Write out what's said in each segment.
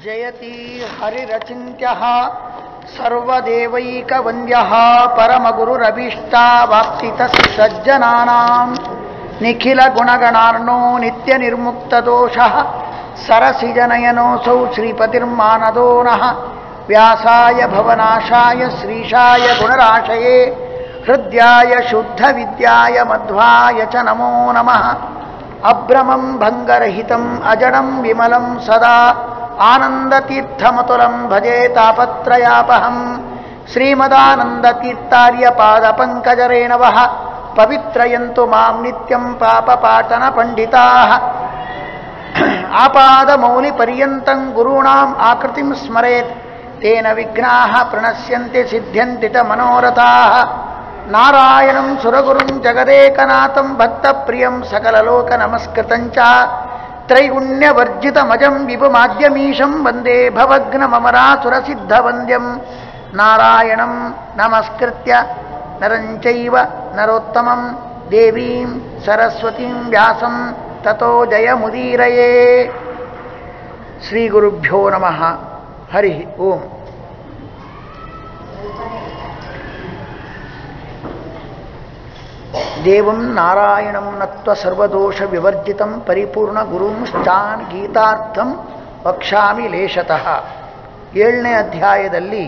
ಜಯತಿ ಹರಿರಚಿಂತ್ಯಃ ಸರ್ವದೇವೈಕವಂದ್ಯಃ ಪರಮಗುರುರಭೀಷ್ಟಾವಾಪ್ತಿತಃ ಸಜ್ಜನಾನಾಂ ನಿಖಿಲಗುಣಗಣಾರ್ಣೋ ನಿತ್ಯನಿರ್ಮುಕ್ತದೋಷಃ ಸರಸಿಜನಯನೋऽಸौ ಶ್ರೀಪತಿರ್ಮಾನದೋ ನಃ ವ್ಯಾಸಾಯ ಭವನಾಶಾಯ ಶ್ರೀಶಾಯ ಗುಣರಾಶಯೇ ಹೃದ್ಯಾಯ ಶುದ್ಧವಿದ್ಯಾಯ ಮಧ್ವಾಯ ಚ ನಮೋ ನಮಃ ಅಭ್ರಮಂ ಭಂಗರಹಿತಂ ಅಜಡಂ ವಿಮಲಂ ಸದಾ ಆನಂದತೀರ್ಥಮತುಲಂ ಭಜೆ ತಾಪತ್ರಯಾಪಹಂ ಶ್ರೀಮದಾನಂದತೀರ್ಥಾರ್ಯಪಾದಪಂಕಜರೇಣವಃ ಪವಿತ್ರಯಂತು ಮಾಂ ನಿತ್ಯಂ ಪಾಪಪಾಟನ ಪಂಡಿತಾಃ ಆಪಾದಮೌಲಿಪರ್ಯಂತಂ ಗುರುಣಾಂ ಆಕೃತಿಂ ಸ್ಮರೇತ್ ತೇನ ವಿಘ್ನಾಃ ಪ್ರಣಶ್ಯಂತಿ ಸಿದ್ಧ್ಯಂತಿ ಚ ಮನೋರಥಾಃ ನಾರಾಯಣಂ ಸುರಗುರುಂ ಜಗದೇಕನಾಥಂ ಭಕ್ತಪ್ರಿಯಂ ಸಕಲಲೋಕನಮಸ್ಕೃತಂ ಚ ತ್ರೈಗುಣ್ಯವರ್ಜಿತಮಜಂ ವಿಭುಮಾದ್ಯಮೀಶಂ ವಂದೇ ಭವಗ್ನಮಮರಾಸುರಸಿದ್ಧವಂದ್ಯಂ ನಾರಾಯಣಂ ನಮಸ್ಕೃತ್ಯ ನರಂಚೈವ ನರೋತ್ತಮಂ ದೇವೀಂ ಸರಸ್ವತೀಂ ವ್ಯಾಸಂ ತಥೋ ಜಯಮುದೀರಯೇ ಶ್ರೀಗುರುಭ್ಯೋ ನಮಃ ಹರಿ ಓಂ ದೇವಂ ನಾರಾಯಣಂ ನತ್ವ ಸರ್ವದೋಷ ವಿವರ್ಜಿತಂ ಪರಿಪೂರ್ಣ ಗುರುಂಶ್ಚಾನ್ ಗೀತಾರ್ಥಂ ವಕ್ಷಾಮಿ ಲೇಷತಃ ಏಳನೇ ಅಧ್ಯಾಯದಲ್ಲಿ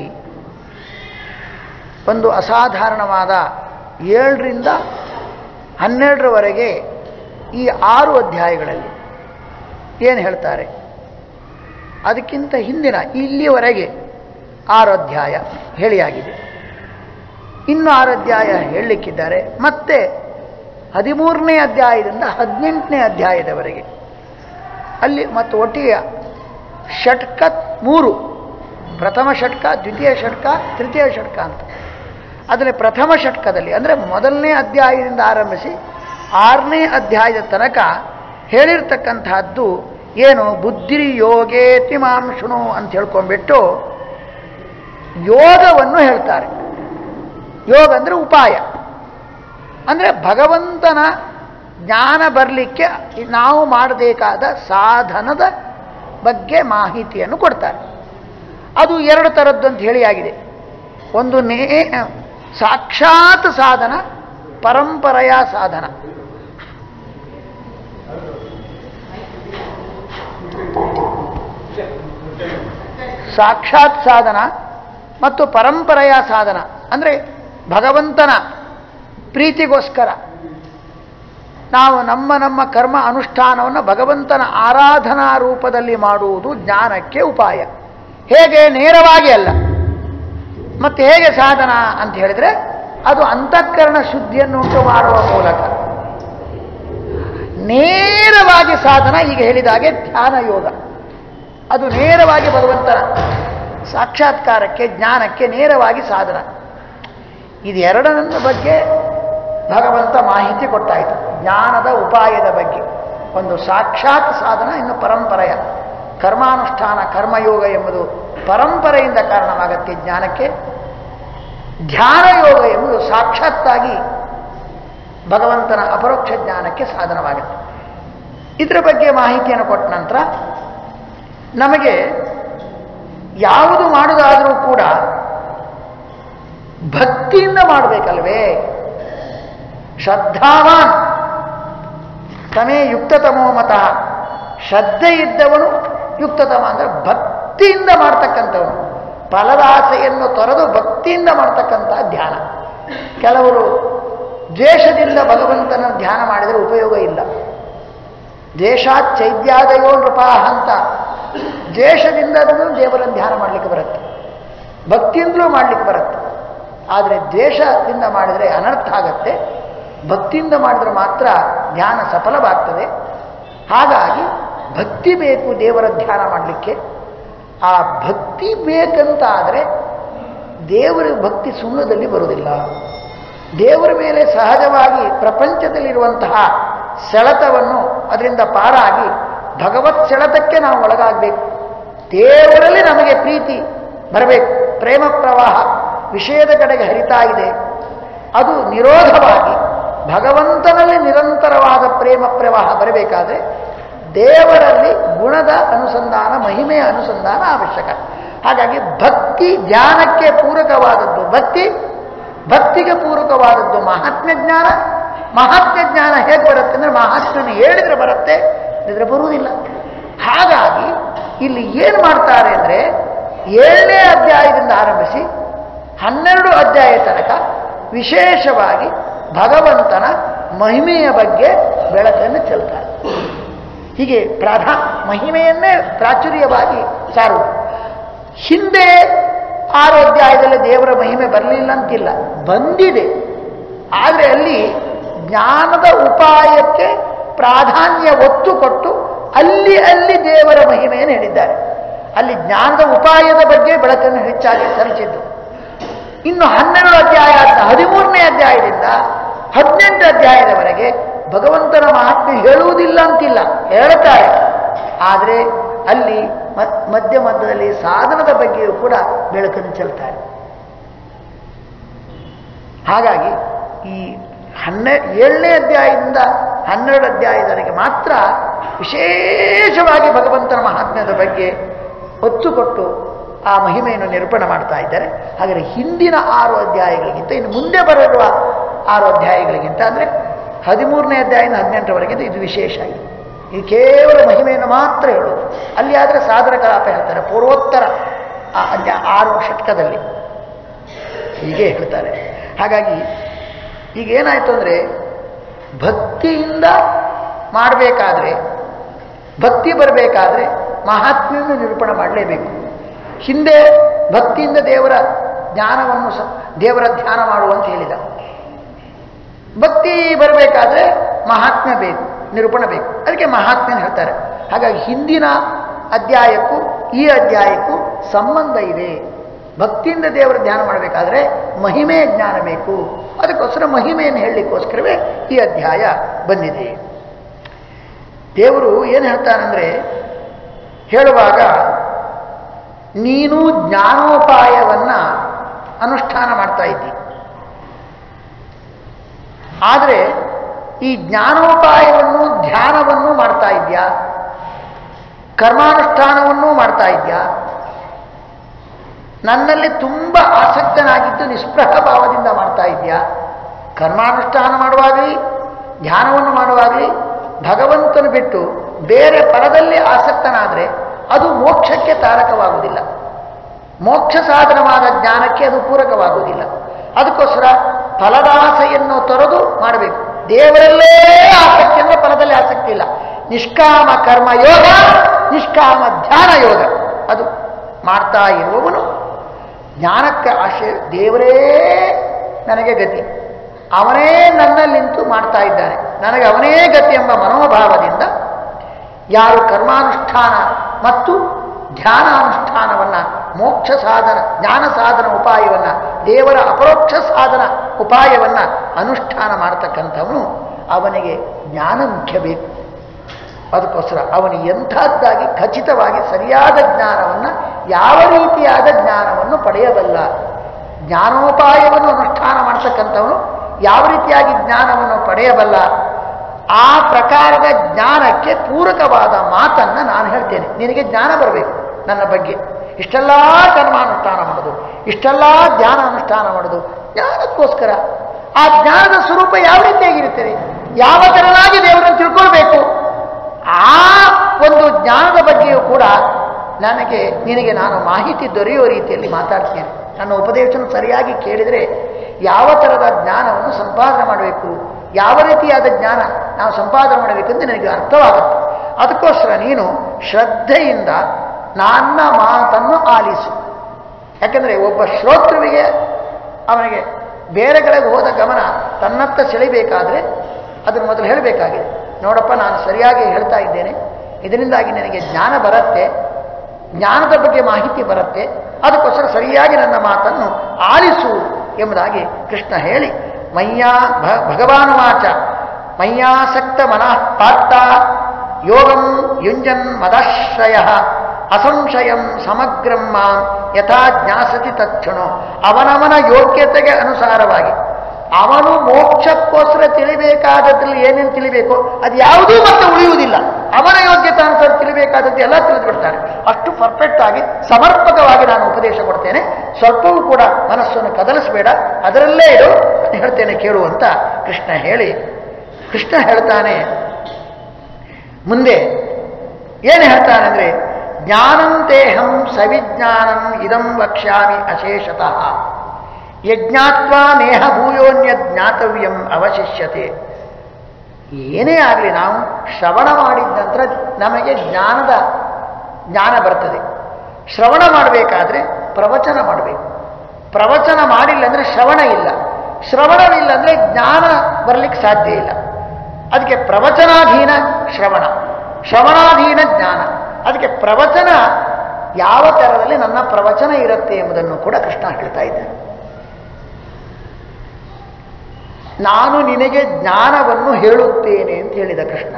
ಒಂದು ಅಸಾಧಾರಣವಾದ ಏಳರಿಂದ ಹನ್ನೆರಡರವರೆಗೆ ಈ ಆರು ಅಧ್ಯಾಯಗಳಲ್ಲಿ ಏನು ಹೇಳ್ತಾರೆ ಅದಕ್ಕಿಂತ ಹಿಂದಿನ ಇಲ್ಲಿಯವರೆಗೆ ಆರು ಅಧ್ಯಾಯ ಹೇಳಿಯಾಗಿದೆ ಇನ್ನು ಆರು ಅಧ್ಯಾಯ ಹೇಳಲಿಕ್ಕಿದ್ದಾರೆ ಮತ್ತೆ ಹದಿಮೂರನೇ ಅಧ್ಯಾಯದಿಂದ ಹದಿನೆಂಟನೇ ಅಧ್ಯಾಯದವರೆಗೆ ಅಲ್ಲಿ ಮತ್ತು ಒಟ್ಟಿಗೆ ಷಟ್ಕ ಮೂರು ಪ್ರಥಮ ಷಟ್ಕ ದ್ವಿತೀಯ ಷಟ್ಕ ತೃತೀಯ ಷಟ್ಕ ಅಂತ ಅದರಲ್ಲಿ ಪ್ರಥಮ ಷಟ್ಕದಲ್ಲಿ ಅಂದರೆ ಮೊದಲನೇ ಅಧ್ಯಾಯದಿಂದ ಆರಂಭಿಸಿ ಆರನೇ ಅಧ್ಯಾಯದ ತನಕ ಹೇಳಿರ್ತಕ್ಕಂತಹದ್ದು ಏನು ಬುದ್ಧಿ ಯೋಗೇ ತಿಮಾಂಶುಣು ಅಂತ ಹೇಳ್ಕೊಂಡ್ಬಿಟ್ಟು ಯೋಗವನ್ನು ಹೇಳ್ತಾರೆ ಯೋಗ ಅಂದರೆ ಉಪಾಯ ಅಂದರೆ ಭಗವಂತನ ಜ್ಞಾನ ಬರಲಿಕ್ಕೆ ನಾವು ಮಾಡಬೇಕಾದ ಸಾಧನದ ಬಗ್ಗೆ ಮಾಹಿತಿಯನ್ನು ಕೊಡ್ತಾರೆ ಅದು ಎರಡು ಥರದ್ದು ಅಂತ ಹೇಳಿ ಆಗಿದೆ ಒಂದು ನೇ ಸಾಕ್ಷಾತ್ ಸಾಧನ ಪರಂಪರೆಯ ಸಾಧನ ಸಾಕ್ಷಾತ್ ಸಾಧನ ಮತ್ತು ಪರಂಪರೆಯ ಸಾಧನ ಅಂದರೆ ಭಗವಂತನ ಪ್ರೀತಿಗೋಸ್ಕರ ನಾವು ನಮ್ಮ ನಮ್ಮ ಕರ್ಮ ಅನುಷ್ಠಾನವನ್ನು ಭಗವಂತನ ಆರಾಧನಾ ರೂಪದಲ್ಲಿ ಮಾಡುವುದು ಜ್ಞಾನಕ್ಕೆ ಉಪಾಯ ಹೇಗೆ ನೇರವಾಗಿ ಅಲ್ಲ ಮತ್ತೆ ಹೇಗೆ ಸಾಧನ ಅಂತ ಹೇಳಿದರೆ ಅದು ಅಂತಃಕರಣ ಶುದ್ಧಿಯನ್ನು ಉಂಟು ಮಾಡುವ ಮೂಲಕ ನೇರವಾಗಿ ಸಾಧನ ಈಗ ಹೇಳಿದ ಹಾಗೆ ಧ್ಯಾನ ಯೋಗ ಅದು ನೇರವಾಗಿ ಭಗವಂತನ ಸಾಕ್ಷಾತ್ಕಾರಕ್ಕೆ ಜ್ಞಾನಕ್ಕೆ ನೇರವಾಗಿ ಸಾಧನ ಇದೆರಡನ ಬಗ್ಗೆ ಭಗವಂತ ಮಾಹಿತಿ ಕೊಟ್ಟಾಯಿತು ಜ್ಞಾನದ ಉಪಾಯದ ಬಗ್ಗೆ ಒಂದು ಸಾಕ್ಷಾತ್ ಸಾಧನ ಇನ್ನು ಪರಂಪರೆಯ ಕರ್ಮಾನುಷ್ಠಾನ ಕರ್ಮಯೋಗ ಎಂಬುದು ಪರಂಪರೆಯಿಂದ ಕಾರಣವಾಗತ್ತೆ ಜ್ಞಾನಕ್ಕೆ ಧ್ಯಾನ ಯೋಗ ಎಂಬುದು ಸಾಕ್ಷಾತ್ತಾಗಿ ಭಗವಂತನ ಅಪರೋಕ್ಷ ಜ್ಞಾನಕ್ಕೆ ಸಾಧನವಾಗುತ್ತೆ ಇದರ ಬಗ್ಗೆ ಮಾಹಿತಿಯನ್ನು ಕೊಟ್ಟ ನಂತರ ನಮಗೆ ಯಾವುದು ಮಾಡುವುದಾದರೂ ಕೂಡ ಭಕ್ತಿಯಿಂದ ಮಾಡಬೇಕಲ್ವೇ ಶ್ರದ್ಧಾವಾನ್ ತಮೇ ಯುಕ್ತತಮೋ ಮತಃ ಶ್ರದ್ಧೆ ಇದ್ದವನು ಯುಕ್ತತಮ ಅಂದರೆ ಭಕ್ತಿಯಿಂದ ಮಾಡ್ತಕ್ಕಂಥವನು ಫಲದ ಆಸೆಯನ್ನು ತೊರೆದು ಭಕ್ತಿಯಿಂದ ಮಾಡ್ತಕ್ಕಂಥ ಧ್ಯಾನ ಕೆಲವರು ದ್ವೇಷದಿಂದ ಭಗವಂತನ ಧ್ಯಾನ ಮಾಡಿದರೆ ಉಪಯೋಗ ಇಲ್ಲ ದ್ವೇಷಾತ್ ಚೈದ್ಯಾದಯೋ ನೃಪಾಹ ಅಂತ ದ್ವೇಷದಿಂದ ದೇವರನ್ನು ಧ್ಯಾನ ಮಾಡಲಿಕ್ಕೆ ಬರುತ್ತೆ ಭಕ್ತಿಯಿಂದಲೂ ಮಾಡಲಿಕ್ಕೆ ಬರುತ್ತೆ ಆದರೆ ದ್ವೇಷದಿಂದ ಮಾಡಿದರೆ ಅನರ್ಥ ಆಗತ್ತೆ ಭಕ್ತಿಯಿಂದ ಮಾಡಿದರೆ ಮಾತ್ರ ಧ್ಯಾನ ಸಫಲವಾಗ್ತದೆ ಹಾಗಾಗಿ ಭಕ್ತಿ ಬೇಕು ದೇವರ ಧ್ಯಾನ ಮಾಡಲಿಕ್ಕೆ ಆ ಭಕ್ತಿ ಬೇಕಂತ ಆದರೆ ದೇವರ ಭಕ್ತಿ ಸುಮ್ಮದಲ್ಲಿ ಬರುವುದಿಲ್ಲ ದೇವರ ಮೇಲೆ ಸಹಜವಾಗಿ ಪ್ರಪಂಚದಲ್ಲಿರುವಂತಹ ಸೆಳೆತವನ್ನು ಅದರಿಂದ ಪಾರಾಗಿ ಭಗವತ್ ಸೆಳೆತಕ್ಕೆ ನಾವು ಒಳಗಾಗಬೇಕು ದೇವರಲ್ಲಿ ನಮಗೆ ಪ್ರೀತಿ ಬರಬೇಕು ಪ್ರೇಮ ಪ್ರವಾಹ ವಿಷಯದ ಕಡೆಗೆ ಹರಿತಾ ಇದೆ ಅದು ನಿರೋಧವಾಗಿ ಭಗವಂತನಲ್ಲಿ ನಿರಂತರವಾದ ಪ್ರೇಮ ಪ್ರವಾಹ ಬರಬೇಕಾದ್ರೆ ದೇವರಲ್ಲಿ ಗುಣದ ಅನುಸಂಧಾನ ಮಹಿಮೆಯ ಅನುಸಂಧಾನ ಅವಶ್ಯಕ ಹಾಗಾಗಿ ಭಕ್ತಿ ಧ್ಯಾನಕ್ಕೆ ಪೂರಕವಾದದ್ದು ಭಕ್ತಿ ಭಕ್ತಿಗೆ ಪೂರಕವಾದದ್ದು ಮಹಾತ್ಮ್ಯ ಜ್ಞಾನ ಮಹಾತ್ಮ್ಯ ಜ್ಞಾನ ಹೇಗೆ ಬರುತ್ತೆ ಅಂದರೆ ಮಹಾತ್ಮನ ಹೇಳಿದ್ರೆ ಬರುತ್ತೆ ಇದ್ರೆ ಬರುವುದಿಲ್ಲ ಹಾಗಾಗಿ ಇಲ್ಲಿ ಏನು ಮಾಡ್ತಾರೆ ಅಂದರೆ ಏಳನೇ ಅಧ್ಯಾಯದಿಂದ ಆರಂಭಿಸಿ ಹನ್ನೆರಡು ಅಧ್ಯಾಯ ತನಕ ವಿಶೇಷವಾಗಿ ಭಗವಂತನ ಮಹಿಮೆಯ ಬಗ್ಗೆ ಬೆಳಕನ್ನು ಚೆಲ್ತಾರೆ ಹೀಗೆ ಪ್ರಾಧಾ ಮಹಿಮೆಯನ್ನೇ ಪ್ರಾಚುರ್ಯವಾಗಿ ಸಾರುವುದು ಹಿಂದೆ ಆರು ಅಧ್ಯಾಯದಲ್ಲಿ ದೇವರ ಮಹಿಮೆ ಬರಲಿಲ್ಲ ಅಂತಿಲ್ಲ ಬಂದಿದೆ ಆದರೆ ಅಲ್ಲಿ ಜ್ಞಾನದ ಉಪಾಯಕ್ಕೆ ಪ್ರಾಧಾನ್ಯ ಒತ್ತು ಕೊಟ್ಟು ಅಲ್ಲಿ ಅಲ್ಲಿ ದೇವರ ಮಹಿಮೆಯನ್ನು ಹೇಳಿದ್ದಾರೆ ಅಲ್ಲಿ ಜ್ಞಾನದ ಉಪಾಯದ ಬಗ್ಗೆ ಬೆಳಕನ್ನು ಹೆಚ್ಚಾಗಿ ಸರಿಸಿದ್ದು ಇನ್ನು ಹನ್ನೆರಡು ಅಧ್ಯಾಯ ಹದಿಮೂರನೇ ಅಧ್ಯಾಯದಿಂದ ಹದಿನೆಂಟು ಅಧ್ಯಾಯದವರೆಗೆ ಭಗವಂತನ ಮಹಾತ್ಮೆ ಹೇಳುವುದಿಲ್ಲ ಅಂತಿಲ್ಲ ಹೇಳ್ತಾರೆ ಆದರೆ ಅಲ್ಲಿ ಮ- ಮಧ್ಯ ಮಧ್ಯದಲ್ಲಿ ಸಾಧನದ ಬಗ್ಗೆಯೂ ಕೂಡ ಬೆಳಕನ್ನು ಚೆಲ್ತಾರೆ ಹಾಗಾಗಿ ಈ ಹನ್ನೆ ಏಳನೇ ಅಧ್ಯಾಯದಿಂದ ಹನ್ನೆರಡು ಅಧ್ಯಾಯದವರೆಗೆ ಮಾತ್ರ ವಿಶೇಷವಾಗಿ ಭಗವಂತನ ಮಹಾತ್ಮ್ಯದ ಬಗ್ಗೆ ಒತ್ತು ಕೊಟ್ಟು ಆ ಮಹಿಮೆಯನ್ನು ನಿರೂಪಣೆ ಮಾಡ್ತಾ ಇದ್ದಾರೆ ಹಾಗಾದರೆ ಹಿಂದಿನ ಆರು ಅಧ್ಯಾಯಗಳಿಗಿಂತ ಇನ್ನು ಮುಂದೆ ಬರುವ ಆರು ಅಧ್ಯಾಯಗಳಿಗಿಂತ ಅಂದರೆ ಹದಿಮೂರನೇ ಅಧ್ಯಾಯದಿಂದ ಹದಿನೆಂಟರವರೆಗೆ ಇದು ವಿಶೇಷ ಆಗಿದೆ ಇದು ಕೇವಲ ಮಹಿಮೆಯನ್ನು ಮಾತ್ರ ಹೇಳೋದು ಅಲ್ಲಿ ಆದರೆ ಸಾಧನ ಕಲಾಪ ಹೇಳ್ತಾರೆ ಪೂರ್ವೋತ್ತರ ಆ ಅಧ್ಯಾಯ ಆರು ಷಟ್ಕದಲ್ಲಿ ಹೀಗೆ ಹೇಳ್ತಾರೆ ಹಾಗಾಗಿ ಈಗ ಏನಾಯಿತು ಅಂದರೆ ಭಕ್ತಿಯಿಂದ ಮಾಡಬೇಕಾದ್ರೆ ಭಕ್ತಿ ಬರಬೇಕಾದ್ರೆ ಮಹಾತ್ಮೆಯನ್ನು ನಿರೂಪಣೆ ಮಾಡಲೇಬೇಕು ಹಿಂದೆ ಭಕ್ತಿಯಿಂದ ದೇವರ ಜ್ಞಾನವನ್ನು ಸ ದೇವರ ಧ್ಯಾನ ಮಾಡುವಂತ ಹೇಳಿದ ಭಕ್ತಿ ಬರಬೇಕಾದ್ರೆ ಮಹಾತ್ಮೆ ಬೇಕು ನಿರೂಪಣೆ ಬೇಕು ಅದಕ್ಕೆ ಮಹಾತ್ಮೆನ ಹೇಳ್ತಾರೆ ಹಾಗಾಗಿ ಹಿಂದಿನ ಅಧ್ಯಾಯಕ್ಕೂ ಈ ಅಧ್ಯಾಯಕ್ಕೂ ಸಂಬಂಧ ಇದೆ ಭಕ್ತಿಯಿಂದ ದೇವರ ಧ್ಯಾನ ಮಾಡಬೇಕಾದ್ರೆ ಮಹಿಮೆ ಜ್ಞಾನ ಬೇಕು ಅದಕ್ಕೋಸ್ಕರ ಮಹಿಮೆಯನ್ನು ಹೇಳಲಿಕ್ಕೋಸ್ಕರವೇ ಈ ಅಧ್ಯಾಯ ಬಂದಿದೆ ದೇವರು ಏನು ಹೇಳ್ತಾನಂದ್ರೆ ಹೇಳುವಾಗ ನೀನು ಜ್ಞಾನೋಪಾಯವನ್ನ ಅನುಷ್ಠಾನ ಮಾಡ್ತಾ ಇದ್ದಿ ಆದರೆ ಈ ಜ್ಞಾನೋಪಾಯವನ್ನು ಧ್ಯಾನವನ್ನು ಮಾಡ್ತಾ ಇದೆಯಾ ಕರ್ಮಾನುಷ್ಠಾನವನ್ನೂ ಮಾಡ್ತಾ ಇದೆಯಾ ನನ್ನಲ್ಲಿ ತುಂಬ ಆಸಕ್ತನಾಗಿದ್ದು ನಿಸ್ಪೃಹ ಭಾವದಿಂದ ಮಾಡ್ತಾ ಇದೆಯಾ ಕರ್ಮಾನುಷ್ಠಾನ ಮಾಡುವಾಗಲಿ ಧ್ಯಾನವನ್ನು ಮಾಡುವಾಗಲಿ ಭಗವಂತನು ಬಿಟ್ಟು ಬೇರೆ ಫಲದಲ್ಲಿ ಆಸಕ್ತನಾದರೆ ಅದು ಮೋಕ್ಷಕ್ಕೆ ತಾರಕವಾಗುವುದಿಲ್ಲ ಮೋಕ್ಷ ಸಾಧನವಾದ ಜ್ಞಾನಕ್ಕೆ ಅದು ಪೂರಕವಾಗುವುದಿಲ್ಲ ಅದಕ್ಕೋಸ್ಕರ ಫಲದಾಸೆಯನ್ನು ತೊರೆದು ಮಾಡಬೇಕು ದೇವರಲ್ಲೇ ಆಸಕ್ತಿ ಅಂದರೆ ಫಲದಲ್ಲಿ ಆಸಕ್ತಿ ಇಲ್ಲ ನಿಷ್ಕಾಮ ಕರ್ಮ ಯೋಗ ನಿಷ್ಕಾಮ ಧ್ಯಾನ ಯೋಗ ಅದು ಮಾಡ್ತಾ ಇರುವವನು ಜ್ಞಾನಕ್ಕೆ ಆಶಯ ದೇವರೇ ನನಗೆ ಗತಿ ಅವನೇ ನನ್ನಲ್ಲಿ ನಿಂತು ಮಾಡ್ತಾ ಇದ್ದಾನೆ ನನಗೆ ಅವನೇ ಗತಿ ಎಂಬ ಮನೋಭಾವದಿಂದ ಯಾರು ಕರ್ಮಾನುಷ್ಠಾನ ಮತ್ತು ಧ್ಯಾನಾನುಷ್ಠಾನವನ್ನು ಮೋಕ್ಷ ಸಾಧನ ಜ್ಞಾನ ಸಾಧನ ಉಪಾಯವನ್ನು ದೇವರ ಅಪರೋಕ್ಷ ಸಾಧನ ಉಪಾಯವನ್ನು ಅನುಷ್ಠಾನ ಮಾಡತಕ್ಕಂಥವನು ಅವನಿಗೆ ಜ್ಞಾನ ಮುಖ್ಯ ಬೇಕು ಅದಕ್ಕೋಸ್ಕರ ಅವನು ಎಂಥದ್ದಾಗಿ ಖಚಿತವಾಗಿ ಸರಿಯಾದ ಜ್ಞಾನವನ್ನು ಯಾವ ರೀತಿಯಾದ ಜ್ಞಾನವನ್ನು ಪಡೆಯಬಲ್ಲ ಜ್ಞಾನೋಪಾಯವನ್ನು ಅನುಷ್ಠಾನ ಮಾಡ್ತಕ್ಕಂಥವನು ಯಾವ ರೀತಿಯಾಗಿ ಜ್ಞಾನವನ್ನು ಪಡೆಯಬಲ್ಲ ಆ ಪ್ರಕಾರದ ಜ್ಞಾನಕ್ಕೆ ಪೂರಕವಾದ ಮಾತನ್ನು ನಾನು ಹೇಳ್ತೇನೆ ನಿನಗೆ ಜ್ಞಾನ ಬರಬೇಕು ನನ್ನ ಬಗ್ಗೆ ಇಷ್ಟೆಲ್ಲ ಕರ್ಮಾನುಷ್ಠಾನ ಮಾಡೋದು ಇಷ್ಟೆಲ್ಲ ಧ್ಯಾನ ಅನುಷ್ಠಾನ ಮಾಡೋದು ಜ್ಞಾನಕ್ಕೋಸ್ಕರ ಆ ಜ್ಞಾನದ ಸ್ವರೂಪ ಯಾವ ರೀತಿಯಾಗಿರುತ್ತದೆ ಯಾವ ತೆರನಾಗಿ ದೇವರನ್ನು ತಿಳ್ಕೊಳ್ಬೇಕು ಆ ಒಂದು ಜ್ಞಾನದ ಬಗ್ಗೆಯೂ ಕೂಡ ನನಗೆ ನಿನಗೆ ನಾನು ಮಾಹಿತಿ ದೊರೆಯುವ ರೀತಿಯಲ್ಲಿ ಮಾತಾಡ್ತೇನೆ ನನ್ನ ಉಪದೇಶನ ಸರಿಯಾಗಿ ಕೇಳಿದರೆ ಯಾವ ಥರದ ಜ್ಞಾನವನ್ನು ಸಂಪಾದನೆ ಮಾಡಬೇಕು ಯಾವ ರೀತಿಯಾದ ಜ್ಞಾನ ನಾವು ಸಂಪಾದನೆ ಮಾಡಬೇಕೆಂದು ನನಗೆ ಅರ್ಥವಾಗುತ್ತೆ ಅದಕ್ಕೋಸ್ಕರ ನೀನು ಶ್ರದ್ಧೆಯಿಂದ ನನ್ನ ಮಾತನ್ನು ಆಲಿಸು ಯಾಕೆಂದರೆ ಒಬ್ಬ ಶ್ರೋತೃವಿಗೆ ಅವನಿಗೆ ಬೇರೆ ಕಡೆಗೆ ಹೋದ ಗಮನ ತನ್ನತ್ತ ಸೆಳಿಬೇಕಾದ್ರೆ ಅದನ್ನು ಮೊದಲು ಹೇಳಬೇಕಾಗಿದೆ ನೋಡಪ್ಪ ನಾನು ಸರಿಯಾಗಿ ಹೇಳ್ತಾ ಇದ್ದೇನೆ ಇದರಿಂದಾಗಿ ನನಗೆ ಜ್ಞಾನ ಬರುತ್ತೆ ಜ್ಞಾನದ ಬಗ್ಗೆ ಮಾಹಿತಿ ಬರುತ್ತೆ ಅದಕ್ಕೋಸ್ಕರ ಸರಿಯಾಗಿ ನನ್ನ ಮಾತನ್ನು ಆಲಿಸು ಎಂಬುದಾಗಿ ಕೃಷ್ಣ ಹೇಳಿ ಮಯ್ಯಾ ಭ ಭಗವಾನುವಾಚ ಮಯ್ಯಾಸಕ್ತ ಮನಃ ಪಾರ್ಥ ಯೋಗಂ ಯುಂಜನ್ ಮದಾಶ್ರಯ ಅಸಂಶಯಂ ಸಮಗ್ರಂ ಮಾಂ ಯಥಾ ಜ್ಞಾಸತಿ ತಕ್ಷಣೋ ಅವನವನ ಯೋಗ್ಯತೆಗೆ ಅನುಸಾರವಾಗಿ ಅವನು ಮೋಕ್ಷಕ್ಕೋಸ್ಕರ ತಿಳಿಬೇಕಾದದ್ರಲ್ಲಿ ಏನೇನು ತಿಳಿಬೇಕೋ ಅದು ಯಾವುದೂ ಮತ್ತೆ ಉಳಿಯುವುದಿಲ್ಲ ಅವನ ಯೋಗ್ಯತೆ ಅನುಸಾರ ತಿಳಿಬೇಕಾದದ್ದು ಎಲ್ಲ ತಿಳಿದು ಬಿಡ್ತಾನೆ ಅಷ್ಟು ಪರ್ಫೆಕ್ಟ್ ಆಗಿ ಸಮರ್ಪಕವಾಗಿ ನಾನು ಉಪದೇಶ ಕೊಡ್ತೇನೆ ಸ್ವಲ್ಪವೂ ಕೂಡ ಮನಸ್ಸನ್ನು ಕದಲಿಸಬೇಡ ಅದರಲ್ಲೇ ಇರು ಅಂತ ಹೇಳ್ತೇನೆ ಕೇಳು ಅಂತ ಕೃಷ್ಣ ಹೇಳಿ ಕೃಷ್ಣ ಹೇಳ್ತಾನೆ ಮುಂದೆ ಏನು ಹೇಳ್ತಾನೆ ಅಂದ್ರೆ ಜ್ಞಾನಂತೇಹಂ ಸವಿಜ್ಞಾನಂ ಇದಂ ವಕ್ಷ್ಯಾಮಿ ಅಶೇಷತಃ ಯಜ್ಞಾತ್ವಾ ನೇಹ ಭೂಯೋನ್ಯ ಜ್ಞಾತವ್ಯಂ ಅವಶಿಷ್ಯತೆ ಏನೇ ಆಗಲಿ ನಾವು ಶ್ರವಣ ಮಾಡಿದ ನಂತರ ನಮಗೆ ಜ್ಞಾನದ ಜ್ಞಾನ ಬರ್ತದೆ ಶ್ರವಣ ಮಾಡಬೇಕಾದ್ರೆ ಪ್ರವಚನ ಮಾಡಬೇಕು ಪ್ರವಚನ ಮಾಡಿಲ್ಲ ಅಂದರೆ ಶ್ರವಣ ಇಲ್ಲ ಶ್ರವಣವಿಲ್ಲ ಅಂದರೆ ಜ್ಞಾನ ಬರಲಿಕ್ಕೆ ಸಾಧ್ಯ ಇಲ್ಲ ಅದಕ್ಕೆ ಪ್ರವಚನಾಧೀನ ಶ್ರವಣ ಶ್ರವಣಾಧೀನ ಜ್ಞಾನ ಅದಕ್ಕೆ ಪ್ರವಚನ ಯಾವ ಥರದಲ್ಲಿ ನನ್ನ ಪ್ರವಚನ ಇರುತ್ತೆ ಎಂಬುದನ್ನು ಕೂಡ ಕೃಷ್ಣ ಹೇಳ್ತಾ ಇದ್ದಾನೆ ನಾನು ನಿನಗೆ ಜ್ಞಾನವನ್ನು ಹೇಳುತ್ತೇನೆ ಅಂತ ಹೇಳಿದ ಕೃಷ್ಣ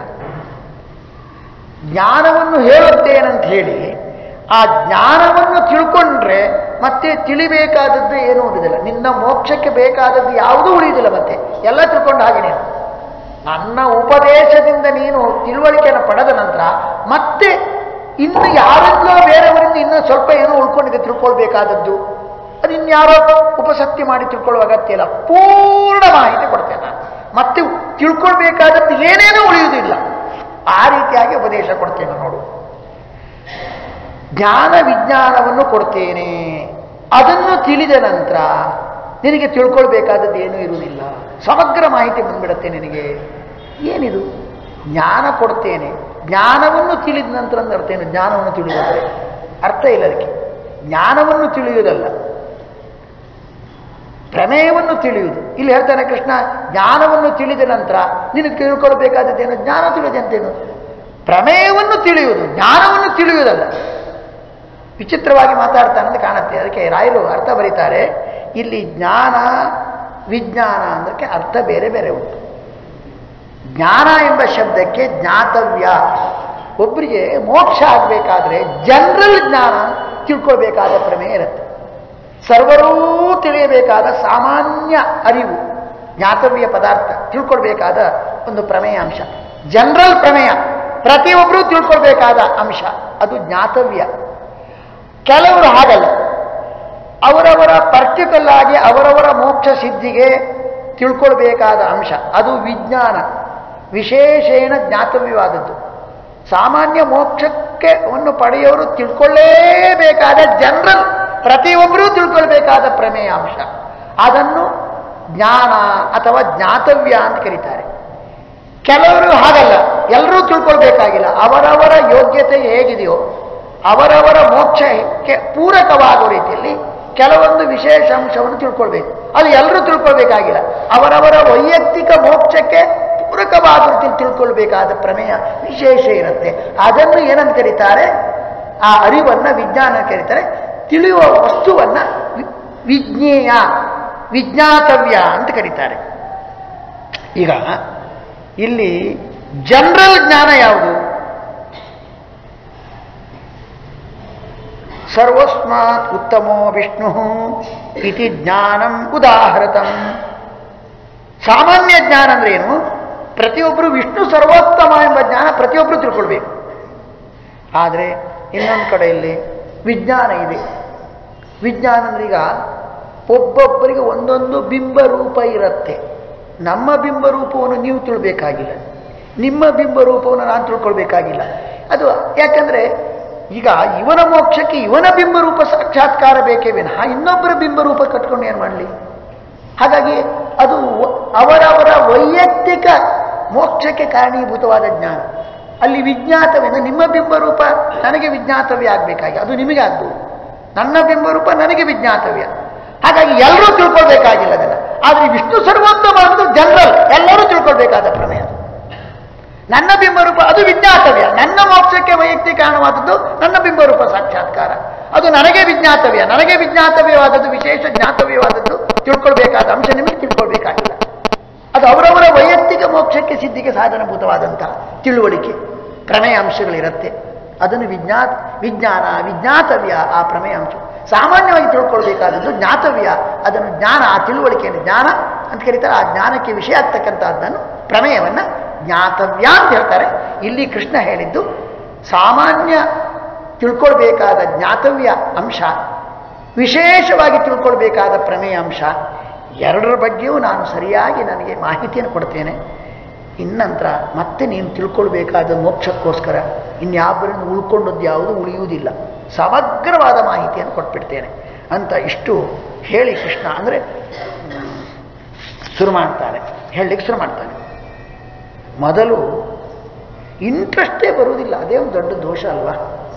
ಜ್ಞಾನವನ್ನು ಹೇಳುತ್ತೇನಂತ ಹೇಳಿ ಆ ಜ್ಞಾನವನ್ನು ತಿಳ್ಕೊಂಡ್ರೆ ಮತ್ತೆ ತಿಳಿಬೇಕಾದದ್ದು ಏನೂ ಉಳಿದಿಲ್ಲ ನಿನ್ನ ಮೋಕ್ಷಕ್ಕೆ ಬೇಕಾದದ್ದು ಯಾವುದೂ ಉಳಿಯುವುದಿಲ್ಲ ಮತ್ತೆ ಎಲ್ಲ ತಿಳ್ಕೊಂಡು ಹಾಗೆ ನೀನು ನನ್ನ ಉಪದೇಶದಿಂದ ನೀನು ತಿಳುವಳಿಕೆಯನ್ನು ಪಡೆದ ನಂತರ ಮತ್ತೆ ಇನ್ನು ಯಾರಿಂದಲೋ ಬೇರೆಯವರಿಂದ ಇನ್ನೂ ಸ್ವಲ್ಪ ಏನೋ ಉಳ್ಕೊಂಡಿದೆ ತಿಳ್ಕೊಳ್ಬೇಕಾದದ್ದು ಅದು ಇನ್ಯಾರೋ ಉಪಸಕ್ತಿ ಮಾಡಿ ತಿಳ್ಕೊಳ್ಳುವ ಅಗತ್ಯ ಇಲ್ಲ ಪೂರ್ಣ ಮಾಹಿತಿ ಕೊಡ್ತೇನೆ ನಾನು ಮತ್ತೆ ತಿಳ್ಕೊಳ್ಬೇಕಾದದ್ದು ಏನೇನೂ ಉಳಿಯುವುದಿಲ್ಲ ಆ ರೀತಿಯಾಗಿ ಉಪದೇಶ ಕೊಡ್ತೇನೆ ನೋಡು ಜ್ಞಾನ ವಿಜ್ಞಾನವನ್ನು ಕೊಡ್ತೇನೆ ಅದನ್ನು ತಿಳಿದ ನಂತರ ನಿನಗೆ ತಿಳ್ಕೊಳ್ಬೇಕಾದದ್ದು ಏನೂ ಇರುವುದಿಲ್ಲ ಸಮಗ್ರ ಮಾಹಿತಿ ಬಂದ್ಬಿಡುತ್ತೆ ನಿನಗೆ ಏನಿದು ಜ್ಞಾನ ಕೊಡ್ತೇನೆ ಜ್ಞಾನವನ್ನು ತಿಳಿದ ನಂತರ ಅಂದ್ರೆ ಅರ್ಥ ಏನು ಜ್ಞಾನವನ್ನು ತಿಳಿಯೋದ್ರೆ ಅರ್ಥ ಇಲ್ಲ ಅದಕ್ಕೆ ಜ್ಞಾನವನ್ನು ತಿಳಿಯುವುದಲ್ಲ ಪ್ರಮೇಯವನ್ನು ತಿಳಿಯುವುದು ಇಲ್ಲಿ ಹೇಳ್ತಾನೆ ಕೃಷ್ಣ ಜ್ಞಾನವನ್ನು ತಿಳಿದ ನಂತರ ನಿನಗೆ ತಿಳ್ಕೊಳ್ಬೇಕಾದದ್ದೇನು ಜ್ಞಾನ ತಿಳಿದೆ ಅಂತೇನು ಪ್ರಮೇಯವನ್ನು ತಿಳಿಯುವುದು ಜ್ಞಾನವನ್ನು ತಿಳಿಯುವುದಲ್ಲ ವಿಚಿತ್ರವಾಗಿ ಮಾತಾಡ್ತಾನೆ ಅಂತ ಕಾಣುತ್ತೆ ಅದಕ್ಕೆ ರಾಯರು ಅರ್ಥ ಬರೀತಾರೆ ಇಲ್ಲಿ ಜ್ಞಾನ ವಿಜ್ಞಾನ ಅಂದಕ್ಕೆ ಅರ್ಥ ಬೇರೆ ಬೇರೆ ಉಂಟು ಜ್ಞಾನ ಎಂಬ ಶಬ್ದಕ್ಕೆ ಜ್ಞಾತವ್ಯ ಒಬ್ಬರಿಗೆ ಮೋಕ್ಷ ಆಗಬೇಕಾದ್ರೆ ಜನರಲ್ ಜ್ಞಾನ ತಿಳ್ಕೊಳ್ಬೇಕಾದ ಪ್ರಮೇಯ ಇರುತ್ತೆ ಸರ್ವರೂ ತಿಳಿಯಬೇಕಾದ ಸಾಮಾನ್ಯ ಅರಿವು ಜ್ಞಾತವ್ಯ ಪದಾರ್ಥ ತಿಳ್ಕೊಳ್ಬೇಕಾದ ಒಂದು ಪ್ರಮೇಯ ಅಂಶ ಜನರಲ್ ಪ್ರಮೇಯ ಪ್ರತಿಯೊಬ್ಬರೂ ತಿಳ್ಕೊಳ್ಬೇಕಾದ ಅಂಶ ಅದು ಜ್ಞಾತವ್ಯ ಕೆಲವರು ಹಾಗಲ್ಲ ಅವರವರ ಪರ್ಟಿಕಲ್ ಆಗಿ ಅವರವರ ಮೋಕ್ಷ ಸಿದ್ಧಿಗೆ ತಿಳ್ಕೊಳ್ಬೇಕಾದ ಅಂಶ ಅದು ವಿಜ್ಞಾನ ವಿಶೇಷೇಣ ಜ್ಞಾತವ್ಯವಾದದ್ದು ಸಾಮಾನ್ಯ ಮೋಕ್ಷಕ್ಕೆ ವನ್ನು ಪಡೆಯೋರು ತಿಳ್ಕೊಳ್ಳೇಬೇಕಾದ ಜನರಲ್ ಪ್ರತಿಯೊಬ್ಬರೂ ತಿಳ್ಕೊಳ್ಬೇಕಾದ ಪ್ರಮೇಯ ಅಂಶ ಅದನ್ನು ಜ್ಞಾನ ಅಥವಾ ಜ್ಞಾತವ್ಯ ಅಂತ ಕರೀತಾರೆ ಕೆಲವರು ಹಾಗಲ್ಲ ಎಲ್ಲರೂ ತಿಳ್ಕೊಳ್ಬೇಕಾಗಿಲ್ಲ ಅವರವರ ಯೋಗ್ಯತೆ ಹೇಗಿದೆಯೋ ಅವರವರ ಮೋಕ್ಷಕ್ಕೆ ಪೂರಕವಾಗುವ ರೀತಿಯಲ್ಲಿ ಕೆಲವೊಂದು ವಿಶೇಷ ಅಂಶವನ್ನು ತಿಳ್ಕೊಳ್ಬೇಕು ಅದು ಎಲ್ಲರೂ ತಿಳ್ಕೊಳ್ಬೇಕಾಗಿಲ್ಲ ಅವರವರ ವೈಯಕ್ತಿಕ ಮೋಕ್ಷಕ್ಕೆ ಪೂರಕವಾದ ರೀತಿಯಲ್ಲಿ ತಿಳ್ಕೊಳ್ಬೇಕಾದ ಪ್ರಮೇಯ ವಿಶೇಷ ಇರುತ್ತೆ ಅದನ್ನು ಏನಂತ ಕರೀತಾರೆ ಆ ಅರಿವನ್ನ ವಿಜ್ಞಾನ ಕರೀತಾರೆ ತಿಳಿಯುವ ವಸ್ತುವನ್ನ ವಿ- ವಿಜ್ಞೇಯ ವಿಜ್ಞಾತವ್ಯ ಅಂತ ಕರೀತಾರೆ ಈಗ ಇಲ್ಲಿ ಜನರಲ್ ಜ್ಞಾನ ಯಾವುದು ಸರ್ವಸ್ಮಾತ್ ಉತ್ತಮೋ ವಿಷ್ಣು ಇತಿ ಜ್ಞಾನಂ ಉದಾಹೃತಂ ಸಾಮಾನ್ಯ ಜ್ಞಾನ ಅಂದ್ರೆ ಏನು ಪ್ರತಿಯೊಬ್ಬರು ವಿಷ್ಣು ಸರ್ವೋತ್ತಮ ಎಂಬ ಜ್ಞಾನ ಪ್ರತಿಯೊಬ್ಬರು ತಿಳ್ಕೊಳ್ಬೇಕು ಆದರೆ ಇನ್ನೊಂದು ಕಡೆಯಲ್ಲಿ ವಿಜ್ಞಾನ ಇದೆ ವಿಜ್ಞಾನ ಅಂದ್ರೆ ಈಗ ಒಬ್ಬೊಬ್ಬರಿಗೆ ಒಂದೊಂದು ಬಿಂಬ ರೂಪ ಇರುತ್ತೆ ನಮ್ಮ ಬಿಂಬ ರೂಪವನ್ನು ನೀವು ತಿಳ್ಬೇಕಾಗಿಲ್ಲ ನಿಮ್ಮ ಬಿಂಬ ರೂಪವನ್ನು ನಾನು ತಿಳ್ಕೊಳ್ಬೇಕಾಗಿಲ್ಲ ಅದು ಯಾಕಂದ್ರೆ ಈಗ ಇವನ ಮೋಕ್ಷಕ್ಕೆ ಇವನ ಬಿಂಬ ರೂಪ ಸಾಕ್ಷಾತ್ಕಾರ ಬೇಕೇ ವಿನಃ ಇನ್ನೊಬ್ಬರ ಬಿಂಬ ರೂಪ ಕಟ್ಕೊಂಡು ಏನು ಮಾಡಲಿ ಹಾಗಾಗಿ ಅದು ಅವರವರ ವೈಯಕ್ತಿಕ ಮೋಕ್ಷಕ್ಕೆ ಕಾರಣೀಭೂತವಾದ ಜ್ಞಾನ ಅಲ್ಲಿ ವಿಜ್ಞಾತವೇನ ನಿಮ್ಮ ಬಿಂಬರೂಪ ನನಗೆ ವಿಜ್ಞಾತವ್ಯ ಆಗಬೇಕಾಗಿ ಅದು ನಿಮಗೆ ಆಗ್ಬೋದು ನನ್ನ ಬಿಂಬರೂಪ ನನಗೆ ವಿಜ್ಞಾತವ್ಯ ಹಾಗಾಗಿ ಎಲ್ಲರೂ ತಿಳ್ಕೊಳ್ಬೇಕಾಗಿಲ್ಲ ಅದನ್ನು ಆದರೆ ವಿಷ್ಣು ಸರ್ವೋತ್ತಮ ಅನ್ನೋದು ಜನರಲ್ ಎಲ್ಲರೂ ತಿಳ್ಕೊಳ್ಬೇಕಾದ ಪ್ರಮೇಯ ಅದು. ನನ್ನ ಬಿಂಬರೂಪ ಅದು ವಿಜ್ಞಾತವ್ಯ ನನ್ನ ಮೋಕ್ಷಕ್ಕೆ ವೈಯಕ್ತಿಕ ಕಾರಣವಾದದ್ದು ನನ್ನ ಬಿಂಬರೂಪ ಸಾಕ್ಷಾತ್ಕಾರ ಅದು ನನಗೆ ವಿಜ್ಞಾತವ್ಯ ನನಗೆ ವಿಜ್ಞಾತವ್ಯವಾದದ್ದು ವಿಶೇಷ ಜ್ಞಾತವ್ಯವಾದದ್ದು ತಿಳ್ಕೊಳ್ಬೇಕಾದ ಅಂಶ ನಿಮಗೆ ತಿಳ್ಕೊಳ್ಬೇಕಾಗಿಲ್ಲ ಅದು ಅವರವರ ವೈಯಕ್ತಿಕ ಮೋಕ್ಷಕ್ಕೆ ಸಿದ್ಧಿಗೆ ಸಾಧನಭೂತವಾದಂತಹ ತಿಳುವಳಿಕೆ ಪ್ರಮೇಯ ಅಂಶಗಳಿರುತ್ತೆ ಅದನ್ನು ವಿಜ್ಞಾತ ವಿಜ್ಞಾನ ವಿಜ್ಞಾತವ್ಯ ಆ ಪ್ರಮೇಯ ಅಂಶ ಸಾಮಾನ್ಯವಾಗಿ ತಿಳ್ಕೊಳ್ಬೇಕಾದದ್ದು ಜ್ಞಾತವ್ಯ ಅದನ್ನು ಜ್ಞಾನ ಆ ತಿಳುವಳಿಕೆಯನ್ನು ಜ್ಞಾನ ಅಂತ ಕರೀತಾರೆ ಆ ಜ್ಞಾನಕ್ಕೆ ವಿಷಯ ಆಗ್ತಕ್ಕಂಥದ್ದನ್ನು ಪ್ರಮೇಯವನ್ನು ಜ್ಞಾತವ್ಯ ಅಂತ ಹೇಳ್ತಾರೆ ಇಲ್ಲಿ ಕೃಷ್ಣ ಹೇಳಿದ್ದು ಸಾಮಾನ್ಯ ತಿಳ್ಕೊಳ್ಬೇಕಾದ ಜ್ಞಾತವ್ಯ ಅಂಶ ವಿಶೇಷವಾಗಿ ತಿಳ್ಕೊಳ್ಬೇಕಾದ ಪ್ರಮೇಯ ಅಂಶ ಎರಡರ ಬಗ್ಗೆಯೂ ನಾನು ಸರಿಯಾಗಿ ನನಗೆ ಮಾಹಿತಿಯನ್ನು ಕೊಡ್ತೇನೆ ಇನ್ನಂತರ ಮತ್ತೆ ನೀನು ತಿಳ್ಕೊಳ್ಬೇಕಾದ ಮೋಕ್ಷಕ್ಕೋಸ್ಕರ ಇನ್ಯಾಬ್ಬರಿಂದ ಉಳ್ಕೊಂಡದ್ದು ಯಾವುದು ಉಳಿಯುವುದಿಲ್ಲ ಸಮಗ್ರವಾದ ಮಾಹಿತಿಯನ್ನು ಕೊಟ್ಬಿಡ್ತೇನೆ ಅಂತ ಇಷ್ಟು ಹೇಳಿ ಕೃಷ್ಣ ಅಂದರೆ ಶುರು ಮಾಡ್ತಾನೆ ಹೇಳಲಿಕ್ಕೆ ಶುರು ಮಾಡ್ತಾನೆ ಮೊದಲು ಇಂಟ್ರೆಸ್ಟೇ ಬರುವುದಿಲ್ಲ ಅದೇ ಒಂದು ದೊಡ್ಡ ದೋಷ ಅಲ್ವಾ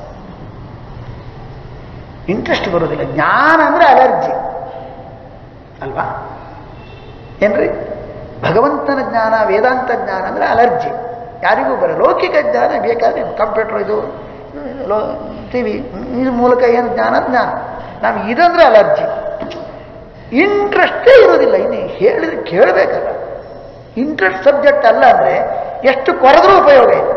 ಇಂಟ್ರೆಸ್ಟ್ ಬರುವುದಿಲ್ಲ ಜ್ಞಾನ ಅಂದರೆ ಅಲರ್ಜಿ ಅಲ್ವಾ ಏನ್ರಿ ಭಗವಂತನ ಜ್ಞಾನ ವೇದಾಂತ ಜ್ಞಾನ ಅಂದರೆ ಅಲರ್ಜಿ ಯಾರಿಗೂ ಬರ ಲೌಕಿಕ ಜ್ಞಾನ ಬೇಕಾದ್ರೆ ಕಂಪ್ಯೂಟರ್ ಇದು ಟಿ ವಿ ಇದ್ರ ಮೂಲಕ ಏನು ಜ್ಞಾನ ಜ್ಞಾನ ನಮ್ಗೆ ಇದಂದ್ರೆ ಅಲರ್ಜಿ ಇಂಟ್ರೆಸ್ಟೇ ಇರೋದಿಲ್ಲ ಇನ್ನು ಹೇಳಿದ್ರೆ ಕೇಳಬೇಕಲ್ಲ ಇಂಟ್ರೆಸ್ಟ್ ಸಬ್ಜೆಕ್ಟ್ ಅಲ್ಲ ಅಂದರೆ ಎಷ್ಟು ಕೊರೆದ್ರೂ ಉಪಯೋಗ ಇಲ್ಲ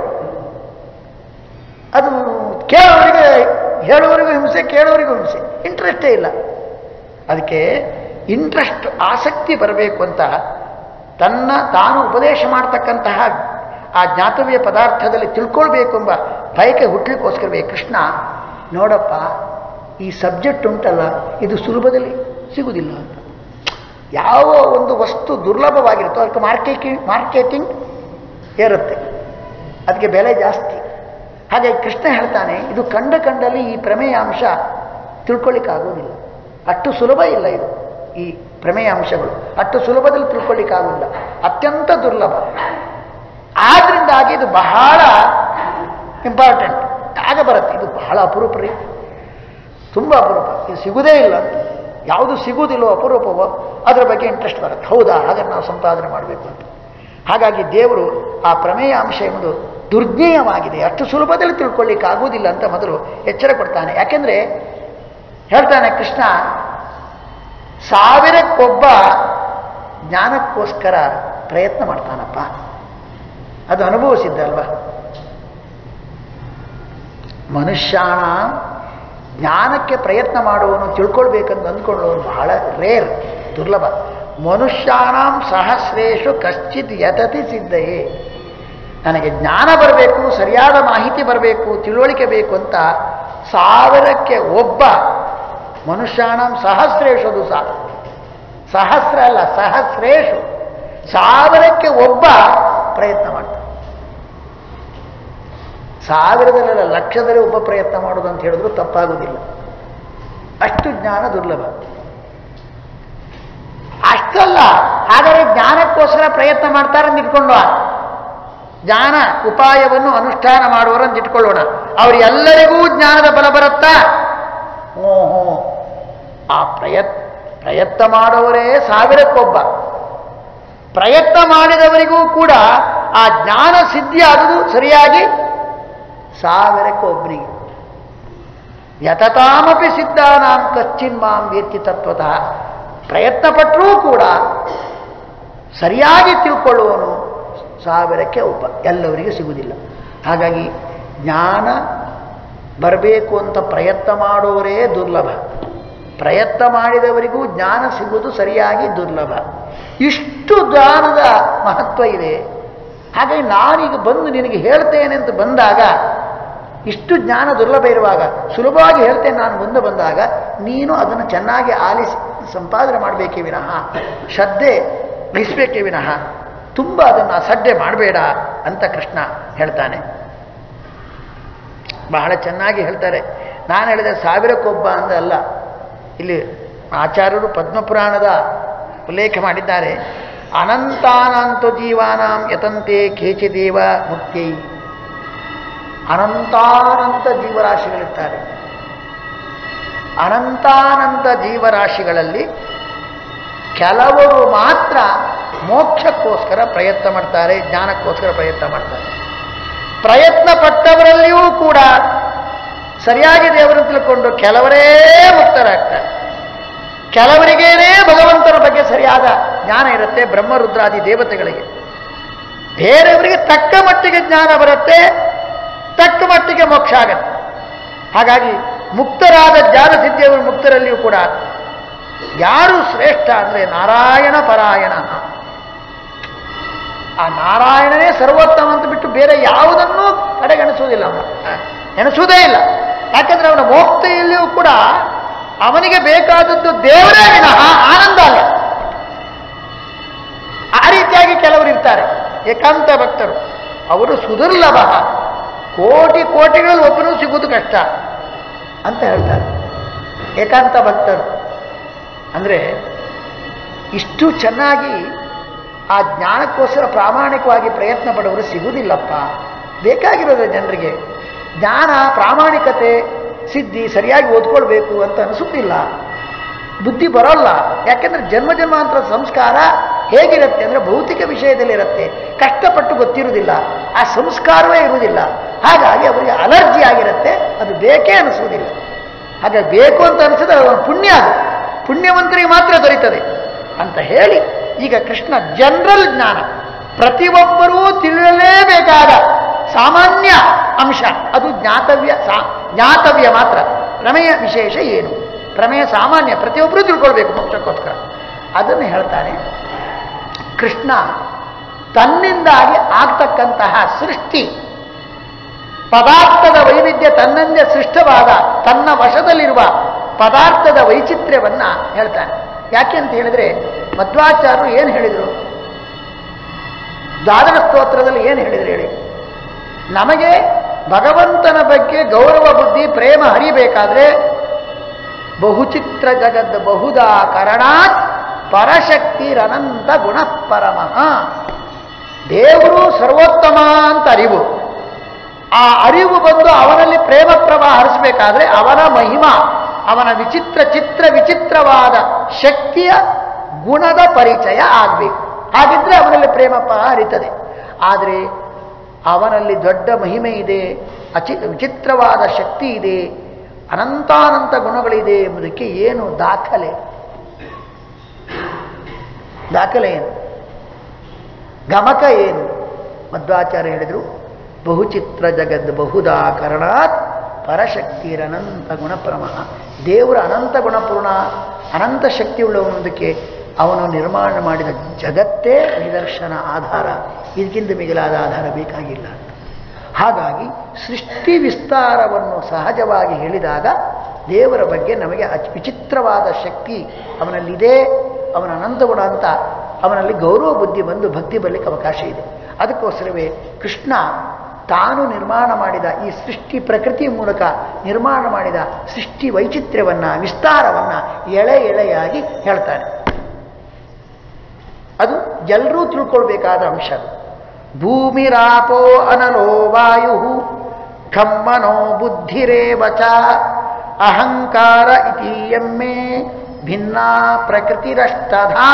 ಅದು ಕೇಳೋರಿಗೆ ಹೇಳೋರಿಗೂ ಹಿಂಸೆ ಕೇಳೋರಿಗೂ ಹಿಂಸೆ ಇಂಟ್ರೆಸ್ಟೇ ಇಲ್ಲ ಅದಕ್ಕೆ ಇಂಟ್ರೆಸ್ಟ್ ಆಸಕ್ತಿ ಬರಬೇಕು ಅಂತ ತನ್ನ ತಾನು ಉಪದೇಶ ಮಾಡ್ತಕ್ಕಂತಹ ಆ ಜ್ಞಾತವ್ಯ ಪದಾರ್ಥದಲ್ಲಿ ತಿಳ್ಕೊಳ್ಬೇಕು ಎಂಬ ಬಯಕೆ ಹುಟ್ಟಲಿಕ್ಕೋಸ್ಕರವೇ ಕೃಷ್ಣ ನೋಡಪ್ಪ ಈ ಸಬ್ಜೆಕ್ಟ್ ಉಂಟಲ್ಲ ಇದು ಸುಲಭದಲ್ಲಿ ಸಿಗುವುದಿಲ್ಲ ಅಂತ ಯಾವ ಒಂದು ವಸ್ತು ದುರ್ಲಭವಾಗಿರುತ್ತೋ ಅದಕ್ಕೆ ಮಾರ್ಕೆಟಿಂಗ್ ಮಾರ್ಕೆಟಿಂಗ್ ಏರುತ್ತೆ ಅದಕ್ಕೆ ಬೆಲೆ ಜಾಸ್ತಿ ಹಾಗೆ ಕೃಷ್ಣ ಹೇಳ್ತಾನೆ ಇದು ಕಂಡ ಕಂಡಲ್ಲಿ ಈ ಪ್ರಮೇಯ ಅಂಶ ತಿಳ್ಕೊಳ್ಳಿಕ್ಕಾಗೋದಿಲ್ಲ ಅಷ್ಟು ಸುಲಭ ಇಲ್ಲ ಇದು ಈ ಪ್ರಮೇಯ ಅಂಶಗಳು ಅಷ್ಟು ಸುಲಭದಲ್ಲಿ ತಿಳ್ಕೊಳ್ಳಿಕ್ಕಾಗೋದಿಲ್ಲ ಅತ್ಯಂತ ದುರ್ಲಭ ಆದ್ರಿಂದಾಗಿ ಇದು ಬಹಳ ಇಂಪಾರ್ಟೆಂಟ್ ಆಗ ಬರುತ್ತೆ ಇದು ಬಹಳ ಅಪರೂಪ ರೀ ತುಂಬ ಅಪರೂಪ ಇದು ಸಿಗುವುದೇ ಇಲ್ಲ ಅಂತ ಯಾವುದು ಸಿಗುವುದಿಲ್ಲೋ ಅಪರೂಪವೋ ಅದರ ಬಗ್ಗೆ ಇಂಟ್ರೆಸ್ಟ್ ಬರುತ್ತೆ ಹೌದಾ ಹಾಗಾದ್ರೆ ನಾವು ಸಂಪಾದನೆ ಮಾಡಬೇಕು ಅಂತ ಹಾಗಾಗಿ ದೇವರು ಆ ಪ್ರಮೇಯ ಅಂಶ ಎಂಬುದು ದುರ್ಜ್ಞೇಯವಾಗಿದೆ ಅಷ್ಟು ಸುಲಭದಲ್ಲಿ ತಿಳ್ಕೊಳ್ಳಿಕ್ಕೆ ಆಗುವುದಿಲ್ಲ ಅಂತ ಮೊದಲು ಎಚ್ಚರ ಕೊಡ್ತಾನೆ ಯಾಕೆಂದ್ರೆ ಹೇಳ್ತಾನೆ ಕೃಷ್ಣ ಸಾವಿರಕ್ಕೊಬ್ಬ ಜ್ಞಾನಕ್ಕೋಸ್ಕರ ಪ್ರಯತ್ನ ಮಾಡ್ತಾನಪ್ಪ ಅದು ಅನುಭವಿಸಿದ್ದ ಅಲ್ವಾ ಮನುಷ್ಯಾಣ ಜ್ಞಾನಕ್ಕೆ ಪ್ರಯತ್ನ ಮಾಡುವನು ತಿಳ್ಕೊಳ್ಬೇಕಂತ ಅಂದ್ಕೊಳ್ಳುವನು ಬಹಳ ರೇರ್ ದುರ್ಲಭ ಮನುಷ್ಯಾಣಂ ಸಹಸ್ರೇಶು ಕಶ್ಚಿತ್ ಯತತಿ ಸಿದ್ಧಯೇ ನನಗೆ ಜ್ಞಾನ ಬರಬೇಕು ಸರಿಯಾದ ಮಾಹಿತಿ ಬರಬೇಕು ತಿಳುವಳಿಕೆ ಬೇಕು ಅಂತ ಸಾವಿರಕ್ಕೆ ಒಬ್ಬ ಮನುಷ್ಯಾಣಂ ಸಹಸ್ರೇಶು ಅದು ಸಹ ಸಹಸ್ರ ಅಲ್ಲ ಸಹಸ್ರೇಶು ಸಾವಿರಕ್ಕೆ ಒಬ್ಬ ಪ್ರಯತ್ನ ಮಾಡ್ತಾನೆ ಸಾವಿರದಲ್ಲ ಲಕ್ಷದಲ್ಲಿ ಒಬ್ಬ ಪ್ರಯತ್ನ ಮಾಡೋದು ಅಂತ ಹೇಳಿದ್ರು ತಪ್ಪಾಗುವುದಿಲ್ಲ ಅಷ್ಟು ಜ್ಞಾನ ದುರ್ಲಭ ಅಷ್ಟಲ್ಲ ಹಾಗಾದರೆ ಜ್ಞಾನಕ್ಕೋಸ್ಕರ ಪ್ರಯತ್ನ ಮಾಡ್ತಾರೆ ಅಂತ ಇಟ್ಕೊಂಡು ಜ್ಞಾನ ಉಪಾಯವನ್ನು ಅನುಷ್ಠಾನ ಮಾಡುವರಂತ ಇಟ್ಕೊಳ್ಳೋಣ ಅವರೆಲ್ಲರಿಗೂ ಜ್ಞಾನದ ಬಲ ಬರುತ್ತಾ ಓಹೋ ಆ ಪ್ರಯತ್ ಪ್ರಯತ್ನ ಮಾಡುವವರೇ ಸಾವಿರಕ್ಕೊಬ್ಬ ಪ್ರಯತ್ನ ಮಾಡಿದವರಿಗೂ ಕೂಡ ಆ ಜ್ಞಾನ ಸಿದ್ಧಿ ಆಗುವುದು ಸರಿಯಾಗಿ ಸಾವಿರಕ್ಕೆ ಒಬ್ಬನಿಗೆ ಯತತಾಮಪಿ ಸಿದ್ಧಾನಾಂ ಕಚ್ಚಿನ್ ಮಾಂ ವೇತ್ತಿ ತತ್ವತಃ ಪ್ರಯತ್ನ ಪಟ್ಟರೂ ಕೂಡ ಸರಿಯಾಗಿ ತಿಳ್ಕೊಳ್ಳುವನು ಸಾವಿರಕ್ಕೆ ಒಬ್ಬ ಎಲ್ಲವರಿಗೂ ಸಿಗುವುದಿಲ್ಲ ಹಾಗಾಗಿ ಜ್ಞಾನ ಬರಬೇಕು ಅಂತ ಪ್ರಯತ್ನ ಮಾಡುವವರೇ ದುರ್ಲಭ ಪ್ರಯತ್ನ ಮಾಡಿದವರಿಗೂ ಜ್ಞಾನ ಸಿಗುವುದು ಸರಿಯಾಗಿ ದುರ್ಲಭ ಇಷ್ಟು ಜ್ಞಾನದ ಮಹತ್ವ ಇದೆ ಹಾಗಾಗಿ ನಾನೀಗ ಬಂದು ನಿನಗೆ ಹೇಳ್ತೇನೆ ಅಂತ ಬಂದಾಗ ಇಷ್ಟು ಜ್ಞಾನ ದುರ್ಲಭ ಇರುವಾಗ ಸುಲಭವಾಗಿ ಹೇಳ್ತೇನೆ ನಾನು ಮುಂದೆ ಬಂದಾಗ ನೀನು ಅದನ್ನು ಚೆನ್ನಾಗಿ ಆಲಿಸಿ ಸಂಪಾದನೆ ಮಾಡಬೇಕೇ ವಿನಃ ಶ್ರದ್ಧೆ ವಹಿಸಬೇಕೇ ವಿನಃ ತುಂಬ ಅದನ್ನು ಅಸಡ್ಡೆ ಮಾಡಬೇಡ ಅಂತ ಕೃಷ್ಣ ಹೇಳ್ತಾನೆ ಬಹಳ ಚೆನ್ನಾಗಿ ಹೇಳ್ತಾರೆ ನಾನು ಹೇಳಿದೆ ಸಾವಿರಕ್ಕೊಬ್ಬ ಅಂದ ಅಲ್ಲ ಇಲ್ಲಿ ಆಚಾರ್ಯರು ಪದ್ಮಪುರಾಣದ ಉಲ್ಲೇಖ ಮಾಡಿದ್ದಾರೆ ಅನಂತಾನಂತ ಜೀವಾನಾಂ ಯತಂತೆ ಕೇಚಿದೇವ ಮುಕ್ತೈ ಅನಂತಾನಂತ ಜೀವರಾಶಿಗಳಿರ್ತಾರೆ ಅನಂತಾನಂತ ಜೀವರಾಶಿಗಳಲ್ಲಿ ಕೆಲವರು ಮಾತ್ರ ಮೋಕ್ಷಕ್ಕೋಸ್ಕರ ಪ್ರಯತ್ನ ಮಾಡ್ತಾರೆ ಜ್ಞಾನಕ್ಕೋಸ್ಕರ ಪ್ರಯತ್ನ ಮಾಡ್ತಾರೆ ಪ್ರಯತ್ನ ಪಟ್ಟವರಲ್ಲಿಯೂ ಕೂಡ ಸರಿಯಾಗಿ ದೇವರನ್ನು ತಿಳ್ಕೊಂಡು ಕೆಲವರೇ ಮುಕ್ತರಾಗ್ತಾರೆ ಕೆಲವರಿಗೇನೇ ಭಗವಂತನ ಬಗ್ಗೆ ಸರಿಯಾದ ಜ್ಞಾನ ಇರುತ್ತೆ ಬ್ರಹ್ಮರುದ್ರಾದಿ ದೇವತೆಗಳಿಗೆ ಬೇರೆಯವರಿಗೆ ತಕ್ಕ ಮಟ್ಟಿಗೆ ಜ್ಞಾನ ಬರುತ್ತೆ ತಕ್ಕ ಮಟ್ಟಿಗೆ ಮೋಕ್ಷ ಆಗತ್ತೆ ಹಾಗಾಗಿ ಮುಕ್ತರಾದ ಜ್ಞಾನ ಸಿದ್ಧಿಯವರು ಮುಕ್ತರಲ್ಲಿಯೂ ಕೂಡ ಯಾರು ಶ್ರೇಷ್ಠ ಅಂದರೆ ನಾರಾಯಣ ಪರಾಯಣ ಆ ನಾರಾಯಣನೇ ಸರ್ವೋತ್ತಮ ಅಂತ ಬಿಟ್ಟು ಬೇರೆ ಯಾವುದನ್ನೂ ಕಡೆಗಣಿಸುವುದಿಲ್ಲ ಅವನು ಎಣಿಸುವುದೇ ಇಲ್ಲ ಯಾಕಂದ್ರೆ ಅವನ ಮೋಕ್ತೆಯಲ್ಲಿಯೂ ಕೂಡ ಅವನಿಗೆ ಬೇಕಾದದ್ದು ದೇವರೇ ವಿನಃ ಆನಂದ ಅಲ್ಲ ಆ ರೀತಿಯಾಗಿ ಕೆಲವರು ಇರ್ತಾರೆ ಏಕಾಂತ ಭಕ್ತರು ಅವರು ಸುದುರ್ಲಭ ಕೋಟಿ ಕೋಟಿಗಳಲ್ಲಿ ಒಬ್ಬರೂ ಸಿಗುವುದು ಕಷ್ಟ ಅಂತ ಹೇಳ್ತಾರೆ ಏಕಾಂತ ಭಕ್ತರು ಅಂದರೆ ಇಷ್ಟು ಚೆನ್ನಾಗಿ ಆ ಜ್ಞಾನಕ್ಕೋಸ್ಕರ ಪ್ರಾಮಾಣಿಕವಾಗಿ ಪ್ರಯತ್ನ ಪಡೋರು ಸಿಗುವುದಿಲ್ಲಪ್ಪ ಬೇಕಾಗಿರೋದು ಜನರಿಗೆ ಜ್ಞಾನ ಪ್ರಾಮಾಣಿಕತೆ ಸಿದ್ಧಿ ಸರಿಯಾಗಿ ಓದ್ಕೊಳ್ಬೇಕು ಅಂತ ಅನಿಸುತ್ತಿಲ್ಲ ಬುದ್ಧಿ ಬರೋಲ್ಲ ಯಾಕೆಂದ್ರೆ ಜನ್ಮ ಜನ್ಮಾಂತರ ಸಂಸ್ಕಾರ ಹೇಗಿರುತ್ತೆ ಅಂದರೆ ಭೌತಿಕ ವಿಷಯದಲ್ಲಿರುತ್ತೆ ಕಷ್ಟಪಟ್ಟು ಗೊತ್ತಿರುವುದಿಲ್ಲ ಆ ಸಂಸ್ಕಾರವೇ ಇರುವುದಿಲ್ಲ ಹಾಗಾಗಿ ಅವರಿಗೆ ಅಲರ್ಜಿ ಆಗಿರುತ್ತೆ ಅದು ಬೇಕೇ ಅನಿಸುವುದಿಲ್ಲ ಹಾಗೆ ಬೇಕು ಅಂತ ಅನಿಸಿದ್ರೆ ಅವನ ಪುಣ್ಯ ಅದು ಪುಣ್ಯವಂತರಿಗೆ ಮಾತ್ರ ದೊರೀತದೆ ಅಂತ ಹೇಳಿ ಈಗ ಕೃಷ್ಣ ಜನರಲ್ ಜ್ಞಾನ ಪ್ರತಿಯೊಬ್ಬರೂ ತಿಳಿಯಲೇಬೇಕಾದ ಸಾಮಾನ್ಯ ಅಂಶ ಅದು ಜ್ಞಾತವ್ಯ ಸಾ ಜ್ಞಾತವ್ಯ ಮಾತ್ರ ಪ್ರಮೇಯ ವಿಶೇಷ ಏನು ಪ್ರಮೇಯ ಸಾಮಾನ್ಯ ಪ್ರತಿಯೊಬ್ಬರೂ ತಿಳ್ಕೊಳ್ಬೇಕು ಮೋಕ್ಷಕ್ಕೋಸ್ಕರ ಅದನ್ನು ಹೇಳ್ತಾನೆ ಕೃಷ್ಣ ತನ್ನಿಂದಾಗಿ ಆಗ್ತಕ್ಕಂತಹ ಸೃಷ್ಟಿ ಪದಾರ್ಥದ ವೈವಿಧ್ಯ ತನ್ನಂದೇ ಸೃಷ್ಟವಾದ ತನ್ನ ವಶದಲ್ಲಿರುವ ಪದಾರ್ಥದ ವೈಚಿತ್ರ್ಯವನ್ನ ಹೇಳ್ತಾನೆ ಯಾಕೆ ಅಂತ ಹೇಳಿದ್ರೆ ಮಧ್ವಾಚಾರ್ಯರು ಏನು ಹೇಳಿದರು ದ್ವಾದಶ ಸ್ತೋತ್ರದಲ್ಲಿ ಏನು ಹೇಳಿದ್ರು ಹೇಳಿ ನಮಗೆ ಭಗವಂತನ ಬಗ್ಗೆ ಗೌರವ ಬುದ್ಧಿ ಪ್ರೇಮ ಹರಿಬೇಕಾದ್ರೆ ಬಹುಚಿತ್ರ ಜಗದ್ ಬಹುದಾ ಕರಣಾತ್ ಪರಶಕ್ತಿರನಂತ ಗುಣ ಪರಮಃ ದೇವರು ಸರ್ವೋತ್ತಮ ಅಂತ ಅರಿವು ಆ ಅರಿವು ಬಂದು ಅವನಲ್ಲಿ ಪ್ರೇಮ ಪ್ರವಾಹ ಹರಿಸಬೇಕಾದ್ರೆ ಅವನ ಮಹಿಮಾ ಅವನ ವಿಚಿತ್ರ ಚಿತ್ರ ವಿಚಿತ್ರವಾದ ಶಕ್ತಿಯ ಗುಣದ ಪರಿಚಯ ಆಗಬೇಕು ಹಾಗಿದ್ರೆ ಅವನಲ್ಲಿ ಪ್ರೇಮ ಪ್ರವಾಹ ಹರಿತದೆ ಆದರೆ ಅವನಲ್ಲಿ ದೊಡ್ಡ ಮಹಿಮೆ ಇದೆ ಅಚಿ ವಿಚಿತ್ರವಾದ ಶಕ್ತಿ ಇದೆ ಅನಂತಾನಂತ ಗುಣಗಳಿದೆ ಎಂಬುದಕ್ಕೆ ಏನು ದಾಖಲೆ ದಾಖಲೆ ಏನು ಗಮಕ ಏನು ಮಧ್ವಾಚಾರ್ಯ ಹೇಳಿದರು ಬಹುಚಿತ್ರ ಜಗದ್ ಬಹುದಾ ಕರಣಾತ್ ಪರಶಕ್ತಿರನಂತ ಗುಣಪ್ರಮಃ ದೇವರ ಅನಂತ ಗುಣಪೂರ್ಣ ಅನಂತ ಶಕ್ತಿಯುಳ್ಳವನೊಂದಕ್ಕೆ ಅವನು ನಿರ್ಮಾಣ ಮಾಡಿದ ಜಗತ್ತೇ ನಿದರ್ಶನ ಆಧಾರ ಇದಕ್ಕಿಂತ ಮಿಗಿಲಾದ ಆಧಾರ ಬೇಕಾಗಿಲ್ಲ ಅಂತ ಹಾಗಾಗಿ ಸೃಷ್ಟಿ ವಿಸ್ತಾರವನ್ನು ಸಹಜವಾಗಿ ಹೇಳಿದಾಗ ದೇವರ ಬಗ್ಗೆ ನಮಗೆ ಅಚ್ ವಿಚಿತ್ರವಾದ ಶಕ್ತಿ ಅವನಲ್ಲಿದೆ ಅವನ ಅನಂತ ಗುಣ ಅಂತ ಅವನಲ್ಲಿ ಗೌರವ ಬುದ್ಧಿ ಬಂದು ಭಕ್ತಿ ಬರಲಿಕ್ಕೆ ಅವಕಾಶ ಇದೆ ಅದಕ್ಕೋಸ್ಕರವೇ ಕೃಷ್ಣ ತಾನು ನಿರ್ಮಾಣ ಮಾಡಿದ ಈ ಸೃಷ್ಟಿ ಪ್ರಕೃತಿ ಮೂಲಕ ನಿರ್ಮಾಣ ಮಾಡಿದ ಸೃಷ್ಟಿ ವೈಚಿತ್ರ್ಯವನ್ನ ವಿಸ್ತಾರವನ್ನ ಎಳೆ ಎಳೆಯಾಗಿ ಹೇಳ್ತಾನೆ ಅದು ಎಲ್ಲರೂ ತಿಳ್ಕೊಳ್ಬೇಕಾದ ಅಂಶ ಅದು ಭೂಮಿರಾಪೋ ಅನಲೋ ವಾಯು ಖಮ್ಮನೋ ಬುದ್ಧಿರೇವ ಚ ಅಹಂಕಾರ ಇತೀಯಮ್ಮೆ ಭಿನ್ನ ಪ್ರಕೃತಿರಷ್ಟಧಾ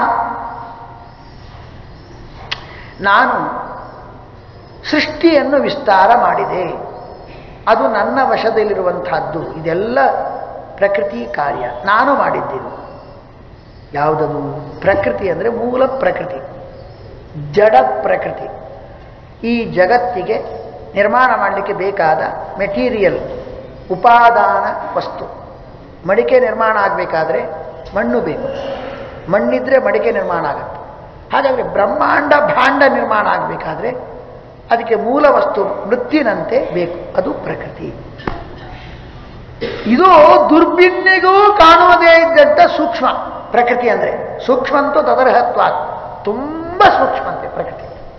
ನಾನು ಸೃಷ್ಟಿಯನ್ನು ವಿಸ್ತಾರ ಮಾಡಿದೆ ಅದು ನನ್ನ ವಶದಲ್ಲಿರುವಂತಹದ್ದು ಇದೆಲ್ಲ ಪ್ರಕೃತಿ ಕಾರ್ಯ ನಾನು ಮಾಡಿದ್ದೇನೆ ಯಾವುದದು ಪ್ರಕೃತಿ ಅಂದರೆ ಮೂಲ ಪ್ರಕೃತಿ ಜಡ ಪ್ರಕೃತಿ ಈ ಜಗತ್ತಿಗೆ ನಿರ್ಮಾಣ ಮಾಡಲಿಕ್ಕೆ ಬೇಕಾದ ಮೆಟೀರಿಯಲ್ ಉಪಾದಾನ ವಸ್ತು ಮಡಿಕೆ ನಿರ್ಮಾಣ ಆಗಬೇಕಾದ್ರೆ ಮಣ್ಣು ಬೇಕು ಮಣ್ಣಿದ್ರೆ ಮಡಿಕೆ ನಿರ್ಮಾಣ ಆಗುತ್ತೆ ಹಾಗಾದರೆ ಬ್ರಹ್ಮಾಂಡ ಭಾಂಡ ನಿರ್ಮಾಣ ಆಗಬೇಕಾದ್ರೆ ಅದಕ್ಕೆ ಮೂಲ ವಸ್ತು ಮೃತ್ಯುನಂತೆ ಬೇಕು ಅದು ಪ್ರಕೃತಿ ಇದು ದುರ್ಬಿನ್ನಿಗೂ ಕಾಣುವುದೇ ಇದ್ದಂಥ ಸೂಕ್ಷ್ಮ ಪ್ರಕೃತಿ ಅಂದರೆ ಸೂಕ್ಷ್ಮಂತೂ ತದರ್ಹತ್ವ ತುಂಬ ಸೂಕ್ಷ್ಮಂತೆ ಪ್ರಕೃತಿ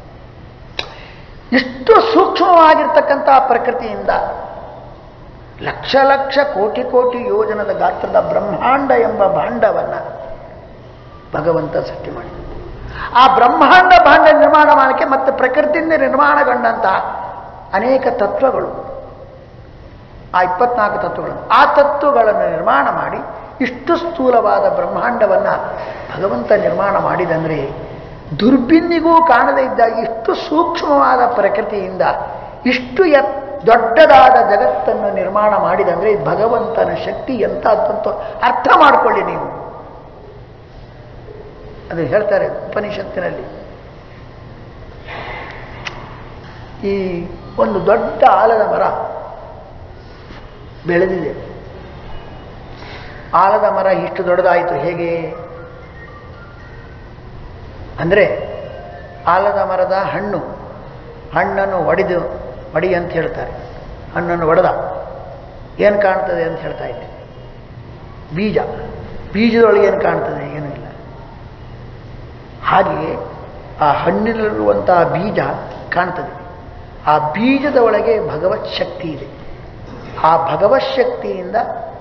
ಇಷ್ಟು ಸೂಕ್ಷ್ಮವಾಗಿರ್ತಕ್ಕಂಥ ಪ್ರಕೃತಿಯಿಂದ ಲಕ್ಷ ಲಕ್ಷ ಕೋಟಿ ಕೋಟಿ ಯೋಜನದ ಗಾತ್ರದ ಬ್ರಹ್ಮಾಂಡ ಎಂಬ ಭಾಂಡವನ್ನು ಭಗವಂತ ಸೃಷ್ಟಿ ಮಾಡಿದ ಆ ಬ್ರಹ್ಮಾಂಡ ಭಾಂಡ ನಿರ್ಮಾಣ ಮಾಡಲಿಕ್ಕೆ ಮತ್ತೆ ಪ್ರಕೃತಿಯಿಂದ ನಿರ್ಮಾಣಗೊಂಡಂಥ ಅನೇಕ ತತ್ವಗಳು ಆ ಇಪ್ಪತ್ನಾಲ್ಕು ತತ್ವಗಳು ಆ ತತ್ವಗಳನ್ನು ನಿರ್ಮಾಣ ಮಾಡಿ ಇಷ್ಟು ಸ್ಥೂಲವಾದ ಬ್ರಹ್ಮಾಂಡವನ್ನು ಭಗವಂತ ನಿರ್ಮಾಣ ಮಾಡಿದಂದರೆ ದುರ್ಬಿನ್ನಿಗೂ ಕಾಣದೇ ಇದ್ದ ಇಷ್ಟು ಸೂಕ್ಷ್ಮವಾದ ಪ್ರಕೃತಿಯಿಂದ ಇಷ್ಟು ಎತ್ ದೊಡ್ಡದಾದ ಜಗತ್ತನ್ನು ನಿರ್ಮಾಣ ಮಾಡಿದಂದರೆ ಭಗವಂತನ ಶಕ್ತಿ ಎಂಥದ್ದಂತೂ ಅರ್ಥ ಮಾಡಿಕೊಳ್ಳಿ ನೀವು ಅದು ಹೇಳ್ತಾರೆ ಉಪನಿಷತ್ತಿನಲ್ಲಿ ಈ ಒಂದು ದೊಡ್ಡ ಆಲದ ಮರ ಬೆಳೆದಿದೆ ಆಲದ ಮರ ಇಷ್ಟು ದೊಡ್ಡದಾಯಿತು ಹೇಗೆ ಅಂದರೆ ಆಲದ ಮರದ ಹಣ್ಣು ಹಣ್ಣನ್ನು ಒಡೆದು ಒಡಿ ಅಂತ ಹೇಳ್ತಾರೆ ಹಣ್ಣನ್ನು ಒಡೆದ ಏನು ಕಾಣ್ತದೆ ಅಂತ ಹೇಳ್ತಾ ಇದ್ದೆ ಬೀಜ ಬೀಜದೊಳಗೆ ಏನು ಕಾಣ್ತದೆ ಏನೂ ಇಲ್ಲ ಹಾಗೆಯೇ ಆ ಹಣ್ಣಿನಲ್ಲಿರುವಂತಹ ಬೀಜ ಕಾಣ್ತದೆ ಆ ಬೀಜದ ಒಳಗೆ ಭಗವತ್ ಶಕ್ತಿ ಇದೆ ಆ ಭಗವತ್ ಶಕ್ತಿಯಿಂದ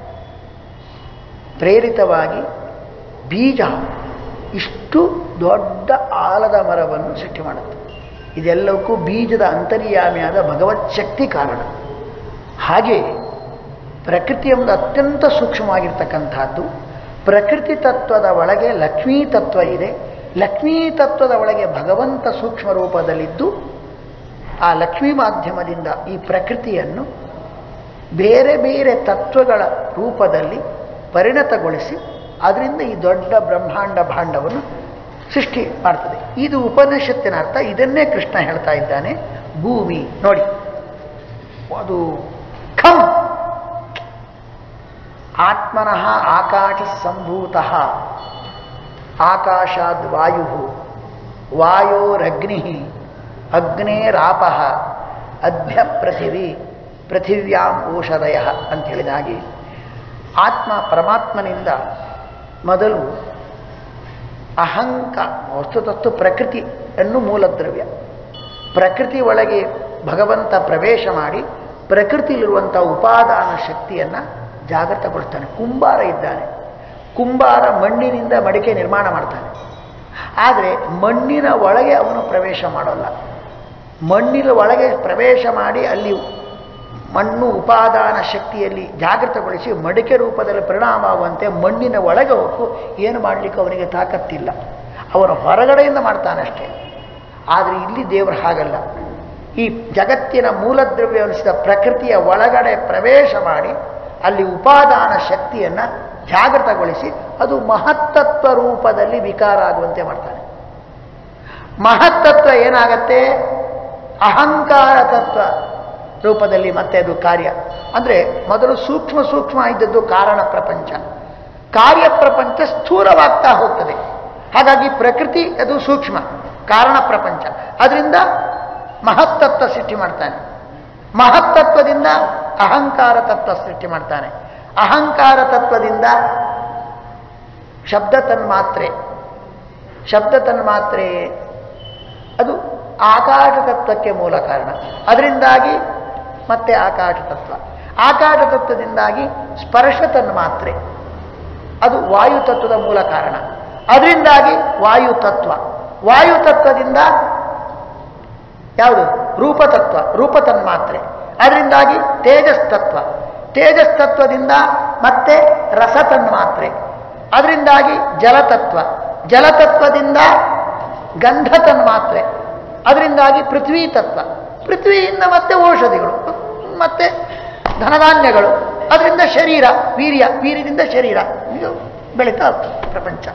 ಪ್ರೇರಿತವಾಗಿ ಬೀಜ ಇಷ್ಟು ದೊಡ್ಡ ಆಲದ ಮರವನ್ನು ಸೃಷ್ಟಿ ಮಾಡುತ್ತೆ ಇದೆಲ್ಲಕ್ಕೂ ಬೀಜದ ಅಂತರ್ಯಾಮಿಯಾದ ಭಗವತ್ ಶಕ್ತಿ ಕಾರಣ ಹಾಗೆ ಪ್ರಕೃತಿ ಎಂಬುದು ಅತ್ಯಂತ ಸೂಕ್ಷ್ಮವಾಗಿರ್ತಕ್ಕಂಥದ್ದು ಪ್ರಕೃತಿ ತತ್ವದ ಒಳಗೆ ಲಕ್ಷ್ಮೀ ತತ್ವ ಇದೆ ಲಕ್ಷ್ಮೀ ತತ್ವದ ಒಳಗೆ ಭಗವಂತ ಸೂಕ್ಷ್ಮ ರೂಪದಲ್ಲಿದ್ದು ಆ ಲಕ್ಷ್ಮೀ ಮಾಧ್ಯಮದಿಂದ ಈ ಪ್ರಕೃತಿಯನ್ನು ಬೇರೆ ಬೇರೆ ತತ್ವಗಳ ರೂಪದಲ್ಲಿ ಪರಿಣತಗೊಳಿಸಿ ಅದರಿಂದ ಈ ದೊಡ್ಡ ಬ್ರಹ್ಮಾಂಡ ಭಾಂಡವನ್ನು ಸೃಷ್ಟಿ ಮಾಡ್ತದೆ ಇದು ಉಪನಿಷತ್ತಿನ ಅರ್ಥ ಇದನ್ನೇ ಕೃಷ್ಣ ಹೇಳ್ತಾ ಇದ್ದಾನೆ ಭೂಮಿ ನೋಡಿ ಅದು ಖಂ ಆತ್ಮನಃ ಆಕಾಶ ಸಂಭೂತ ಆಕಾಶಾದ್ ವಾಯು ವಾಯೋರಗ್ನಿ ಅಗ್ನೇರಾಪ ಅದ್ಭ್ಯ ಪೃಥಿವಿ ಪೃಥಿವ್ಯಾಂ ಓಷಧಯ ಅಂತ ಹೇಳಿದ ಹಾಗೆ ಆತ್ಮ ಪರಮಾತ್ಮನಿಂದ ಮೊದಲು ಅಹಂಕ ವಸ್ತುತಸ್ತು ಪ್ರಕೃತಿಯನ್ನು ಮೂಲದ್ರವ್ಯ ಪ್ರಕೃತಿ ಒಳಗೆ ಭಗವಂತ ಪ್ರವೇಶ ಮಾಡಿ ಪ್ರಕೃತಿಯಲ್ಲಿರುವಂಥ ಉಪಾದಾನ ಶಕ್ತಿಯನ್ನು ಜಾಗೃತಗೊಳಿಸ್ತಾನೆ ಕುಂಬಾರ ಇದ್ದಾನೆ ಕುಂಬಾರ ಮಣ್ಣಿನಿಂದ ಮಡಿಕೆ ನಿರ್ಮಾಣ ಮಾಡ್ತಾನೆ ಆದರೆ ಮಣ್ಣಿನ ಒಳಗೆ ಅವನು ಪ್ರವೇಶ ಮಾಡೋಲ್ಲ ಮಣ್ಣಿನ ಒಳಗೆ ಪ್ರವೇಶ ಮಾಡಿ ಅಲ್ಲಿ ಮಣ್ಣು ಉಪಾದಾನ ಶಕ್ತಿಯಲ್ಲಿ ಜಾಗೃತಗೊಳಿಸಿ ಮಡಿಕೆ ರೂಪದಲ್ಲಿ ಪರಿಣಾಮವಾಗುವಂತೆ ಮಣ್ಣಿನ ಒಳಗೆ ಹೊಕ್ಕು ಏನು ಮಾಡಲಿಕ್ಕೆ ಅವನಿಗೆ ತಾಕತ್ತಿಲ್ಲ ಅವನು ಹೊರಗಡೆಯಿಂದ ಮಾಡ್ತಾನೆ ಅಷ್ಟೇ ಆದರೆ ಇಲ್ಲಿ ದೇವರು ಹಾಗಲ್ಲ ಈ ಜಗತ್ತಿನ ಮೂಲದ್ರವ್ಯ ಅನಿಸಿದ ಪ್ರಕೃತಿಯ ಒಳಗಡೆ ಪ್ರವೇಶ ಮಾಡಿ ಅಲ್ಲಿ ಉಪಾದಾನ ಶಕ್ತಿಯನ್ನು ಜಾಗೃತಗೊಳಿಸಿ ಅದು ಮಹತ್ತತ್ವ ರೂಪದಲ್ಲಿ ವಿಕಾರ ಆಗುವಂತೆ ಮಾಡ್ತಾನೆ ಮಹತ್ತತ್ವ ಏನಾಗತ್ತೆ ಅಹಂಕಾರ ತತ್ವ ರೂಪದಲ್ಲಿ ಮತ್ತೆ ಅದು ಕಾರ್ಯ ಅಂದರೆ ಮೊದಲು ಸೂಕ್ಷ್ಮ ಸೂಕ್ಷ್ಮ ಇದ್ದದ್ದು ಕಾರಣ ಪ್ರಪಂಚ ಕಾರ್ಯ ಪ್ರಪಂಚ ಸ್ಥೂಲವಾಗ್ತಾ ಹೋಗ್ತದೆ ಹಾಗಾಗಿ ಪ್ರಕೃತಿ ಅದು ಸೂಕ್ಷ್ಮ ಕಾರಣ ಪ್ರಪಂಚ ಅದರಿಂದ ಮಹತ್ತತ್ವ ಸೃಷ್ಟಿ ಮಾಡ್ತಾನೆ ಮಹತ್ತತ್ವದಿಂದ ಅಹಂಕಾರ ತತ್ವ ಸೃಷ್ಟಿ ಮಾಡ್ತಾನೆ ಅಹಂಕಾರ ತತ್ವದಿಂದ ಶಬ್ದ ತನ್ಮಾತ್ರೆ ಶಬ್ದ ತನ್ಮಾತ್ರೆ ಅದು ಆಕಾಶ ತತ್ವಕ್ಕೆ ಮೂಲ ಕಾರಣ ಅದರಿಂದಾಗಿ ಮತ್ತೆ ಆಕಾಶ ತತ್ವ ಆಕಾಶ ತತ್ವದಿಂದಾಗಿ ಸ್ಪರ್ಶ ತನ್ಮಾತ್ರೆ ಅದು ವಾಯು ತತ್ವದ ಮೂಲ ಕಾರಣ ಅದರಿಂದಾಗಿ ವಾಯು ತತ್ವ ವಾಯು ತತ್ವದಿಂದ ಯಾವುದು ರೂಪತತ್ವ ರೂಪ ತನ್ಮಾತ್ರೆ ಅದರಿಂದಾಗಿ ತೇಜಸ್ ತತ್ವ ತೇಜಸ್ ತತ್ವದಿಂದ ಮತ್ತೆ ರಸ ತನ್ಮಾತ್ರೆ ಅದರಿಂದಾಗಿ ಜಲತತ್ವ ಜಲತತ್ವದಿಂದ ಗಂಧ ತನ್ಮಾತ್ರೆ ಅದರಿಂದಾಗಿ ಪೃಥ್ವಿ ತತ್ವ ಪೃಥ್ವಿಯಿಂದ ಮತ್ತೆ ಔಷಧಿಗಳು ಮತ್ತೆ ಧನಧಾನ್ಯಗಳು ಅದರಿಂದ ಶರೀರ ವೀರ್ಯ ವೀರ್ಯದಿಂದ ಶರೀರ ಇದು ಬೆಳೀತಾ ಹೋಗ್ತದೆ ಪ್ರಪಂಚ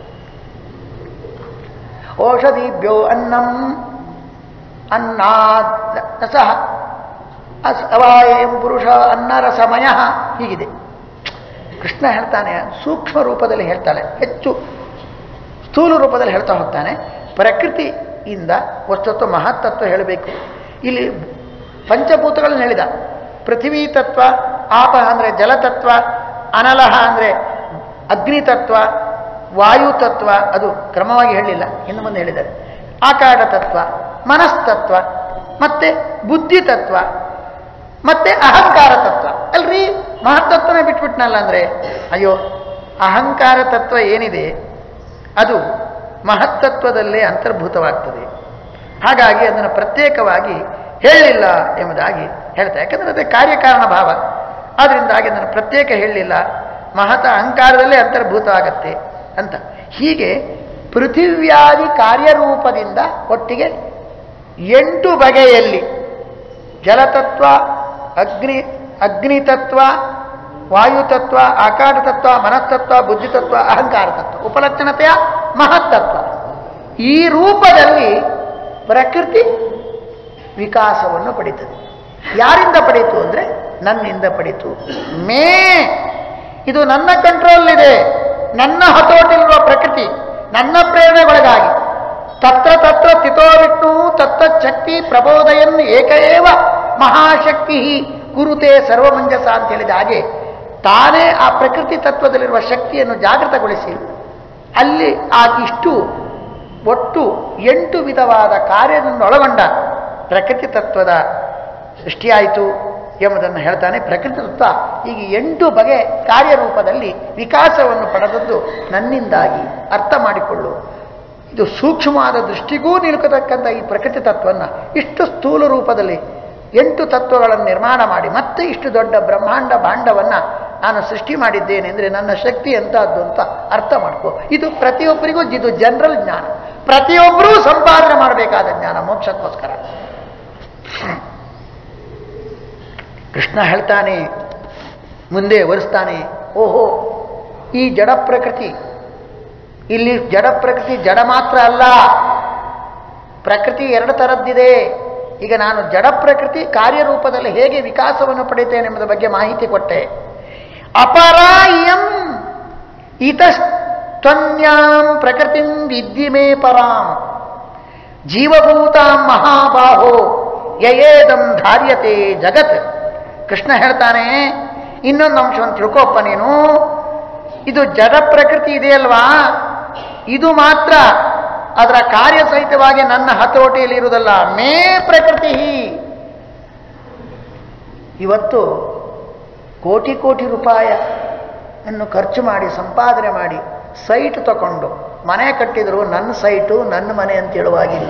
ಔಷಧಿಭ್ಯೋ ಅನ್ನಂ ಅನ್ನಾದ್ ರಸಃ ಅವಾಯಂ ಪುರುಷ ಅನ್ನರಸಮಯ ಹೀಗಿದೆ ಕೃಷ್ಣ ಹೇಳ್ತಾನೆ ಸೂಕ್ಷ್ಮ ರೂಪದಲ್ಲಿ ಹೇಳ್ತಾನೆ ಹೆಚ್ಚು ಸ್ಥೂಲ ರೂಪದಲ್ಲಿ ಹೇಳ್ತಾ ಹೋಗ್ತಾನೆ ಪ್ರಕೃತಿಯಿಂದ ವಸ್ತುತ್ವ ಮಹತ್ತತ್ವ ಹೇಳಬೇಕು ಇಲ್ಲಿ ಪಂಚಭೂತಗಳನ್ನು ಹೇಳಿದ ಪೃಥ್ವಿ ತತ್ವ ಆಪ ಅಂದರೆ ಜಲತತ್ವ ಅನಲಹ ಅಂದರೆ ಅಗ್ನಿತತ್ವ ವಾಯು ತತ್ವ ಅದು ಕ್ರಮವಾಗಿ ಹೇಳಿಲ್ಲ ಇನ್ನು ಮುಂದೆ ಹೇಳಿದ್ದಾರೆ ಆಕಾಶ ತತ್ವ ಮನಸ್ತತ್ವ ಮತ್ತೆ ಬುದ್ಧಿ ತತ್ವ ಮತ್ತೆ ಅಹಂಕಾರ ತತ್ವ ಅಲ್ರಿ ಮಹತ್ತತ್ವನೇ ಬಿಟ್ಬಿಟ್ನಲ್ಲ ಅಂದರೆ ಅಯ್ಯೋ ಅಹಂಕಾರ ತತ್ವ ಏನಿದೆ ಅದು ಮಹತ್ತತ್ವದಲ್ಲೇ ಅಂತರ್ಭೂತವಾಗ್ತದೆ ಹಾಗಾಗಿ ಅದನ್ನು ಪ್ರತ್ಯೇಕವಾಗಿ ಹೇಳಲಿಲ್ಲ ಎಂಬುದಾಗಿ ಹೇಳ್ತಾರೆ ಯಾಕಂದರೆ ಅದೇ ಕಾರ್ಯಕಾರಣ ಭಾವ ಆದ್ದರಿಂದಾಗಿ ಅದನ್ನು ಪ್ರತ್ಯೇಕ ಹೇಳಲಿಲ್ಲ ಮಹತ ಅಹಂಕಾರದಲ್ಲೇ ಅಂತರ್ಭೂತವಾಗತ್ತೆ ಅಂತ ಹೀಗೆ ಪೃಥಿವ್ಯಾದಿ ಕಾರ್ಯರೂಪದಿಂದ ಒಟ್ಟಿಗೆ ಎಂಟು ಬಗೆಯಲ್ಲಿ ಜಲತತ್ವ ಅಗ್ನಿ ಅಗ್ನಿತತ್ವ ವಾಯುತತ್ವ ಆಕಾಶ ತತ್ವ ಮನಸ್ತತ್ವ ಬುದ್ಧಿತತ್ವ ಅಹಂಕಾರ ತತ್ವ ಉಪಲಕ್ಷಣತೆಯ ಮಹತ್ತತ್ವ ಈ ರೂಪದಲ್ಲಿ ಪ್ರಕೃತಿ ವಿಕಾಸವನ್ನು ಪಡೀತದೆ ಯಾರಿಂದ ಪಡೀತು ಅಂದರೆ ನನ್ನಿಂದ ಪಡೀತು ಮೇ ಇದು ನನ್ನ ಕಂಟ್ರೋಲ್ ಇದೆ ನನ್ನ ಹತೋಟಿರುವ ಪ್ರಕೃತಿ ನನ್ನ ಪ್ರೇರಣೆಗೊಳಗಾಗಿ ತತ್ರ ತತ್ರ ಸ್ಥಿತೋ ವಿಷ್ಣು ತತ್ತಚ್ಛಕ್ತಿ ಪ್ರಬೋಧಯನ್ ಏಕಏವ ಮಹಾಶಕ್ತಿ ಕುರುತೆ ಸರ್ವಮಂಜಸ ಅಂತ ಹೇಳಿದ ಹಾಗೆ ತಾನೇ ಆ ಪ್ರಕೃತಿ ತತ್ವದಲ್ಲಿರುವ ಶಕ್ತಿಯನ್ನು ಜಾಗೃತಗೊಳಿಸಿ ಅಲ್ಲಿ ಆ ಇಷ್ಟು ಒಟ್ಟು ಎಂಟು ವಿಧವಾದ ಕಾರ್ಯದನ್ನೊಳಗೊಂಡ ಪ್ರಕೃತಿ ತತ್ವದ ಸೃಷ್ಟಿಯಾಯಿತು ಎಂಬುದನ್ನು ಹೇಳ್ತಾನೆ ಪ್ರಕೃತಿ ತತ್ವ ಈಗ ಎಂಟು ಬಗೆ ಕಾರ್ಯರೂಪದಲ್ಲಿ ವಿಕಾಸವನ್ನು ಪಡೆದದ್ದು ನನ್ನಿಂದಾಗಿ ಅರ್ಥ ಮಾಡಿಕೊಳ್ಳು ಇದು ಸೂಕ್ಷ್ಮವಾದ ದೃಷ್ಟಿಗೂ ನಿಲುಕತಕ್ಕಂಥ ಈ ಪ್ರಕೃತಿ ತತ್ವವನ್ನು ಇಷ್ಟು ಸ್ಥೂಲ ರೂಪದಲ್ಲಿ ಎಂಟು ತತ್ವಗಳನ್ನು ನಿರ್ಮಾಣ ಮಾಡಿ ಮತ್ತೆ ಇಷ್ಟು ದೊಡ್ಡ ಬ್ರಹ್ಮಾಂಡ ಭಾಂಡವನ್ನು ನಾನು ಸೃಷ್ಟಿ ಮಾಡಿದ್ದೇನೆ ಅಂದರೆ ನನ್ನ ಶಕ್ತಿ ಎಂತಹದ್ದು ಅಂತ ಅರ್ಥ ಮಾಡ್ಕೋ ಇದು ಪ್ರತಿಯೊಬ್ಬರಿಗೂ ಇದು ಜನರಲ್ ಜ್ಞಾನ ಪ್ರತಿಯೊಬ್ಬರೂ ಸಂಪಾದನೆ ಮಾಡಬೇಕಾದ ಜ್ಞಾನ ಮೋಕ್ಷಕ್ಕೋಸ್ಕರ ಕೃಷ್ಣ ಹೇಳ್ತಾನೆ ಮುಂದೆ ಒರೆಸ್ತಾನೆ ಓಹೋ ಈ ಜಡ ಪ್ರಕೃತಿ ಇಲ್ಲಿ ಜಡ ಪ್ರಕೃತಿ ಜಡ ಮಾತ್ರ ಅಲ್ಲ ಪ್ರಕೃತಿ ಎರಡು ಥರದ್ದಿದೆ ಈಗ ನಾನು ಜಡ ಪ್ರಕೃತಿ ಕಾರ್ಯರೂಪದಲ್ಲಿ ಹೇಗೆ ವಿಕಾಸವನ್ನು ಪಡೆಯುತ್ತೇನೆ ಎಂಬುದರ ಬಗ್ಗೆ ಮಾಹಿತಿ ಕೊಟ್ಟೆ ಅಪರಾಯಂ ಇತಸ್ತ್ವನ್ಯಾಂ ಪ್ರಕೃತಿಂ ವಿದ್ಯಿಮೇ ಪರಾಂ ಜೀವಭೂತಾಂ ಮಹಾಬಾಹೋ ಯಯೇದಂ ಧಾರ್ಯತೆ ಜಗತ್ ಕೃಷ್ಣ ಹೇಳ್ತಾನೆ ಇನ್ನೊಂದು ಅಂಶವನ್ನು ತಿಳ್ಕೊಪ್ಪ ನೀನು ಇದು ಜಡ ಪ್ರಕೃತಿ ಇದೆಯಲ್ವಾ ಇದು ಮಾತ್ರ ಅದರ ಕಾರ್ಯಸಹಿತವಾಗಿ ನನ್ನ ಹತೋಟಿಯಲ್ಲಿ ಇರುವುದಲ್ಲ ಮೇ ಪ್ರಕೃತಿ ಇವತ್ತು ಕೋಟಿ ಕೋಟಿ ರೂಪಾಯ ಅನ್ನು ಖರ್ಚು ಮಾಡಿ ಸಂಪಾದನೆ ಮಾಡಿ ಸೈಟ್ ತಗೊಂಡು ಮನೆ ಕಟ್ಟಿದ್ರು ನನ್ನ ಸೈಟು ನನ್ನ ಮನೆ ಅಂತ ಹೇಳುವಾಗಿಲ್ಲ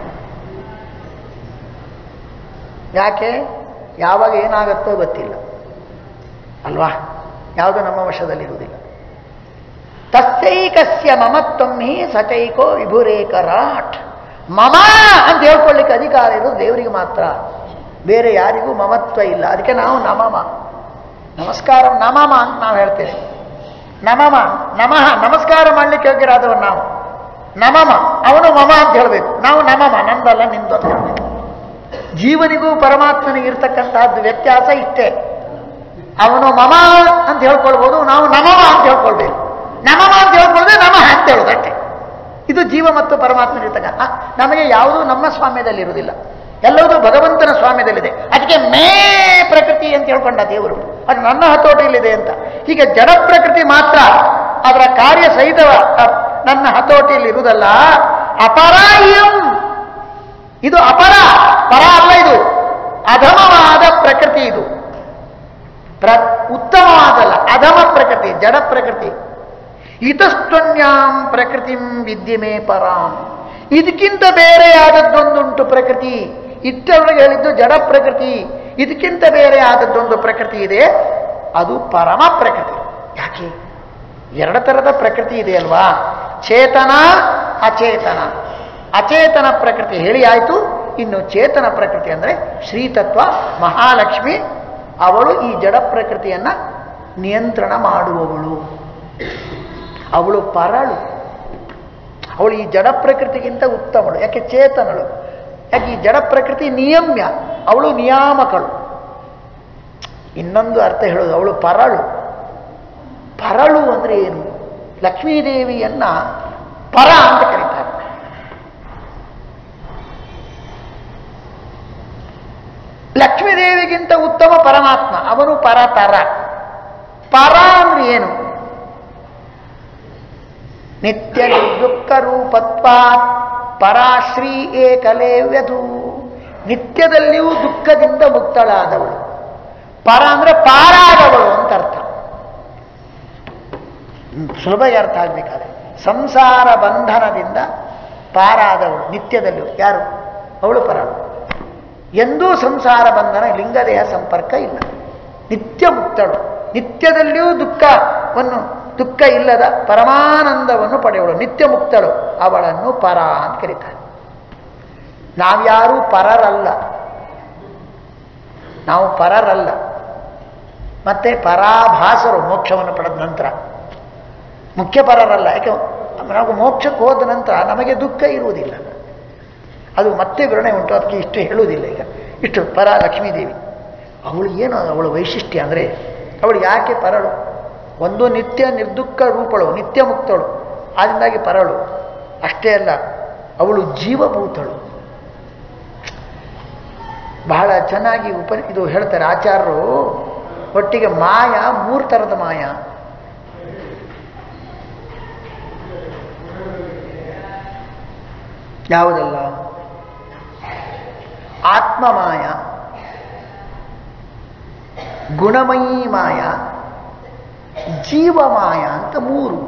ಯಾಕೆ ಯಾವಾಗ ಏನಾಗುತ್ತೋ ಗೊತ್ತಿಲ್ಲ ಅಲ್ವಾ ಯಾವುದು ನಮ್ಮ ವಶದಲ್ಲಿರುವುದಿಲ್ಲ ತಸ್ಯೈಕಸ್ಯ ಮಮತ್ವಂ ಹಿ ಸಚೈಕೋ ವಿಭುರೇಕರಾಟ್ ಮಮ ಅಂತ ಹೇಳ್ಕೊಳ್ಳಿಕ್ಕೆ ಅಧಿಕಾರ ಇರೋದು ದೇವರಿಗೆ ಮಾತ್ರ ಬೇರೆ ಯಾರಿಗೂ ಮಮತ್ವ ಇಲ್ಲ ಅದಕ್ಕೆ ನಾವು ನಮಮ ನಮಸ್ಕಾರ ನಮಮ ಅಂತ ನಾವು ಹೇಳ್ತೇವೆ ನಮಮ ನಮಃ ನಮಸ್ಕಾರ ಮಾಡ್ಲಿಕ್ಕೆ ಯೋಗ್ಯರಾದವರು ನಾವು ನಮಮ ಅವನು ಮಮ ಅಂತ ಹೇಳಬೇಕು ನಾವು ನಮಮ ನಂದಲ್ಲ ನಿಂದು ಅಂತ ಹೇಳಬೇಕು ಜೀವನಿಗೂ ಪರಮಾತ್ಮನಿಗೆ ಇರ್ತಕ್ಕಂತಹದ್ದು ವ್ಯತ್ಯಾಸ ಇಷ್ಟೇ ಅವನು ಮಮ ಅಂತ ಹೇಳ್ಕೊಳ್ಬೋದು ನಾವು ನಮಮ ಅಂತ ಹೇಳ್ಕೊಳ್ಬೇಕು ನಮಮ ಅಂತ ಹೇಳ್ಕೊಳ್ದೆ ನಮಃ ಅಂತ ಹೇಳೋದು ಅಷ್ಟೇ ಇದು ಜೀವ ಮತ್ತು ಪರಮಾತ್ಮನಿರ್ತಕ್ಕಂಥ ನಮಗೆ ಯಾವುದೂ ನಮ್ಮ ಸ್ವಾಮ್ಯದಲ್ಲಿ ಇರುವುದಿಲ್ಲ ಎಲ್ಲವೂ ಭಗವಂತನ ಸ್ವಾಮ್ಯದಲ್ಲಿದೆ ಅದಕ್ಕೆ ಮೇ ಪ್ರಕೃತಿ ಅಂತ ಹೇಳ್ಕೊಂಡ ದೇವರು ಅದು ನನ್ನ ಹತೋಟಿಯಲ್ಲಿದೆ ಅಂತ ಹೀಗೆ ಜಡ ಪ್ರಕೃತಿ ಮಾತ್ರ ಅದರ ಕಾರ್ಯ ಸಹಿತ ನನ್ನ ಹತೋಟಿಯಲ್ಲಿ ಇರುವುದಲ್ಲ ಅಪರಾಯಂ ಇದು ಅಪರ ಪರ ಅಲ್ಲ ಇದು ಅಧಮವಾದ ಪ್ರಕೃತಿ ಇದು ಪ್ರ ಉತ್ತಮವಾದಲ್ಲ ಅಧಮ ಪ್ರಕೃತಿ ಜಡ ಪ್ರಕೃತಿ ಇತಸ್ತ್ವನ್ಯಾಂ ಪ್ರಕೃತಿಂ ವಿದ್ಯಮೇ ಪರಾಂ ಇದಕ್ಕಿಂತ ಬೇರೆಯಾದದ್ದೊಂದುಂಟು ಪ್ರಕೃತಿ ಇಷ್ಟರೊಳಗೆ ಹೇಳಿದ್ದು ಜಡ ಪ್ರಕೃತಿ ಇದಕ್ಕಿಂತ ಬೇರೆ ಆದದ್ದೊಂದು ಪ್ರಕೃತಿ ಇದೆ ಅದು ಪರಮ ಪ್ರಕೃತಿ ಯಾಕೆ ಎರಡು ಥರದ ಪ್ರಕೃತಿ ಇದೆ ಅಲ್ವಾ ಚೇತನ ಅಚೇತನ ಅಚೇತನ ಪ್ರಕೃತಿ ಹೇಳಿ ಆಯಿತು ಇನ್ನು ಚೇತನ ಪ್ರಕೃತಿ ಅಂದರೆ ಶ್ರೀತತ್ವ ಮಹಾಲಕ್ಷ್ಮಿ ಅವಳು ಈ ಜಡ ಪ್ರಕೃತಿಯನ್ನು ನಿಯಂತ್ರಣ ಮಾಡುವವಳು ಅವಳು ಪರಳು ಅವಳು ಈ ಜಡ ಪ್ರಕೃತಿಗಿಂತ ಉತ್ತಮಳು ಯಾಕೆ ಚೇತನಳು ಯಾಕೆ ಈ ಜಡ ಪ್ರಕೃತಿ ನಿಯಮ್ಯ ಅವಳು ನಿಯಾಮಕಳು ಇನ್ನೊಂದು ಅರ್ಥ ಹೇಳೋದು ಅವಳು ಪರಳು ಪರಳು ಅಂದ್ರೆ ಏನು ಲಕ್ಷ್ಮೀದೇವಿಯನ್ನ ಪರ ಅಂತ ಕರೀತಾರೆ ಲಕ್ಷ್ಮೀದೇವಿಗಿಂತ ಉತ್ತಮ ಪರಮಾತ್ಮ ಅವನು ಪರತರ ಪರ ಅಂದ್ರೆ ಏನು ನಿತ್ಯ ನಿರ್ದುಃಖ ರೂಪತ್ವಾತ್ ಪರಾಶ್ರೀ ಏಕಲೇವ್ಯದು ನಿತ್ಯದಲ್ಲಿಯೂ ದುಃಖದಿಂದ ಮುಕ್ತಳಾದವಳು ಪರ ಅಂದ್ರೆ ಪಾರಾದವಳು ಅಂತ ಅರ್ಥ ಹ್ಮ್, ಸುಲಭ ಅರ್ಥ ಆಗ್ಬೇಕಾದ್ರೆ ಸಂಸಾರ ಬಂಧನದಿಂದ ಪಾರಾದವಳು ನಿತ್ಯದಲ್ಲಿಯೂ ಯಾರು ಅವಳು ಪರಳು ಎಂದೂ ಸಂಸಾರ ಬಂಧನ ಲಿಂಗದೇಹ ಸಂಪರ್ಕ ಇಲ್ಲ ನಿತ್ಯ ಮುಕ್ತಳು ನಿತ್ಯದಲ್ಲಿಯೂ ದುಃಖವನ್ನು ದುಃಖ ಇಲ್ಲದ ಪರಮಾನಂದವನ್ನು ಪಡೆಯವಳು ನಿತ್ಯ ಮುಕ್ತಳು ಅವಳನ್ನು ಪರ ಅಂತ ಕರೀತಾರೆ ನಾವ್ಯಾರೂ ಪರರಲ್ಲ ನಾವು ಪರರಲ್ಲ ಮತ್ತೆ ಪರಾಭಾಸರು ಮೋಕ್ಷವನ್ನು ಪಡೆದ ನಂತರ ಮುಖ್ಯ ಪರರಲ್ಲ ಯಾಕೆ ನಾವು ಮೋಕ್ಷಕ್ಕೆ ಹೋದ ನಂತರ ನಮಗೆ ದುಃಖ ಇರುವುದಿಲ್ಲ ಅದು ಮತ್ತೆ ವಿವರಣೆ ಉಂಟು ಅದಕ್ಕೆ ಇಷ್ಟು ಹೇಳುವುದಿಲ್ಲ ಈಗ ಇಷ್ಟು ಪರ ಲಕ್ಷ್ಮೀದೇವಿ ಅವಳು ಏನು ಅವಳ ವೈಶಿಷ್ಟ್ಯ ಅಂದರೆ ಅವಳು ಯಾಕೆ ಪರಳು ಒಂದು ನಿತ್ಯ ನಿರ್ದುಃಖ ರೂಪಳು ನಿತ್ಯ ಮುಕ್ತಳು ಆದ್ದರಿಂದಾಗಿ ಪರಳು ಅಷ್ಟೇ ಅಲ್ಲ ಅವಳು ಜೀವಭೂತಳು ಬಹಳ ಚೆನ್ನಾಗಿ ಉಪ ಇದು ಹೇಳ್ತಾರೆ ಆಚಾರ್ಯರು ಒಟ್ಟಿಗೆ ಮಾಯ ಮೂರು ಥರದ ಮಾಯ ಯಾವುದಲ್ಲ ಆತ್ಮಮಾಯ ಗುಣಮಯೀ ಮಾಯ ಜೀವಮಾಯ ಅಂತ ಮೂರು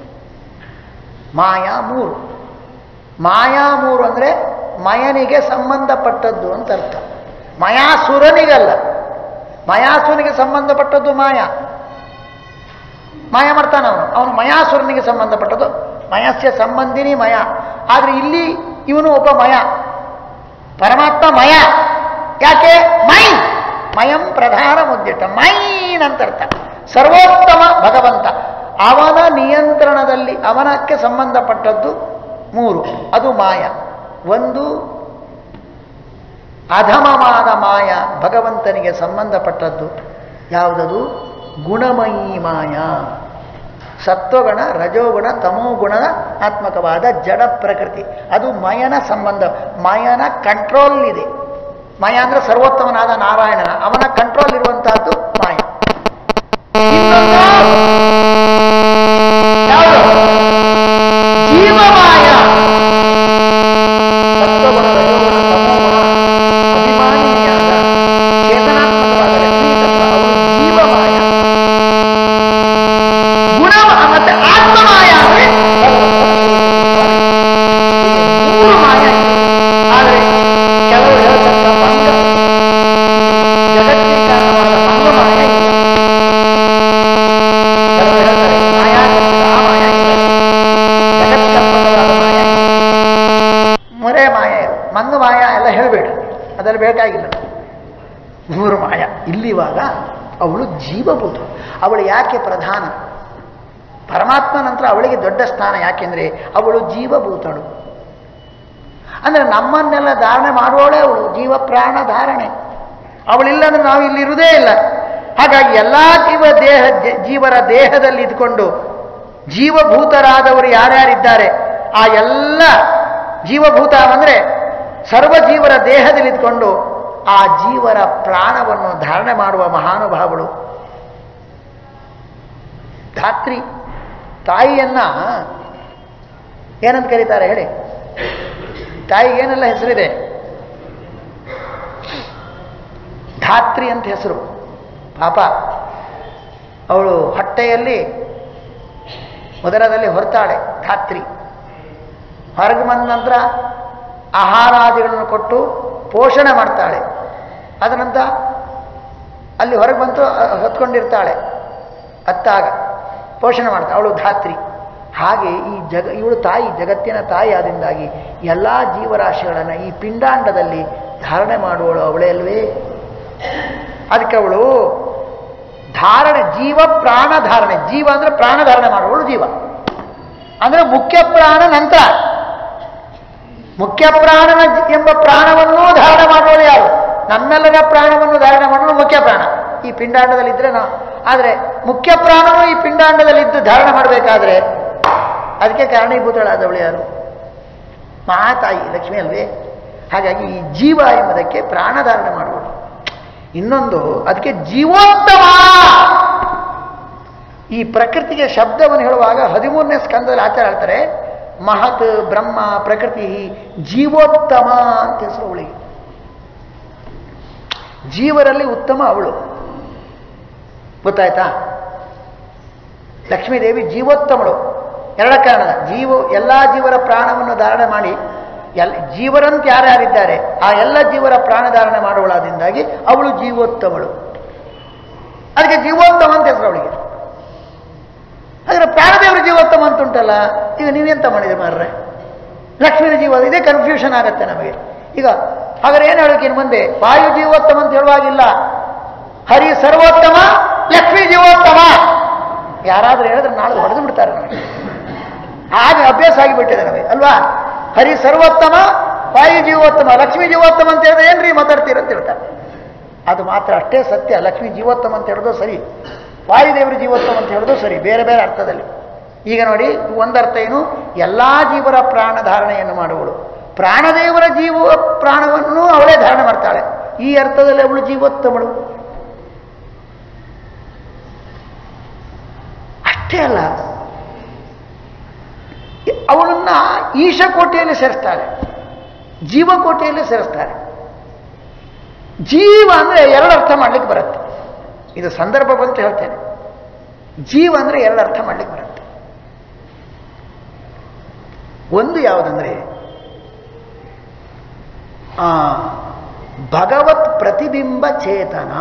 ಮಾಯಾ ಮೂರು ಮಾಯಾ ಮೂರು ಅಂದರೆ ಮಯನಿಗೆ ಸಂಬಂಧಪಟ್ಟದ್ದು ಅಂತ ಅರ್ಥ ಮಯಾಸುರನಿಗಲ್ಲ ಮಯಾಸುರನಿಗೆ ಸಂಬಂಧಪಟ್ಟದ್ದು ಮಾಯ ಮಾಯ ಮಾಡ್ತಾನೆ ಅವನು ಅವನು ಮಯಾಸುರನಿಗೆ ಸಂಬಂಧಪಟ್ಟದ್ದು ಮಯಸ್ಯ ಸಂಬಂಧಿನಿ ಮಯ ಆದರೆ ಇಲ್ಲಿ ಇವನು ಒಬ್ಬ ಮಯ ಪರಮಾತ್ಮ ಮಯ ಯಾಕೆ ಮೈ ಮಯಂ ಪ್ರಧಾನ ಮುದ್ದಿಟ್ಟ ಮೈನ್ ಅಂತ ಅರ್ಥ ಸರ್ವೋತ್ತಮ ಭಗವಂತ ಅವನ ನಿಯಂತ್ರಣದಲ್ಲಿ ಅವನಕ್ಕೆ ಸಂಬಂಧಪಟ್ಟದ್ದು ಮೂರು ಅದು ಮಾಯ ಒಂದು ಅಧಮವಾದ ಮಾಯ ಭಗವಂತನಿಗೆ ಸಂಬಂಧಪಟ್ಟದ್ದು ಯಾವುದದು ಗುಣಮಯೀ ಮಾಯ ಸತ್ವಗುಣ ರಜೋಗುಣ ತಮೋಗುಣದ ಆತ್ಮಕವಾದ ಜಡ ಪ್ರಕೃತಿ ಅದು ಮಯನ ಸಂಬಂಧ ಮಯನ ಕಂಟ್ರೋಲ್ ಇದೆ ಮಯ ಅಂದ್ರೆ ಸರ್ವೋತ್ತಮನಾದ ನಾರಾಯಣನ ಅವನ ಕಂಟ್ರೋಲ್ ಇರುವಂತಹದ್ದು ಮಾಯ ಇನ್ನೊಂದು ಯಾವುದು ಜೀವಮಾಯ ಸತ್ವಗುಣ ರಜೋಗುಣ ತಮೋಗುಣ ಅಭಿಮಾನಿಯಾದ ಚೇತನಾತ್ಮಕವಾದ ಲಕ್ಷ್ಮೀ ತತ್ವ ಅವಳು ಜೀವಮಾಯ ಗುಣ ಮತ್ತೆ ಆತ್ಮಮಾಯ ಅಂದ್ರೆ ಮೂರು ಮಾಯ ಇದೆ. ಆದರೆ ಕೆಲವರು ಹೇಳ್ತಕ್ಕ ಮಂಗ ಜಗತ್ತಿಗೆ ಕಾರಣವಾದ ಮಂಗಮಾಯ ಇಲ್ಲ ಕೆಲವರು ಹೇಳ್ತಾರೆ ಮಾಯಾ ಕಲ್ಪಿತ ಆ ಮಾಯ ಇಲ್ಲ ಜಗತ್ಕಲ್ಪಕವಾದ ಮಾಯ ಇಲ್ಲ. ಮೊರೆ ಮಾಯ ಇದು ಮಂಗ ಮಾಯ ಎಲ್ಲ ಹೇಳಬೇಡಿ ಅದರಲ್ಲಿ ಬೇಕಾಗಿಲ್ಲ ಮೂರು ಮಾಯ ಇಲ್ಲಿವಾಗ ಅವಳು ಜೀವಭೂತ ಅವಳು ಯಾಕೆ ಪ್ರಧಾನ ಪರಮಾತ್ಮ ನಂತರ ಅವಳಿಗೆ ದೊಡ್ಡ ಸ್ಥಾನ ಯಾಕೆಂದ್ರೆ ಅವಳು ಜೀವಭೂತಳು ಅಂದ್ರೆ ನಮ್ಮನ್ನೆಲ್ಲ ಧಾರಣೆ ಮಾಡುವವಳೇ ಅವಳು ಜೀವ ಪ್ರಾಣ ಧಾರಣೆ ಅವಳಿಲ್ಲ ಅಂದ್ರೆ ನಾವು ಇಲ್ಲಿರುವುದೇ ಇಲ್ಲ ಹಾಗಾಗಿ ಎಲ್ಲ ಜೀವ ದೇಹ ಜ- ಜೀವರ ದೇಹದಲ್ಲಿ ಇದ್ಕೊಂಡು ಜೀವಭೂತರಾದವರು ಯಾರ್ಯಾರಿದ್ದಾರೆ ಆ ಎಲ್ಲ ಜೀವಭೂತ ಅಂದರೆ ಸರ್ವ ಜೀವರ ದೇಹದಲ್ಲಿ ಇದ್ಕೊಂಡು ಆ ಜೀವರ ಪ್ರಾಣವನ್ನು ಧಾರಣೆ ಮಾಡುವ ಮಹಾನುಭಾವಳು ಧಾತ್ರಿ ತಾಯಿಯನ್ನ ಏನಂತ ಕರೀತಾರೆ ಹೇಳಿ ತಾಯಿಗೆ ಏನೆಲ್ಲ ಹೆಸರಿದೆ ಧಾತ್ರಿ ಅಂತ ಹೆಸರು ಪಾಪ ಅವಳು ಹೊಟ್ಟೆಯಲ್ಲಿ ಉದರದಲ್ಲಿ ಹೊರತಾಳೆ ಧಾತ್ರಿ ಹೊರಗೆ ಬಂದ ನಂತರ ಆಹಾರಾದಿಗಳನ್ನು ಕೊಟ್ಟು ಪೋಷಣೆ ಮಾಡ್ತಾಳೆ ಅದ ನಂತರ ಅಲ್ಲಿ ಹೊರಗೆ ಬಂತು ಅ- ಹೊತ್ಕೊಂಡಿರ್ತಾಳೆ ಅತ್ತಾಗ ಪೋಷಣೆ ಮಾಡ್ತಾಳೆ ಅವಳು ಧಾತ್ರಿ ಹಾಗೆ ಈ ಜಗ ಇವಳು ತಾಯಿ ಜಗತ್ತಿನ ತಾಯಿ ಆದ್ದರಿಂದಾಗಿ ಎಲ್ಲ ಜೀವರಾಶಿಗಳನ್ನು ಈ ಪಿಂಡಾಂಡದಲ್ಲಿ ಧಾರಣೆ ಮಾಡುವಳು ಅವಳೇ ಅಲ್ವೇ ಅದಕ್ಕೆ ಅವಳು ಧಾರಣೆ ಜೀವ ಪ್ರಾಣ ಧಾರಣೆ ಜೀವ ಅಂದ್ರೆ ಪ್ರಾಣ ಧಾರಣೆ ಮಾಡುವಳು ಜೀವ ಅಂದ್ರೆ ಮುಖ್ಯ ಪ್ರಾಣ ನಂತರ ಮುಖ್ಯ ಪ್ರಾಣನ ಜ- ಎಂಬ ಪ್ರಾಣವನ್ನೂ ಧಾರಣೆ ಮಾಡುವಳು ಯಾರು ನಮ್ಮೆಲ್ಲರ ಪ್ರಾಣವನ್ನು ಧಾರಣೆ ಮಾಡೋದು ಮುಖ್ಯ ಪ್ರಾಣ ಈ ಪಿಂಡಾಂಡದಲ್ಲಿದ್ದರೆ ನಾವು ಆದರೆ ಮುಖ್ಯ ಪ್ರಾಣವು ಈ ಪಿಂಡಾಂಡದಲ್ಲಿದ್ದು ಧಾರಣೆ ಮಾಡಬೇಕಾದ್ರೆ ಅದಕ್ಕೆ ಕಾರಣೀಭೂತಳಾದವಳು ಯಾರು ಮಹಾತಾಯಿ ಲಕ್ಷ್ಮಿ ಅಲ್ವೇ ಹಾಗಾಗಿ ಈ ಜೀವ ಎಂಬುದಕ್ಕೆ ಪ್ರಾಣ ಧಾರಣೆ ಮಾಡುವಳು ಇನ್ನೊಂದು ಅದಕ್ಕೆ ಜೀವೋತ್ತಮ ಈ ಪ್ರಕೃತಿಗೆ ಶಬ್ದವನ್ನು ಹೇಳುವಾಗ ಹದಿಮೂರನೇ ಸ್ಕಂದದಲ್ಲಿ ಆಚಾರ ಹೇಳ್ತಾರೆ ಮಹತ್ ಬ್ರಹ್ಮ ಪ್ರಕೃತಿ ಜೀವೋತ್ತಮ ಅಂತ ಹೆಸರು ಅವಳಿಗೆ ಜೀವರಲ್ಲಿ ಉತ್ತಮ ಅವಳು ಗೊತ್ತಾಯ್ತಾ ಲಕ್ಷ್ಮೀದೇವಿ ಜೀವೋತ್ತಮಳು ಎರಡ ಕಾರಣ ಜೀವ ಎಲ್ಲ ಜೀವರ ಪ್ರಾಣವನ್ನು ಧಾರಣೆ ಮಾಡಿ ಎಲ್ ಜೀವರಂತ ಯಾರ್ಯಾರಿದ್ದಾರೆ ಆ ಎಲ್ಲ ಜೀವರ ಪ್ರಾಣ ಧಾರಣೆ ಮಾಡುವಳಾದಿಂದಾಗಿ ಅವಳು ಜೀವೋತ್ತಮಳು ಅದಕ್ಕೆ ಜೀವೋತ್ತಮ ಅಂತ ಹೆಸರು ಅವಳಿಗೆ ಹಾಗಾದ್ರೆ ಪ್ರಾಣದೇವರ ಜೀವೋತ್ತಮ ಅಂತ ಉಂಟಲ್ಲ ಈಗ ನೀವೆಂತ ಮಾಡಿದ್ರಿ ಮಾರ್ರೆ ಲಕ್ಷ್ಮೀನ ಜೀವ ಇದೇ ಕನ್ಫ್ಯೂಷನ್ ಆಗತ್ತೆ ನಮಗೆ ಈಗ ಹಾಗಾದ್ರೆ ಏನು ಹೇಳೋಕೆ ಇನ್ನು ಮುಂದೆ ವಾಯು ಜೀವೋತ್ತಮ ಅಂತ ಹೇಳುವಾಗಿಲ್ಲ ಹರಿ ಸರ್ವೋತ್ತಮ ಲಕ್ಷ್ಮೀ ಜೀವೋತ್ತಮ ಯಾರಾದ್ರೂ ಹೇಳಿದ್ರೆ ನಾಳೆ ಹೊಡೆದು ಬಿಡ್ತಾರೆ ನಮಗೆ ಹಾಗೆ ಅಭ್ಯಾಸ ಆಗಿಬಿಟ್ಟಿದೆ ನಮಗೆ ಅಲ್ವಾ ಹರಿ ಸರ್ವೋತ್ತಮ ವಾಯು ಜೀವೋತ್ತಮ ಲಕ್ಷ್ಮೀ ಜೀವೋತ್ತಮ ಅಂತ ಹೇಳಿದ್ರೆ ಏನ್ರಿ ಮಾತಾಡ್ತೀರ ಅಂತ ಹೇಳ್ತಾರೆ ಅದು ಮಾತ್ರ ಅಷ್ಟೇ ಸತ್ಯ ಲಕ್ಷ್ಮೀ ಜೀವೋತ್ತಮ ಅಂತ ಹೇಳೋದು ಸರಿ ವಾಯುದೇವರು ಜೀವೋತ್ತಮ ಅಂತ ಹೇಳೋದು ಸರಿ ಬೇರೆ ಬೇರೆ ಅರ್ಥದಲ್ಲಿ ಈಗ ನೋಡಿ ಒಂದರ್ಥ ಏನು ಎಲ್ಲ ಜೀವರ ಪ್ರಾಣ ಧಾರಣೆಯನ್ನು ಮಾಡುವಳು ಪ್ರಾಣದೇವರ ಜೀವ ಪ್ರಾಣವನ್ನು ಅವಳೇ ಧಾರಣೆ ಮಾಡ್ತಾಳೆ ಈ ಅರ್ಥದಲ್ಲಿ ಅವಳು ಜೀವೋತ್ತಮಳು ಅಷ್ಟೇ ಅಲ್ಲ ಅವಳನ್ನ ಈಶಕೋಟೆಯಲ್ಲಿ ಸೇರಿಸ್ತಾಳೆ ಜೀವಕೋಟೆಯಲ್ಲಿ ಸೇರಿಸ್ತಾರೆ ಜೀವ ಅಂದರೆ ಎರಡು ಅರ್ಥ ಮಾಡ್ಲಿಕ್ಕೆ ಬರುತ್ತೆ ಇದು ಸಂದರ್ಭ ಬಂತು ಹೇಳ್ತೇನೆ ಜೀವ ಅಂದರೆ ಎರಡು ಅರ್ಥ ಮಾಡ್ಲಿಕ್ಕೆ ಬರುತ್ತೆ ಒಂದು ಯಾವುದಂದ್ರೆ ಆ, ಭಗವತ್ ಪ್ರತಿಬಿಂಬ ಚೇತನ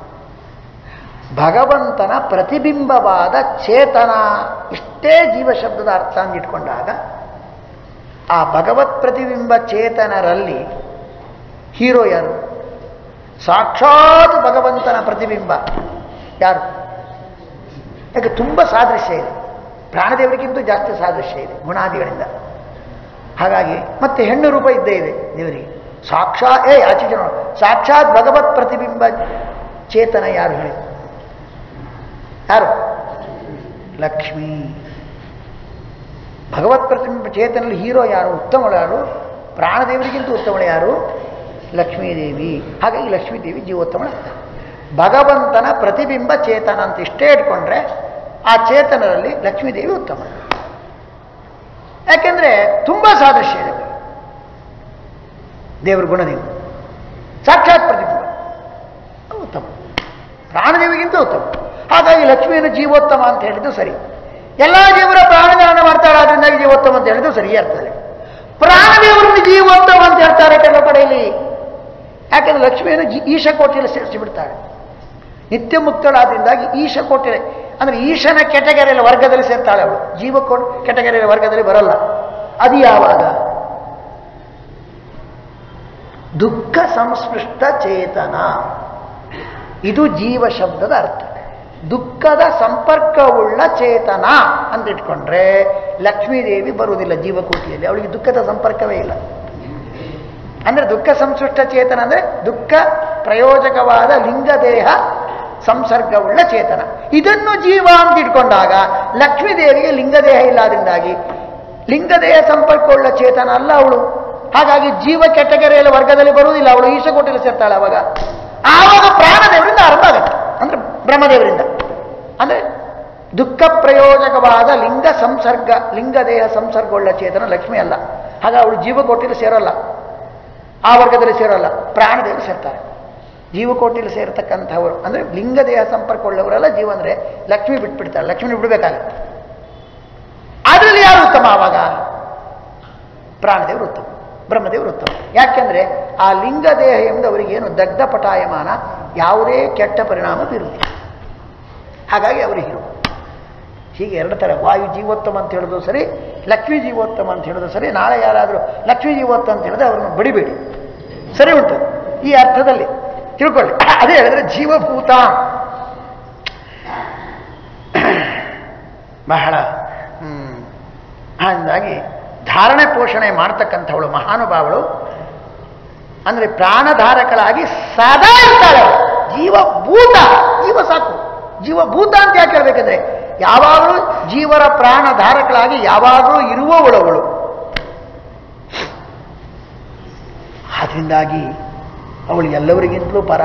ಭಗವಂತನ ಪ್ರತಿಬಿಂಬವಾದ ಚೇತನ ಇಷ್ಟೇ ಜೀವ ಶಬ್ದದ ಅರ್ಥ ಅಂದಿಟ್ಕೊಂಡಾಗ ಆ ಭಗವತ್ ಪ್ರತಿಬಿಂಬ ಚೇತನರಲ್ಲಿ ಹೀರೋ ಯಾರು ಸಾಕ್ಷಾತ್ ಭಗವಂತನ ಪ್ರತಿಬಿಂಬ ಯಾರು ಯಾಕೆ ತುಂಬ ಸಾದೃಶ್ಯ ಇದೆ ಪ್ರಾಣದೇವರಿಗಿಂತ ಜಾಸ್ತಿ ಸಾದೃಶ್ಯ ಇದೆ ಗುಣಾದಿಗಳಿಂದ ಹಾಗಾಗಿ ಮತ್ತೆ ಹೆಣ್ಣು ರೂಪ ಇದ್ದೇ ಇದೆ ದೇವರಿಗೆ ಸಾಕ್ಷಾ ಏ ಆಚೆ ಜನ ಸಾಕ್ಷಾತ್ ಭಗವತ್ ಪ್ರತಿಬಿಂಬ ಚೇತನ ಯಾರು ಹೇಳಿ ಯಾರು ಲಕ್ಷ್ಮೀ ಭಗವತ್ ಪ್ರತಿಬಿಂಬ ಚೇತನಲ್ಲಿ ಹೀರೋ ಯಾರು ಉತ್ತಮಳು ಯಾರು ಪ್ರಾಣದೇವರಿಗಿಂತ ಉತ್ತಮಳು ಯಾರು ಲಕ್ಷ್ಮೀದೇವಿ ಹಾಗಾಗಿ ಲಕ್ಷ್ಮೀದೇವಿ ಜೀವೋತ್ತಮಳು ಆಗ್ತಾರೆ ಭಗವಂತನ ಪ್ರತಿಬಿಂಬ ಚೇತನ ಅಂತ ಇಷ್ಟೇ ಇಟ್ಕೊಂಡ್ರೆ ಆ ಚೇತನರಲ್ಲಿ ಲಕ್ಷ್ಮೀದೇವಿ ಉತ್ತಮ ಯಾಕೆಂದ್ರೆ ತುಂಬಾ ಸಾದೃಶ್ಯ ಇದೆ ದೇವರ ಗುಣದಿಂದ ಸಾಕ್ಷಾತ್ ಪ್ರತಿಬಿಂಬ ಉತ್ತಮ ಪ್ರಾಣದೇವಿಗಿಂತ ಉತ್ತಮ ಹಾಗಾಗಿ ಲಕ್ಷ್ಮಿಯನ್ನು ಜೀವೋತ್ತಮ ಅಂತ ಹೇಳಿದ್ದು ಸರಿ ಎಲ್ಲ ಜೀವರ ಪ್ರಾಣದಾನ ಮಾಡ್ತಾಳೆ ಅದರಿಂದಾಗಿ ಜೀವೋತ್ತಮ ಅಂತ ಹೇಳಿದ್ದು ಸರಿ ಅರ್ಥದಲ್ಲಿ ಪ್ರಾಣದೇವರನ್ನು ಜೀವೋತ್ತಮ ಅಂತ ಹೇಳ್ತಾರೆ ಕೆಲವು ಕಡೆಯಲ್ಲಿ ಯಾಕೆಂದ್ರೆ ಲಕ್ಷ್ಮಿಯನ್ನು ಜಿ ಈಶಕೋಟೆಯಲ್ಲಿ ಸೇರಿಸಿ ಬಿಡ್ತಾಳೆ ನಿತ್ಯ ಮುಕ್ತಳಾದ್ರಿಂದಾಗಿ ಈಶಕೋಟೆ ಅಂದ್ರೆ ಈಶನ ಕೆಟಗರಿಯಲ್ಲಿ ವರ್ಗದಲ್ಲಿ ಸೇರ್ತಾಳೆ ಅವಳು ಜೀವಕೋ ಕೆಟಗರಿಯ ವರ್ಗದಲ್ಲಿ ಬರಲ್ಲ ಅದು ಯಾವಾಗ ದುಃಖ ಸಂಸ್ಪೃಷ್ಟ ಚೇತನ ಇದು ಜೀವ ಶಬ್ದದ ಅರ್ಥ ದುಃಖದ ಸಂಪರ್ಕವುಳ್ಳ ಚೇತನ ಅಂತ ಇಟ್ಕೊಂಡ್ರೆ ಲಕ್ಷ್ಮೀದೇವಿ ಬರುವುದಿಲ್ಲ ಜೀವಕೋಟಿಯಲ್ಲಿ ಅವಳಿಗೆ ದುಃಖದ ಸಂಪರ್ಕವೇ ಇಲ್ಲ ಅಂದ್ರೆ ದುಃಖ ಸಂಸೃಷ್ಟ ಚೇತನ ಅಂದ್ರೆ ದುಃಖ ಪ್ರಯೋಜಕವಾದ ಲಿಂಗದೇಹ ಸಂಸರ್ಗವುಳ್ಳ ಚೇತನ ಇದನ್ನು ಜೀವ ಅಂತ ಇಟ್ಕೊಂಡಾಗ ಲಕ್ಷ್ಮೀದೇವಿಗೆ ಲಿಂಗದೇಹ ಇಲ್ಲದ್ರಿಂದಾಗಿ ಲಿಂಗದೇಹ ಸಂಪರ್ಕವುಳ್ಳ ಚೇತನ ಅಲ್ಲ ಅವಳು ಹಾಗಾಗಿ ಜೀವ ಕೆಟಗರಿಯಲ್ಲಿ ವರ್ಗದಲ್ಲಿ ಬರುವುದಿಲ್ಲ ಅವಳು ಈಶಕೋಟೆಯಲ್ಲಿ ಸೇರ್ತಾಳೆ ಅವಾಗ ಆವಾಗ ಪ್ರಾಣದೇವರಿಂದ ಆರಂಭ ಆಗುತ್ತೆ ಅಂದ್ರೆ ಬ್ರಹ್ಮದೇವರಿಂದ ಅಂದ್ರೆ ದುಃಖ ಪ್ರಯೋಜಕವಾದ ಲಿಂಗ ಸಂಸರ್ಗ ಲಿಂಗದೇಹ ಸಂಸರ್ಗವುಳ್ಳ ಚೇತನ ಲಕ್ಷ್ಮಿ ಅಲ್ಲ ಹಾಗ ಅವಳು ಜೀವಕೋಟೆಯಲ್ಲಿ ಸೇರೋಲ್ಲ ಆ ವರ್ಗದಲ್ಲಿ ಸೇರೋಲ್ಲ ಪ್ರಾಣದೇವರು ಸೇರ್ತಾರೆ ಜೀವಕೋಟಿಯಲ್ಲಿ ಸೇರತಕ್ಕಂಥವರು ಅಂದರೆ ಲಿಂಗದೇಹ ಸಂಪರ್ಕವುಳ್ಳವರೆಲ್ಲ ಜೀವ ಅಂದರೆ ಲಕ್ಷ್ಮಿ ಬಿಟ್ಬಿಡ್ತಾರೆ ಲಕ್ಷ್ಮಿ ಬಿಡಬೇಕಾಗತ್ತೆ ಅದರಲ್ಲಿ ಯಾರು ಉತ್ತಮ ಆವಾಗ ಪ್ರಾಣದೇವರು ಉತ್ತಮ ಬ್ರಹ್ಮದೇವರು ಉತ್ತಮ ಯಾಕೆಂದ್ರೆ ಆ ಲಿಂಗದೇಹ ಎಂಬುದು ಅವರಿಗೇನು ದಗ್ಧ ಪಟಾಯಮಾನ ಯಾವುದೇ ಕೆಟ್ಟ ಪರಿಣಾಮ ಬೀರುವುದಿಲ್ಲ ಹಾಗಾಗಿ ಅವರು ಹೀರೋ ಹೀಗೆ ಎರಡು ಥರ ವಾಯು ಜೀವೋತ್ತಮ ಅಂತ ಹೇಳೋದು ಸರಿ ಲಕ್ಷ್ಮೀ ಜೀವೋತ್ತಮ ಅಂತ ಹೇಳೋದು ಸರಿ ನಾಳೆ ಯಾರಾದರೂ ಲಕ್ಷ್ಮೀ ಜೀವೋತ್ತಮ ಅಂತ ಹೇಳಿದ್ರೆ ಅವರನ್ನು ಬಡಿಬೇಡಿ ಸರಿ ಉಂಟು ಈ ಅರ್ಥದಲ್ಲಿ ತಿಳ್ಕೊಳ್ಳಿ ಅದೇ ಹೇಳಿದ್ರೆ ಜೀವಭೂತ ಬಹಳ ಹ್ಮ್, ಹಾಗಾಗಿ ಧಾರಣೆ ಪೋಷಣೆ ಮಾಡ್ತಕ್ಕಂಥವಳು ಮಹಾನುಭಾವಳು ಅಂದ್ರೆ ಪ್ರಾಣಧಾರಕಳಾಗಿ ಸದಾ ಇರ್ತಾಳೆ ಅವಳು. ಜೀವಭೂತ ಜೀವ ಸಾಕು ಜೀವಭೂತ ಅಂತ ಯಾಕೆ ಹೇಳ್ಬೇಕಂದ್ರೆ ಯಾವಾಗಲೂ ಜೀವರ ಪ್ರಾಣಧಾರಕಳಾಗಿ ಯಾವಾಗಲೂ ಇರುವವಳವಳು ಆದ್ರಿಂದಾಗಿ ಅವಳು ಎಲ್ಲವರಿಗಿಂತಲೂ ಪರ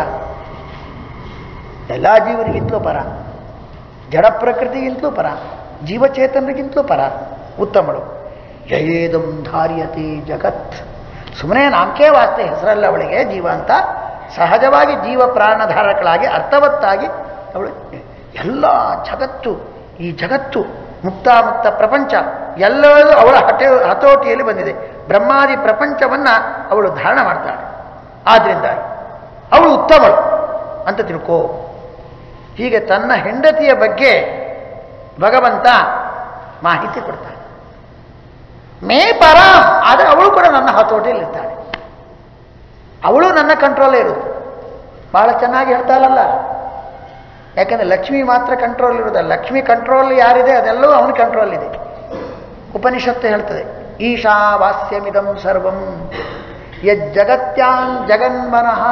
ಎಲ್ಲ ಜೀವರಿಗಿಂತಲೂ ಪರ ಜಡ ಪ್ರಕೃತಿಗಿಂತಲೂ ಪರ ಜೀವಚೇತನರಿಗಿಂತಲೂ ಪರ ಉತ್ತಮಳು ಯಯೇದಂ ಧಾರ್ಯತೆ ಜಗತ್ ಸುಮ್ಮನೆ ನಾಮಕೆ ವಾಸ್ತೆ ಹೆಸರಲ್ಲ ಅವಳಿಗೆ ಜೀವ ಅಂತ ಸಹಜವಾಗಿ ಜೀವ ಪ್ರಾಣಧಾರಕಳಾಗಿ ಅರ್ಥವತ್ತಾಗಿ ಅವಳು ಎಲ್ಲ ಜಗತ್ತು ಈ ಜಗತ್ತು ಮುಕ್ತಾಮುಕ್ತ ಪ್ರಪಂಚ ಎಲ್ಲವೂ ಅವಳ ಹಟೆ ಹತೋಟಿಯಲ್ಲಿ ಬಂದಿದೆ ಬ್ರಹ್ಮಾದಿ ಪ್ರಪಂಚವನ್ನ ಅವಳು ಧಾರಣ ಮಾಡ್ತಾಳೆ ಆದ್ರಿಂದ ಅವಳು ಉತ್ತಮಳು ಅಂತ ತಿಳ್ಕೋ ಹೀಗೆ ತನ್ನ ಹೆಂಡತಿಯ ಬಗ್ಗೆ ಭಗವಂತ ಮಾಹಿತಿ ಕೊಡ್ತಾನೆ ಮೇ ಪರ ಆದರೆ ಅವಳು ಕೂಡ ನನ್ನ ಹತೋಟಿಯಲ್ಲಿರ್ತಾಳೆ ಅವಳು ನನ್ನ ಕಂಟ್ರೋಲೇ ಇರೋದು ಬಹಳ ಚೆನ್ನಾಗಿ ಹೇಳ್ತಾಳಲ್ಲ ಯಾಕಂದ್ರೆ ಲಕ್ಷ್ಮಿ ಮಾತ್ರ ಕಂಟ್ರೋಲ್ ಇರೋದಲ್ಲ ಲಕ್ಷ್ಮಿ ಕಂಟ್ರೋಲ್ ಯಾರಿದೆ ಅದೆಲ್ಲವೂ ಅವನ ಕಂಟ್ರೋಲ್ ಇದೆ ಉಪನಿಷತ್ತು ಹೇಳ್ತದೆ ಈಶಾವಾಸ್ಯಮಿದಂ ಸರ್ವಂ ಯಜ್ಜಗತ್ಯಾನ್ ಜಗನ್ಮನಃ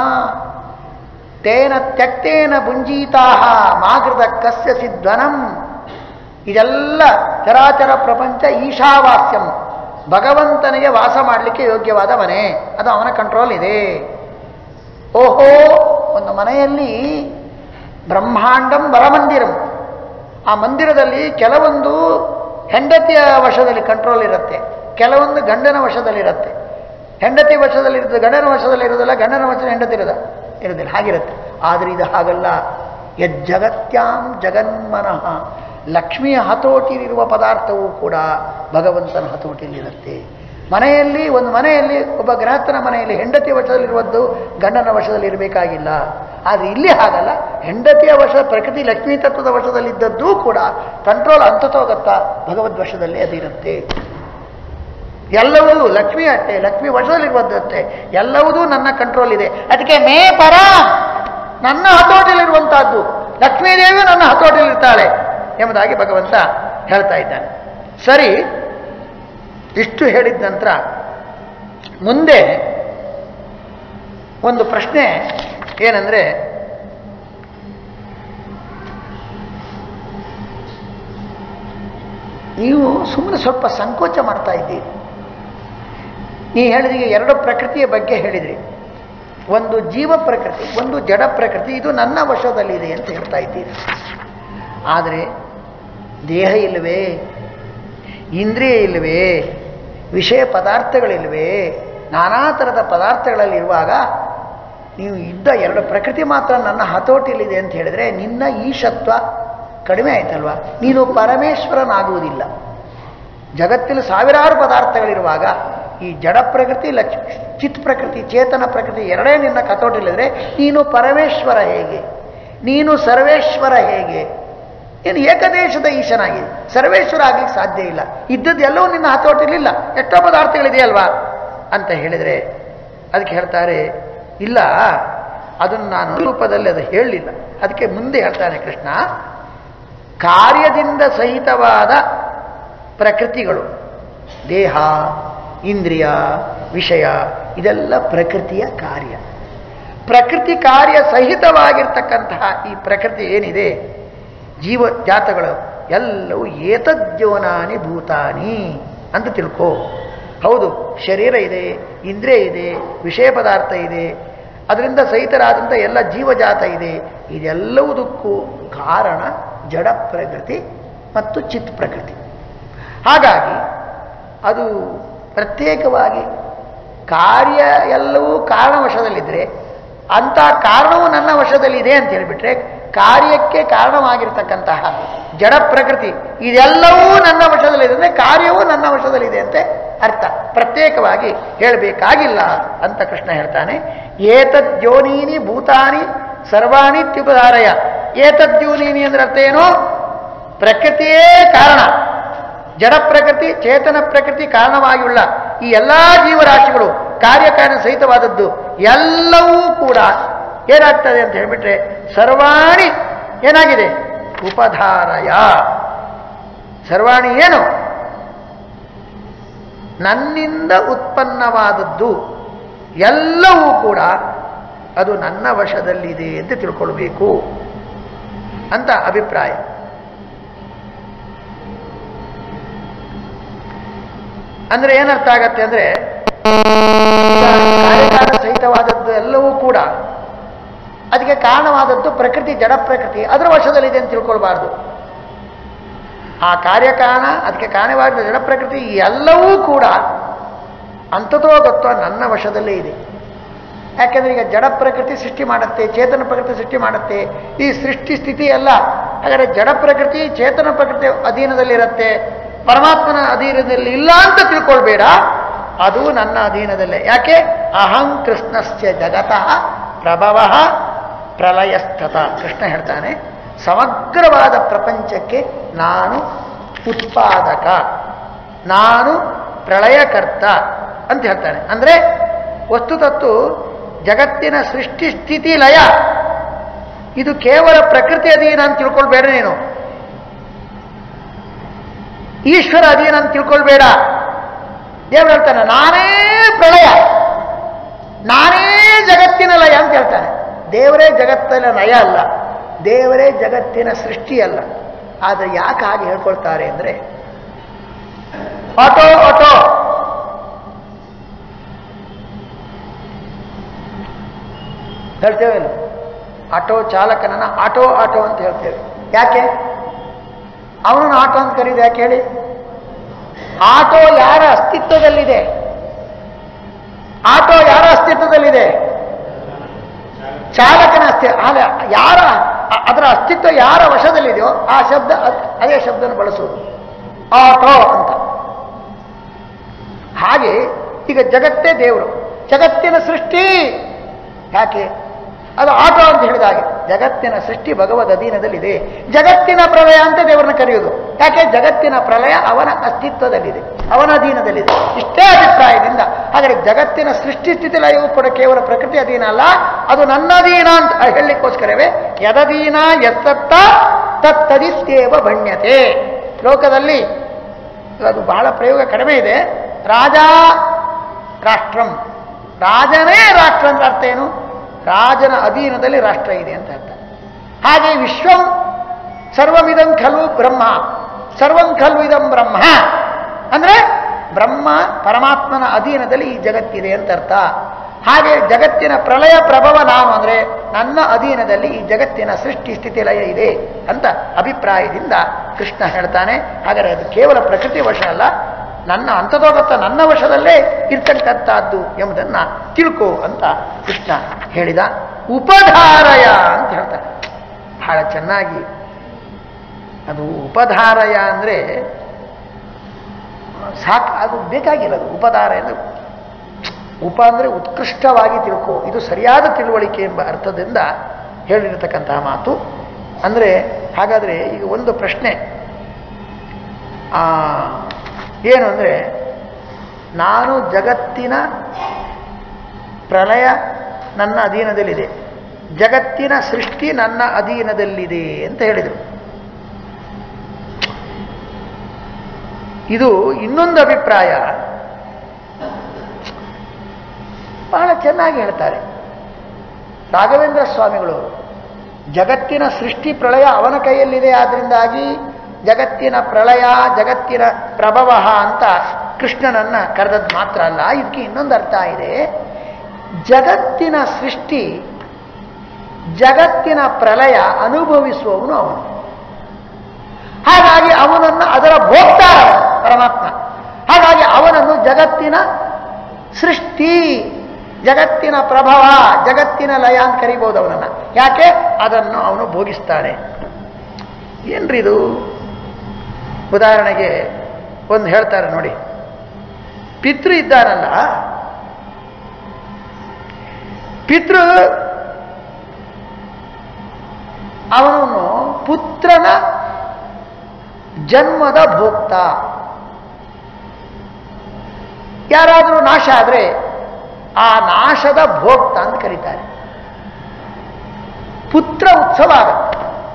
ತೇನ ತ್ಯಕ್ತೇನ ಭುಂಜೀತಾ ಮಾಗೃತ ಕಸ್ಯ ಸಿದ್ವನಂ ಇದೆಲ್ಲ ಚರಾಚರ ಪ್ರಪಂಚ ಈಶಾವಾಸ್ಯಂ ಭಗವಂತನಿಗೆ ವಾಸ ಮಾಡಲಿಕ್ಕೆ ಯೋಗ್ಯವಾದ ಮನೆ ಅದು ಅವನ ಕಂಟ್ರೋಲ್ ಇದೆ ಓಹೋ ಒಂದು ಮನೆಯಲ್ಲಿ ಬ್ರಹ್ಮಾಂಡಂ ಬರಮಂದಿರಂ ಆ ಮಂದಿರದಲ್ಲಿ ಕೆಲವೊಂದು ಹೆಂಡತಿಯ ವಶದಲ್ಲಿ ಕಂಟ್ರೋಲ್ ಇರುತ್ತೆ ಕೆಲವೊಂದು ಗಂಡನ ವಶದಲ್ಲಿರುತ್ತೆ ಹೆಂಡತಿ ವಶದಲ್ಲಿರುತ್ತೆ ಗಂಡನ ವಶದಲ್ಲಿರೋದಿಲ್ಲ ಗಂಡನ ವಶದ ಹೆಂಡತಿ ಇರೋದ ಇರೋದಿಲ್ಲ ಹಾಗಿರುತ್ತೆ ಆದರೆ ಇದು ಹಾಗಲ್ಲ ಯಜ್ಜಗತ್ಯಾಂ ಜಗನ್ಮನಃ ಲಕ್ಷ್ಮಿಯ ಹತೋಟಿಯಲ್ಲಿರುವ ಪದಾರ್ಥವೂ ಕೂಡ ಭಗವಂತನ ಹತೋಟಿಯಲ್ಲಿರುತ್ತೆ ಮನೆಯಲ್ಲಿ ಒಂದು ಮನೆಯಲ್ಲಿ ಒಬ್ಬ ಗೃಹಸ್ಥನ ಮನೆಯಲ್ಲಿ ಹೆಂಡತಿಯ ವಶದಲ್ಲಿರುವದ್ದು ಗಂಡನ ವಶದಲ್ಲಿ ಇರಬೇಕಾಗಿಲ್ಲ ಆದರೆ ಇಲ್ಲಿ ಹಾಗಲ್ಲ ಹೆಂಡತಿಯ ವಶ ಪ್ರಕೃತಿ ಲಕ್ಷ್ಮೀ ತತ್ವದ ವಶದಲ್ಲಿದ್ದದ್ದೂ ಕೂಡ ಕಂಟ್ರೋಲ್ ಅಂತತೋಗತ್ತಾ ಭಗವದ್ ವಶದಲ್ಲಿ ಅದಿರುತ್ತೆ ಎಲ್ಲವೂ ಲಕ್ಷ್ಮಿ ಅಷ್ಟೇ ಲಕ್ಷ್ಮಿ ವಶದಲ್ಲಿರುವಂತೆ ಎಲ್ಲವುದೂ ನನ್ನ ಕಂಟ್ರೋಲ್ ಇದೆ ಅದಕ್ಕೆ ಮೇ ಪರ ನನ್ನ ಹತೋಟಿಯಲ್ಲಿರುವಂತಹದ್ದು ಲಕ್ಷ್ಮೀದೇವಿಯು ನನ್ನ ಹತೋಟಿಯಲ್ಲಿರ್ತಾಳೆ ಎಂಬುದಾಗಿ ಭಗವಂತ ಹೇಳ್ತಾ ಇದ್ದಾನೆ ಸರಿ ಇಷ್ಟು ಹೇಳಿದ ನಂತರ ಮುಂದೆ ಒಂದು ಪ್ರಶ್ನೆ ಏನಂದ್ರೆ ನೀವು ಸುಮ್ಮನೆ ಸ್ವಲ್ಪ ಸಂಕೋಚ ಮಾಡ್ತಾ ಇದ್ದೀರಿ ನೀವು ಹೇಳಿದ್ರಿ ಎರಡು ಪ್ರಕೃತಿಯ ಬಗ್ಗೆ ಹೇಳಿದ್ರಿ ಒಂದು ಜೀವ ಪ್ರಕೃತಿ ಒಂದು ಜಡ ಪ್ರಕೃತಿ ಇದು ನನ್ನ ವಶದಲ್ಲಿದೆ ಅಂತ ಹೇಳ್ತಾ ಇದ್ದೀರಿ ಆದರೆ ದೇಹ ಇಲ್ಲವೇ ಇಂದ್ರಿಯ ಇಲ್ಲವೇ ವಿಷಯ ಪದಾರ್ಥಗಳಿಲ್ವೇ ನಾನಾ ಥರದ ಪದಾರ್ಥಗಳಲ್ಲಿರುವಾಗ ನೀವು ಇದ್ದ ಎರಡು ಪ್ರಕೃತಿ ಮಾತ್ರ ನನ್ನ ಹತೋಟಿಯಲ್ಲಿದೆ ಅಂತ ಹೇಳಿದ್ರೆ ನಿನ್ನ ಈಶತ್ವ ಕಡಿಮೆ ಆಯ್ತಲ್ವಾ ನೀನು ಪರಮೇಶ್ವರನಾಗುವುದಿಲ್ಲ ಜಗತ್ತಿನ ಸಾವಿರಾರು ಪದಾರ್ಥಗಳಿರುವಾಗ ಈ ಜಡ ಪ್ರಕೃತಿ ಲಕ್ಷ್ಮಿ ಚಿತ್ ಪ್ರಕೃತಿ ಚೇತನ ಪ್ರಕೃತಿ ಎರಡೇ ನಿನ್ನ ಕತೋಟಿಲಿದ್ರೆ ನೀನು ಪರಮೇಶ್ವರ ಹೇಗೆ ನೀನು ಸರ್ವೇಶ್ವರ ಹೇಗೆ ನೀನು ಏಕದೇಶದ ಈಶನಾಗಿದೆ ಸರ್ವೇಶ್ವರ ಆಗ್ಲಿಕ್ಕೆ ಸಾಧ್ಯ ಇಲ್ಲ ಇದ್ದದ್ದು ಎಲ್ಲವೂ ನಿನ್ನ ಹತೋಟಿಲಿಲ್ಲ ಎಷ್ಟೋ ಪದಾರ್ಥಗಳಿದೆಯಲ್ವಾ ಅಂತ ಹೇಳಿದರೆ ಅದಕ್ಕೆ ಹೇಳ್ತಾರೆ ಇಲ್ಲ ಅದನ್ನು ನಾನು ರೂಪದಲ್ಲಿ ಅದು ಹೇಳಲಿಲ್ಲ ಅದಕ್ಕೆ ಮುಂದೆ ಹೇಳ್ತಾನೆ ಕೃಷ್ಣ ಕಾರ್ಯದಿಂದ ಸಹಿತವಾದ ಪ್ರಕೃತಿಗಳು ದೇಹ ಇಂದ್ರಿಯ ವಿಷಯ ಇದೆಲ್ಲ ಪ್ರಕೃತಿಯ ಕಾರ್ಯ ಪ್ರಕೃತಿ ಕಾರ್ಯ ಸಹಿತವಾಗಿರ್ತಕ್ಕಂತಹ ಈ ಪ್ರಕೃತಿ ಏನಿದೆ ಜೀವ ಜಾತಗಳು ಎಲ್ಲವೂ ಏತದ್ಯೋನಾನಿ ಭೂತಾನಿ ಅಂತ ತಿಳ್ಕೋ ಹೌದು ಶರೀರ ಇದೆ ಇಂದ್ರಿಯ ಇದೆ ವಿಷಯ ಪದಾರ್ಥ ಇದೆ ಅದರಿಂದ ಸಹಿತರಾದಂಥ ಎಲ್ಲ ಜೀವಜಾತ ಇದೆ ಇದೆಲ್ಲವುದಕ್ಕೂ ಕಾರಣ ಜಡ ಪ್ರಕೃತಿ ಮತ್ತು ಚಿತ್ ಪ್ರಕೃತಿ ಹಾಗಾಗಿ ಅದು ಪ್ರತ್ಯೇಕವಾಗಿ ಕಾರ್ಯ ಎಲ್ಲವೂ ಕಾರಣವಶದಲ್ಲಿದ್ದರೆ ಅಂಥ ಕಾರಣವು ನನ್ನ ವಶದಲ್ಲಿದೆ ಅಂತ ಹೇಳಿಬಿಟ್ರೆ ಕಾರ್ಯಕ್ಕೆ ಕಾರಣವಾಗಿರ್ತಕ್ಕಂತಹ ಜಡ ಪ್ರಕೃತಿ ಇದೆಲ್ಲವೂ ನನ್ನ ವಶದಲ್ಲಿದೆ ಅಂದರೆ ಕಾರ್ಯವೂ ನನ್ನ ವಶದಲ್ಲಿದೆ ಅಂತೆ ಅರ್ಥ ಪ್ರತ್ಯೇಕವಾಗಿ ಹೇಳಬೇಕಾಗಿಲ್ಲ ಅಂತ ಕೃಷ್ಣ ಹೇಳ್ತಾನೆ ಏತದ್ಯೋನೀನಿ ಭೂತಾನಿ ಸರ್ವಾಣಿ ತ್ಯುಪಧಾರಯ ಏತದ್ಯೋನೀನಿ ಅಂದ್ರೆ ಅರ್ಥ ಏನು ಪ್ರಕೃತಿಯೇ ಕಾರಣ ಜಡ ಪ್ರಕೃತಿ ಚೇತನ ಪ್ರಕೃತಿ ಕಾರಣವಾಗಿಯುಳ್ಳ ಈ ಎಲ್ಲ ಜೀವರಾಶಿಗಳು ಕಾರ್ಯಕಾರಣ ಸಹಿತವಾದದ್ದು ಎಲ್ಲವೂ ಕೂಡ ಏನಾಗ್ತದೆ ಅಂತ ಹೇಳಿಬಿಟ್ರೆ ಸರ್ವಾಣಿ ಏನಾಗಿದೆ ಉಪಧಾರಯ ಸರ್ವಾಣಿ ಏನು ನನ್ನಿಂದ ಉತ್ಪನ್ನವಾದದ್ದು ಎಲ್ಲವೂ ಕೂಡ ಅದು ನನ್ನ ವಶದಲ್ಲಿದೆ ಅಂತ ತಿಳ್ಕೊಳ್ಬೇಕು ಅಂತ ಅಭಿಪ್ರಾಯ ಅಂದ್ರೆ ಏನರ್ಥ ಆಗತ್ತೆ ಅಂದ್ರೆ ಕಾರ್ಯಕಾರಣ ಸಹಿತವಾದದ್ದು ಎಲ್ಲವೂ ಕೂಡ ಅದಕ್ಕೆ ಕಾರಣವಾದದ್ದು ಪ್ರಕೃತಿ ಜಡ ಪ್ರಕೃತಿ ಅದರ ವಶದಲ್ಲಿದೆ ಅಂತ ತಿಳ್ಕೊಳ್ಬಾರ್ದು ಆ ಕಾರ್ಯಕಾರಣ ಅದಕ್ಕೆ ಕಾರಣವಾದ ಜಡ ಪ್ರಕೃತಿ ಎಲ್ಲವೂ ಕೂಡ ಅಂತತೋಗತ್ವ ನನ್ನ ವಶದಲ್ಲೇ ಇದೆ ಯಾಕೆಂದ್ರೆ ಈಗ ಜಡ ಪ್ರಕೃತಿ ಸೃಷ್ಟಿ ಮಾಡುತ್ತೆ ಚೇತನ ಪ್ರಕೃತಿ ಸೃಷ್ಟಿ ಮಾಡುತ್ತೆ ಈ ಸೃಷ್ಟಿ ಸ್ಥಿತಿ ಎಲ್ಲ ಹಾಗಾದ್ರೆ ಜಡ ಪ್ರಕೃತಿ ಚೇತನ ಪ್ರಕೃತಿ ಅಧೀನದಲ್ಲಿರುತ್ತೆ ಪರಮಾತ್ಮನ ಅಧೀನದಲ್ಲಿ ಇಲ್ಲ ಅಂತ ತಿಳ್ಕೊಳ್ಬೇಡ ಅದು ನನ್ನ ಅಧೀನದಲ್ಲೇ ಯಾಕೆ ಅಹಂ ಕೃಷ್ಣಸ್ಯ ಜಗತಃ ಪ್ರಭವ ಪ್ರಲಯಸ್ಥತ ಕೃಷ್ಣ ಹೇಳ್ತಾನೆ ಸಮಗ್ರವಾದ ಪ್ರಪಂಚಕ್ಕೆ ನಾನು ಉತ್ಪಾದಕ ನಾನು ಪ್ರಳಯಕರ್ತ ಅಂತ ಹೇಳ್ತಾನೆ ಅಂದರೆ ವಸ್ತುತತ್ತು ಜಗತ್ತಿನ ಸೃಷ್ಟಿ ಸ್ಥಿತಿ ಲಯ ಇದು ಕೇವಲ ಪ್ರಕೃತಿ ಅಧೀನ ಅಂತ ತಿಳ್ಕೊಳ್ಬೇಡ ನೀನು ಈಶ್ವರ ಅಧೀನ ಅಂತ ತಿಳ್ಕೊಳ್ಬೇಡ ದೇವರು ಹೇಳ್ತಾನೆ ನಾನೇ ಪ್ರಳಯ ನಾನೇ ಜಗತ್ತಿನ ಲಯ ಅಂತ ಹೇಳ್ತಾನೆ ದೇವರೇ ಜಗತ್ತಿನ ಲಯ ಅಲ್ಲ ದೇವರೇ ಜಗತ್ತಿನ ಸೃಷ್ಟಿ ಅಲ್ಲ ಆದರೆ ಯಾಕೆ ಹಾಗೆ ಹೇಳ್ಕೊಳ್ತಾರೆ ಅಂದರೆ ಆಟೋ ಆಟೋ ಹೇಳ್ತೇವೆ ಇಲ್ಲ ಆಟೋ ಚಾಲಕನನ್ನ ಆಟೋ ಆಟೋ ಅಂತ ಹೇಳ್ತೇವೆ ಯಾಕೆ ಅವನನ್ನು ಆಟೋ ಅಂತ ಕರೀದು ಯಾಕೆ ಹೇಳಿ ಆಟೋ ಯಾರ ಅಸ್ತಿತ್ವದಲ್ಲಿದೆ ಆಟೋ ಯಾರ ಅಸ್ತಿತ್ವದಲ್ಲಿದೆ ಚಾಲಕನ ಅಸ್ತಿ ಆಗ ಯಾರ ಅ- ಅದರ ಅಸ್ತಿತ್ವ ಯಾರ ವಶದಲ್ಲಿದೆಯೋ ಆ ಶಬ್ದ ಅದ್- ಅದೇ ಶಬ್ದನ ಬಳಸುವುದು ಆಟೋ ಅಂತ ಹಾಗೆ ಈಗ ಜಗತ್ತೇ ದೇವರು ಜಗತ್ತಿನ ಸೃಷ್ಟಿ ಯಾಕೆ ಅದು ಆಟೋ ಅಂತ ಹೇಳಿದ ಹಾಗೆ ಜಗತ್ತಿನ ಸೃಷ್ಟಿ ಭಗವದ್ ಅಧೀನದಲ್ಲಿದೆ ಜಗತ್ತಿನ ಪ್ರಳಯ ಅಂತ ದೇವರನ್ನ ಕರೆಯುವುದು ಯಾಕೆ ಜಗತ್ತಿನ ಪ್ರಳಯ ಅವನ ಅಸ್ತಿತ್ವದಲ್ಲಿದೆ ಅವನ ಅಧೀನದಲ್ಲಿದೆ ಇಷ್ಟೇ ಅಭಿಪ್ರಾಯದಿಂದ ಹಾಗಾದ್ರೆ ಜಗತ್ತಿನ ಸೃಷ್ಟಿ ಸ್ಥಿತಿ ಲಯವು ಕೂಡ ಕೇವಲ ಪ್ರಕೃತಿ ಅಧೀನ ಅಲ್ಲ ಅದು ನನ್ನ ಅಧೀನ ಅಂತ ಹೇಳಲಿಕ್ಕೋಸ್ಕರವೇ ಯದಧೀನ ಎತ್ತತ್ತ ತತ್ತದಿತ್ಯೇವ ಭಣ್ಯತೆ ಲೋಕದಲ್ಲಿ ಅದು ಬಹಳ ಪ್ರಯೋಗ ಕಡಿಮೆ ಇದೆ ರಾಜ ರಾಷ್ಟ್ರಂ ರಾಜನೇ ರಾಷ್ಟ್ರ ಅಂತ ಅರ್ಥ ಏನು ರಾಜನ ಅಧೀನದಲ್ಲಿ ರಾಷ್ಟ್ರ ಇದೆ ಅಂತ ಅರ್ಥ ಹಾಗೆ ವಿಶ್ವಂ ಸರ್ವಮಿದಂ ಖಲು ಬ್ರಹ್ಮ ಸರ್ವಂ ಖಲು ಇದಂ ಬ್ರಹ್ಮ ಅಂದ್ರೆ ಬ್ರಹ್ಮ ಪರಮಾತ್ಮನ ಅಧೀನದಲ್ಲಿ ಈ ಜಗತ್ತಿದೆ ಅಂತ ಅರ್ಥ ಹಾಗೆ ಜಗತ್ತಿನ ಪ್ರಳಯ ಪ್ರಭವ ನಾನು ಅಂದ್ರೆ ನನ್ನ ಅಧೀನದಲ್ಲಿ ಈ ಜಗತ್ತಿನ ಸೃಷ್ಟಿ ಸ್ಥಿತಿ ಲಯ ಇದೆ ಅಂತ ಅಭಿಪ್ರಾಯದಿಂದ ಕೃಷ್ಣ ಹೇಳ್ತಾನೆ ಹಾಗಾದ್ರೆ ಅದು ಕೇವಲ ಪ್ರಕೃತಿ ವಶ ಅಲ್ಲ ನನ್ನ ಅಂತದೋಗತ್ತ ನನ್ನ ವಶದಲ್ಲೇ ಇರ್ತಕ್ಕಂಥದ್ದು ಎಂಬುದನ್ನ ತಿಳ್ಕೋ ಅಂತ ಕೃಷ್ಣ ಹೇಳಿದ ಉಪಧಾರಯ ಅಂತ ಹೇಳ್ತಾರೆ ಬಹಳ ಚೆನ್ನಾಗಿ ಅದು ಉಪಧಾರಯ ಅಂದ್ರೆ ಸಾಕು ಅದು ಬೇಕಾಗಿಲ್ಲ ಅದು ಉಪಧಾರ ಎಂದು ಉಪ ಅಂದರೆ ಉತ್ಕೃಷ್ಟವಾಗಿ ತಿಳ್ಕೋ ಇದು ಸರಿಯಾದ ತಿಳುವಳಿಕೆ ಎಂಬ ಅರ್ಥದಿಂದ ಹೇಳಿರತಕ್ಕಂತಹ ಮಾತು ಅಂದರೆ ಹಾಗಾದರೆ ಈಗ ಒಂದು ಪ್ರಶ್ನೆ ಆ, ಏನು ಅಂದರೆ ನಾನು ಜಗತ್ತಿನ ಪ್ರಳಯ ನನ್ನ ಅಧೀನದಲ್ಲಿದೆ ಜಗತ್ತಿನ ಸೃಷ್ಟಿ ನನ್ನ ಅಧೀನದಲ್ಲಿದೆ ಅಂತ ಹೇಳಿದರು ಇದು ಇನ್ನೊಂದು ಅಭಿಪ್ರಾಯ ಬಹಳ ಚೆನ್ನಾಗಿ ಹೇಳ್ತಾರೆ ರಾಘವೇಂದ್ರ ಸ್ವಾಮಿಗಳು ಜಗತ್ತಿನ ಸೃಷ್ಟಿ ಪ್ರಳಯ ಅವನ ಕೈಯಲ್ಲಿದೆ ಆದ್ರಿಂದಾಗಿ ಜಗತ್ತಿನ ಪ್ರಳಯ ಜಗತ್ತಿನ ಪ್ರಭವ ಅಂತ ಕೃಷ್ಣನನ್ನ ಕರೆದದ್ದು ಮಾತ್ರ ಅಲ್ಲ ಇದಕ್ಕೆ ಇನ್ನೊಂದು ಅರ್ಥ ಇದೆ ಜಗತ್ತಿನ ಸೃಷ್ಟಿ ಜಗತ್ತಿನ ಪ್ರಳಯ ಅನುಭವಿಸುವವನು ಅವನು ಹಾಗಾಗಿ ಅವನನ್ನು ಅದರ ಭೋಕ್ತಾರ ಅವನು, ಪರಮಾತ್ಮ ಹಾಗಾಗಿ ಅವನನ್ನು ಜಗತ್ತಿನ ಸೃಷ್ಟಿ ಜಗತ್ತಿನ ಪ್ರಭವ ಜಗತ್ತಿನ ಲಯ ಅಂತ ಕರಿಬಹುದು ಅವನನ್ನ ಯಾಕೆ ಅದನ್ನು ಅವನು ಭೋಗಿಸ್ತಾನೆ ಏನ್ರಿ ಇದು ಉದಾಹರಣೆಗೆ ಒಂದು ಹೇಳ್ತಾರೆ ನೋಡಿ ಪಿತೃ ಇದ್ದಾನಲ್ಲ ಪಿತೃ ಅವನನ್ನು ಪುತ್ರನ ಜನ್ಮದ ಭೋಕ್ತ ಯಾರಾದರೂ ನಾಶ ಆದರೆ ಆ ನಾಶದ ಭೋಕ್ತ ಅಂತ ಕರೀತಾರೆ ಪುತ್ರ ಉತ್ಸವ ಆಗುತ್ತೆ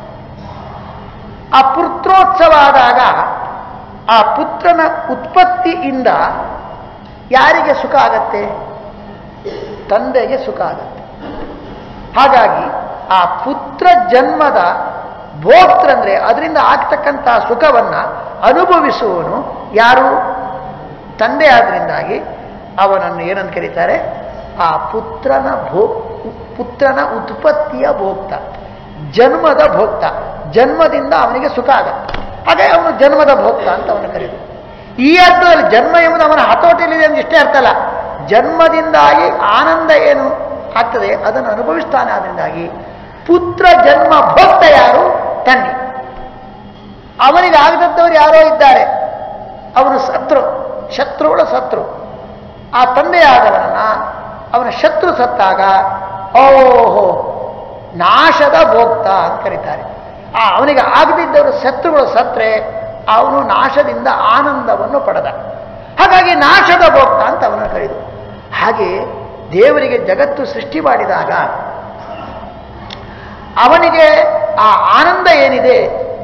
ಆ ಪುತ್ರೋತ್ಸವ ಆದಾಗ ಆ ಪುತ್ರನ ಉತ್ಪತ್ತಿಯಿಂದ ಯಾರಿಗೆ ಸುಖ ಆಗತ್ತೆ ತಂದೆಗೆ ಸುಖ ಆಗತ್ತೆ ಹಾಗಾಗಿ ಆ ಪುತ್ರ ಜನ್ಮದ ಭೋಕ್ತೃ ಅದರಿಂದ ಆಗ್ತಕ್ಕಂತಹ ಸುಖವನ್ನ ಅನುಭವಿಸುವವನು ಯಾರು ತಂದೆ ಆದ್ರಿಂದಾಗಿ ಅವನನ್ನು ಏನಂತ ಕರೀತಾರೆ ಆ ಪುತ್ರನ ಭೋ ಪುತ್ರನ ಉತ್ಪತ್ತಿಯ ಭೋಕ್ತ ಜನ್ಮದ ಭೋಕ್ತ ಜನ್ಮದಿಂದ ಅವನಿಗೆ ಸುಖ ಆಗತ್ತೆ ಹಾಗೆ ಅವನು ಜನ್ಮದ ಭೋಕ್ತ ಅಂತ ಅವನು ಕರೆಯುದು ಈ ಅರ್ಥದಲ್ಲಿ ಜನ್ಮ ಎಂಬುದು ಅವನ ಹತೋಟಿಯಲ್ಲಿದೆ ಅಂತ ಇಷ್ಟೇ ಅರ್ಥ ಅಲ್ಲ ಜನ್ಮದಿಂದಾಗಿ ಆನಂದ ಏನು ಆಗ್ತದೆ ಅದನ್ನು ಅನುಭವಿಸ್ತಾನೆ ಆದ್ರಿಂದಾಗಿ ಪುತ್ರ ಜನ್ಮ ಭೋಕ್ತ ಯಾರು ತಂದೆ ಅವನಿಗೆ ಆಗದಂಥವ್ರು ಯಾರೋ ಇದ್ದಾರೆ ಅವನು ಶತ್ರು ಶತ್ರುಗಳ ಶತ್ರು ಆ ತಂದೆಯಾದವನನ್ನ ಅವನ ಶತ್ರು ಸತ್ತಾಗ ಓಹೋ ನಾಶದ ಭೋಕ್ತ ಅಂತ ಕರೀತಾರೆ ಆ ಅವನಿಗೆ ಆಗದಿದ್ದವರು ಶತ್ರುಗಳು ಸತ್ರೆ ಅವನು ನಾಶದಿಂದ ಆನಂದವನ್ನು ಪಡೆದ ಹಾಗಾಗಿ ನಾಶದ ಭೋಕ್ತ ಅಂತ ಅವನ ಕರೆದು ಹಾಗೆ ದೇವರಿಗೆ ಜಗತ್ತು ಸೃಷ್ಟಿ ಮಾಡಿದಾಗ ಅವನಿಗೆ ಆ ಆನಂದ ಏನಿದೆ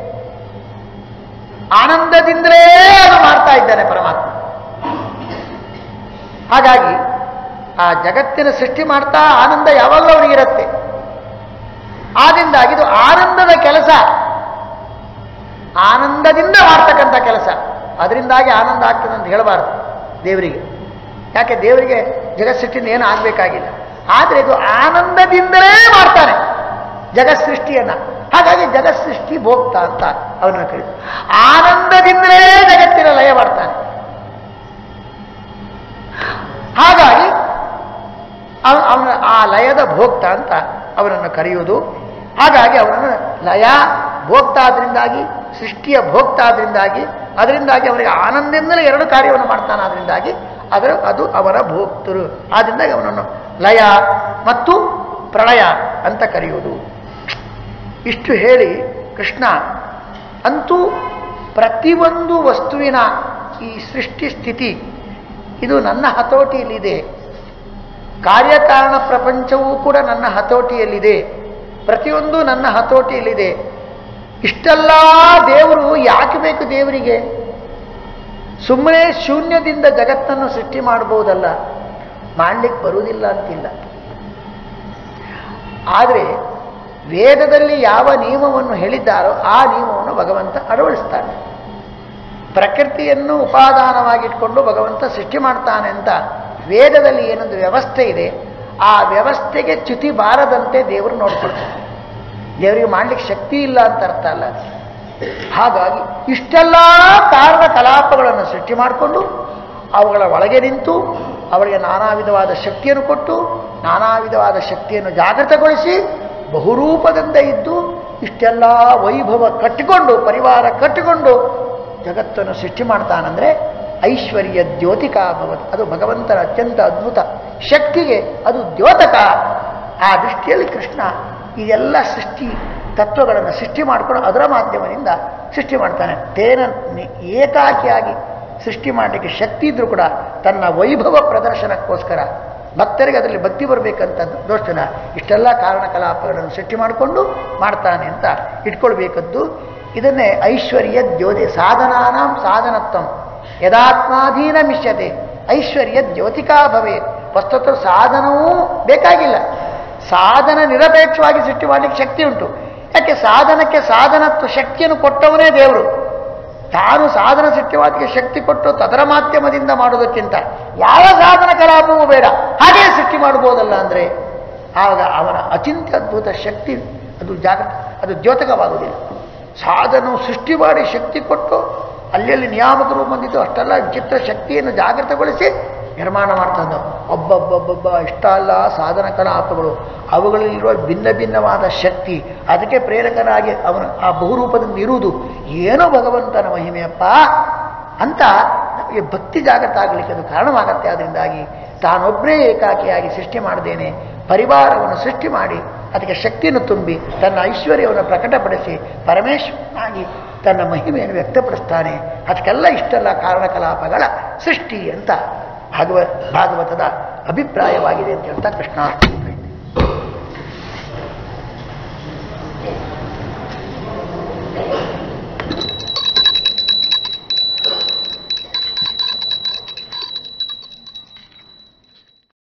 ಆನಂದದಿಂದಲೇ ಅದು ಮಾಡ್ತಾ ಇದ್ದಾನೆ ಪರಮಾತ್ಮ ಹಾಗಾಗಿ ಆ ಜಗತ್ತಿನ ಸೃಷ್ಟಿ ಮಾಡ್ತಾ ಆನಂದ ಯಾವಾಗಲೂ ಅವನಿಗಿರುತ್ತೆ ಆದ್ರಿಂದಾಗಿ ಇದು ಆನಂದದ ಕೆಲಸ ಆನಂದದಿಂದ ಮಾಡ್ತಕ್ಕಂಥ ಕೆಲಸ ಅದರಿಂದಾಗಿ ಆನಂದ ಆಗ್ತದೆ ಅಂತ ಹೇಳಬಾರ್ದು ದೇವರಿಗೆ ಯಾಕೆ ದೇವರಿಗೆ ಜಗತ್ಸೃಷ್ಟಿಯಿಂದ ಏನು ಆಗಬೇಕಾಗಿಲ್ಲ ಆದರೆ ಇದು ಆನಂದದಿಂದಲೇ ಮಾಡ್ತಾನೆ ಜಗತ್ ಸೃಷ್ಟಿಯನ್ನ ಹಾಗಾಗಿ ಜಗತ್ ಸೃಷ್ಟಿ ಭೋಕ್ತ ಅಂತ ಅವನನ್ನು ಕರೀತಾರೆ ಆನಂದದಿಂದಲೇ ಜಗತ್ತಿನ ಲಯ ಮಾಡ್ತಾನೆ ಹಾಗಾಗಿ ಅವ- ಅವನ ಆ ಲಯದ ಭೋಕ್ತ ಅಂತ ಅವನನ್ನು ಕರೆಯುವುದು ಹಾಗಾಗಿ ಅವನನ್ನು ಲಯ ಭೋಕ್ತ ಆದ್ರಿಂದಾಗಿ ಸೃಷ್ಟಿಯ ಭೋಕ್ತ ಆದ್ರಿಂದಾಗಿ ಅದರಿಂದಾಗಿ ಅವನಿಗೆ ಆನಂದದಿಂದಲೇ ಎರಡು ಕಾರ್ಯವನ್ನು ಮಾಡ್ತಾನೆ ಆದ್ರಿಂದಾಗಿ ಅದರ ಅದು ಅವನ ಭೋಕ್ತರು ಆದ್ರಿಂದಾಗಿ ಅವನನ್ನು ಲಯ ಮತ್ತು ಪ್ರಳಯ ಅಂತ ಕರೆಯುವುದು ಇಷ್ಟು ಹೇಳಿ ಕೃಷ್ಣ ಅಂತೂ ಪ್ರತಿಯೊಂದು ವಸ್ತುವಿನ ಈ ಸೃಷ್ಟಿ ಸ್ಥಿತಿ ಇದು ನನ್ನ ಹತೋಟಿಯಲ್ಲಿದೆ ಕಾರ್ಯಕಾರಣ ಪ್ರಪಂಚವೂ ಕೂಡ ನನ್ನ ಹತೋಟಿಯಲ್ಲಿದೆ ಪ್ರತಿಯೊಂದು ನನ್ನ ಹತೋಟಿಯಲ್ಲಿದೆ ಇಷ್ಟೆಲ್ಲ ದೇವರು ಯಾಕೆ ಬೇಕು ದೇವರಿಗೆ ಸುಮ್ಮನೆ ಶೂನ್ಯದಿಂದ ಜಗತ್ತನ್ನು ಸೃಷ್ಟಿ ಮಾಡಬಹುದಲ್ಲ ಮಾಡಲಿಕ್ಕೆ ಬರುವುದಿಲ್ಲ ಅಂತಿಲ್ಲ ಆದರೆ ವೇದದಲ್ಲಿ ಯಾವ ನಿಯಮವನ್ನು ಹೇಳಿದ್ದಾರೋ ಆ ನಿಯಮವನ್ನು ಭಗವಂತ ಅಳವಡಿಸ್ತಾನೆ ಪ್ರಕೃತಿಯನ್ನು ಉಪಾದಾನವಾಗಿಟ್ಕೊಂಡು ಭಗವಂತ ಸೃಷ್ಟಿ ಮಾಡ್ತಾನೆ ಅಂತ ವೇದದಲ್ಲಿ ಏನೊಂದು ವ್ಯವಸ್ಥೆ ಇದೆ ಆ ವ್ಯವಸ್ಥೆಗೆ ಚ್ಯುತಿ ಬಾರದಂತೆ ದೇವರು ನೋಡ್ಕೊಳ್ತಾನೆ ದೇವರಿಗೆ ಮಾಡ್ಲಿಕ್ಕೆ ಶಕ್ತಿ ಇಲ್ಲ ಅಂತ ಅರ್ಥ ಅಲ್ಲ ಅದು. ಹಾಗಾಗಿ ಇಷ್ಟೆಲ್ಲ ಕಾರಣ ಕಲಾಪಗಳನ್ನು ಸೃಷ್ಟಿ ಮಾಡಿಕೊಂಡು ಅವುಗಳ ಒಳಗೆ ನಿಂತು ಅವಳಿಗೆ ನಾನಾ ವಿಧವಾದ ಶಕ್ತಿಯನ್ನು ಕೊಟ್ಟು ನಾನಾ ವಿಧವಾದ ಶಕ್ತಿಯನ್ನು ಜಾಗೃತಗೊಳಿಸಿ ಬಹುರೂಪದಿಂದ ಇದ್ದು ಇಷ್ಟೆಲ್ಲ ವೈಭವ ಕಟ್ಟಿಕೊಂಡು ಪರಿವಾರ ಕಟ್ಟಿಕೊಂಡು ಜಗತ್ತನ್ನು ಸೃಷ್ಟಿ ಮಾಡ್ತಾನಂದ್ರೆ ಐಶ್ವರ್ಯ ದ್ಯೋತಿಕ ಭವತ್ ಅದು ಭಗವಂತನ ಅತ್ಯಂತ ಅದ್ಭುತ ಶಕ್ತಿಗೆ ಅದು ದ್ಯೋತಕ ಆ ದೃಷ್ಟಿಯಲ್ಲಿ ಕೃಷ್ಣ ಇದೆಲ್ಲ ಸೃಷ್ಟಿ ತತ್ವಗಳನ್ನು ಸೃಷ್ಟಿ ಮಾಡಿಕೊಂಡು ಅದರ ಮಾಧ್ಯಮದಿಂದ ಸೃಷ್ಟಿ ಮಾಡ್ತಾನೆ ತೇನ ನಿ- ಏಕಾಕಿಯಾಗಿ ಸೃಷ್ಟಿ ಮಾಡಲಿಕ್ಕೆ ಶಕ್ತಿ ಇದ್ರೂ ಕೂಡ ತನ್ನ ವೈಭವ ಪ್ರದರ್ಶನಕ್ಕೋಸ್ಕರ ಭಕ್ತರಿಗೆ ಅದರಲ್ಲಿ ಭಕ್ತಿ ಬರಬೇಕಂತ ದೋಷನ ಇಷ್ಟೆಲ್ಲ ಕಾರಣ ಕಲಾಪಗಳನ್ನು ಸೃಷ್ಟಿ ಮಾಡಿಕೊಂಡು ಮಾಡ್ತಾನೆ ಅಂತ ಇಟ್ಕೊಳ್ಬೇಕದ್ದು ಇದನ್ನೇ ಐಶ್ವರ್ಯ ದ್ಯೋತಿ ಸಾಧನಾನಾಂ ಸಾಧನತ್ವಂ ಯದಾತ್ಮಾಧೀನ ಮಿಷ್ಯತೆ ಐಶ್ವರ್ಯ ದ್ಯೋತಿಕಾ ಭವೇ ವಸ್ತುತ ಸಾಧನವೂ ಬೇಕಾಗಿಲ್ಲ ಸಾಧನ ನಿರಪೇಕ್ಷವಾಗಿ ಸೃಷ್ಟಿ ಮಾಡಲಿಕ್ಕೆ ಶಕ್ತಿ ಉಂಟು ಯಾಕೆ ಸಾಧನಕ್ಕೆ ಸಾಧನತ್ವ ಶಕ್ತಿಯನ್ನು ಕೊಟ್ಟವನೇ ದೇವರು ತಾನು ಸಾಧನ ಸೃಷ್ಟಿವಾದಿಗೆ ಶಕ್ತಿ ಕೊಟ್ಟು ತದರ ಮಾಧ್ಯಮದಿಂದ ಮಾಡುವುದಕ್ಕಿಂತ ಯಾವ ಸಾಧನ ಕಲಾಪವೂ ಬೇಡ ಹಾಗೇ ಸೃಷ್ಟಿ ಮಾಡ್ಬೋದಲ್ಲ ಅಂದರೆ ಆಗ ಅವನ ಅಚಿಂತ್ಯ ಅದ್ಭುತ ಶಕ್ತಿ ಅದು ಜಾಗೃತ ಅದು ದ್ಯೋತಕವಾಗುವುದಿಲ್ಲ ಸಾಧನ ಸೃಷ್ಟಿ ಮಾಡಿ ಶಕ್ತಿ ಕೊಟ್ಟು ಅಲ್ಲೆಲ್ಲಿ ನಿಯಾಮಕರು ಬಂದಿದ್ದು ಅಷ್ಟೆಲ್ಲ ವಿಚಿತ್ರ ಶಕ್ತಿಯನ್ನು ಜಾಗೃತಗೊಳಿಸಿ ನಿರ್ಮಾಣ ಮಾಡ್ತಾನೆ ಒಬ್ಬೊಬ್ಬೊಬ್ಬೊಬ್ಬ ಇಷ್ಟ ಅಲ್ಲ ಸಾಧನ ಕಲಾಪಗಳು ಅವುಗಳಲ್ಲಿರುವ ಭಿನ್ನ ಭಿನ್ನವಾದ ಶಕ್ತಿ ಅದಕ್ಕೆ ಪ್ರೇರಕನಾಗಿ ಅವನು ಆ ಬಹುರೂಪದಿಂದ ಇರುವುದು ಏನೋ ಭಗವಂತನ ಮಹಿಮೆಯಪ್ಪ ಅಂತ ನಮಗೆ ಭಕ್ತಿ ಜಾಗೃತ ಆಗಲಿಕ್ಕೆ ಅದು ಕಾರಣವಾಗತ್ತೆ ಅದರಿಂದಾಗಿ ತಾನೊಬ್ಬರೇ ಏಕಾಕಿಯಾಗಿ ಸೃಷ್ಟಿ ಮಾಡದೇನೆ ಪರಿವಾರವನ್ನು ಸೃಷ್ಟಿ ಮಾಡಿ ಅದಕ್ಕೆ ಶಕ್ತಿಯನ್ನು ತುಂಬಿ ತನ್ನ ಐಶ್ವರ್ಯವನ್ನು ಪ್ರಕಟಪಡಿಸಿ ಪರಮೇಶ್ವರನಾಗಿ ತನ್ನ ಮಹಿಮೆಯನ್ನು ವ್ಯಕ್ತಪಡಿಸ್ತಾನೆ ಅದಕ್ಕೆಲ್ಲ ಇಷ್ಟೆಲ್ಲ ಕಾರಣಕಲಾಪಗಳ ಸೃಷ್ಟಿ ಅಂತ ಭಾಗವ ಭಾಗವತದ ಅಭಿಪ್ರಾಯವಾಗಿದೆ ಅಂತ ಹೇಳ್ತಾ ಕೃಷ್ಣ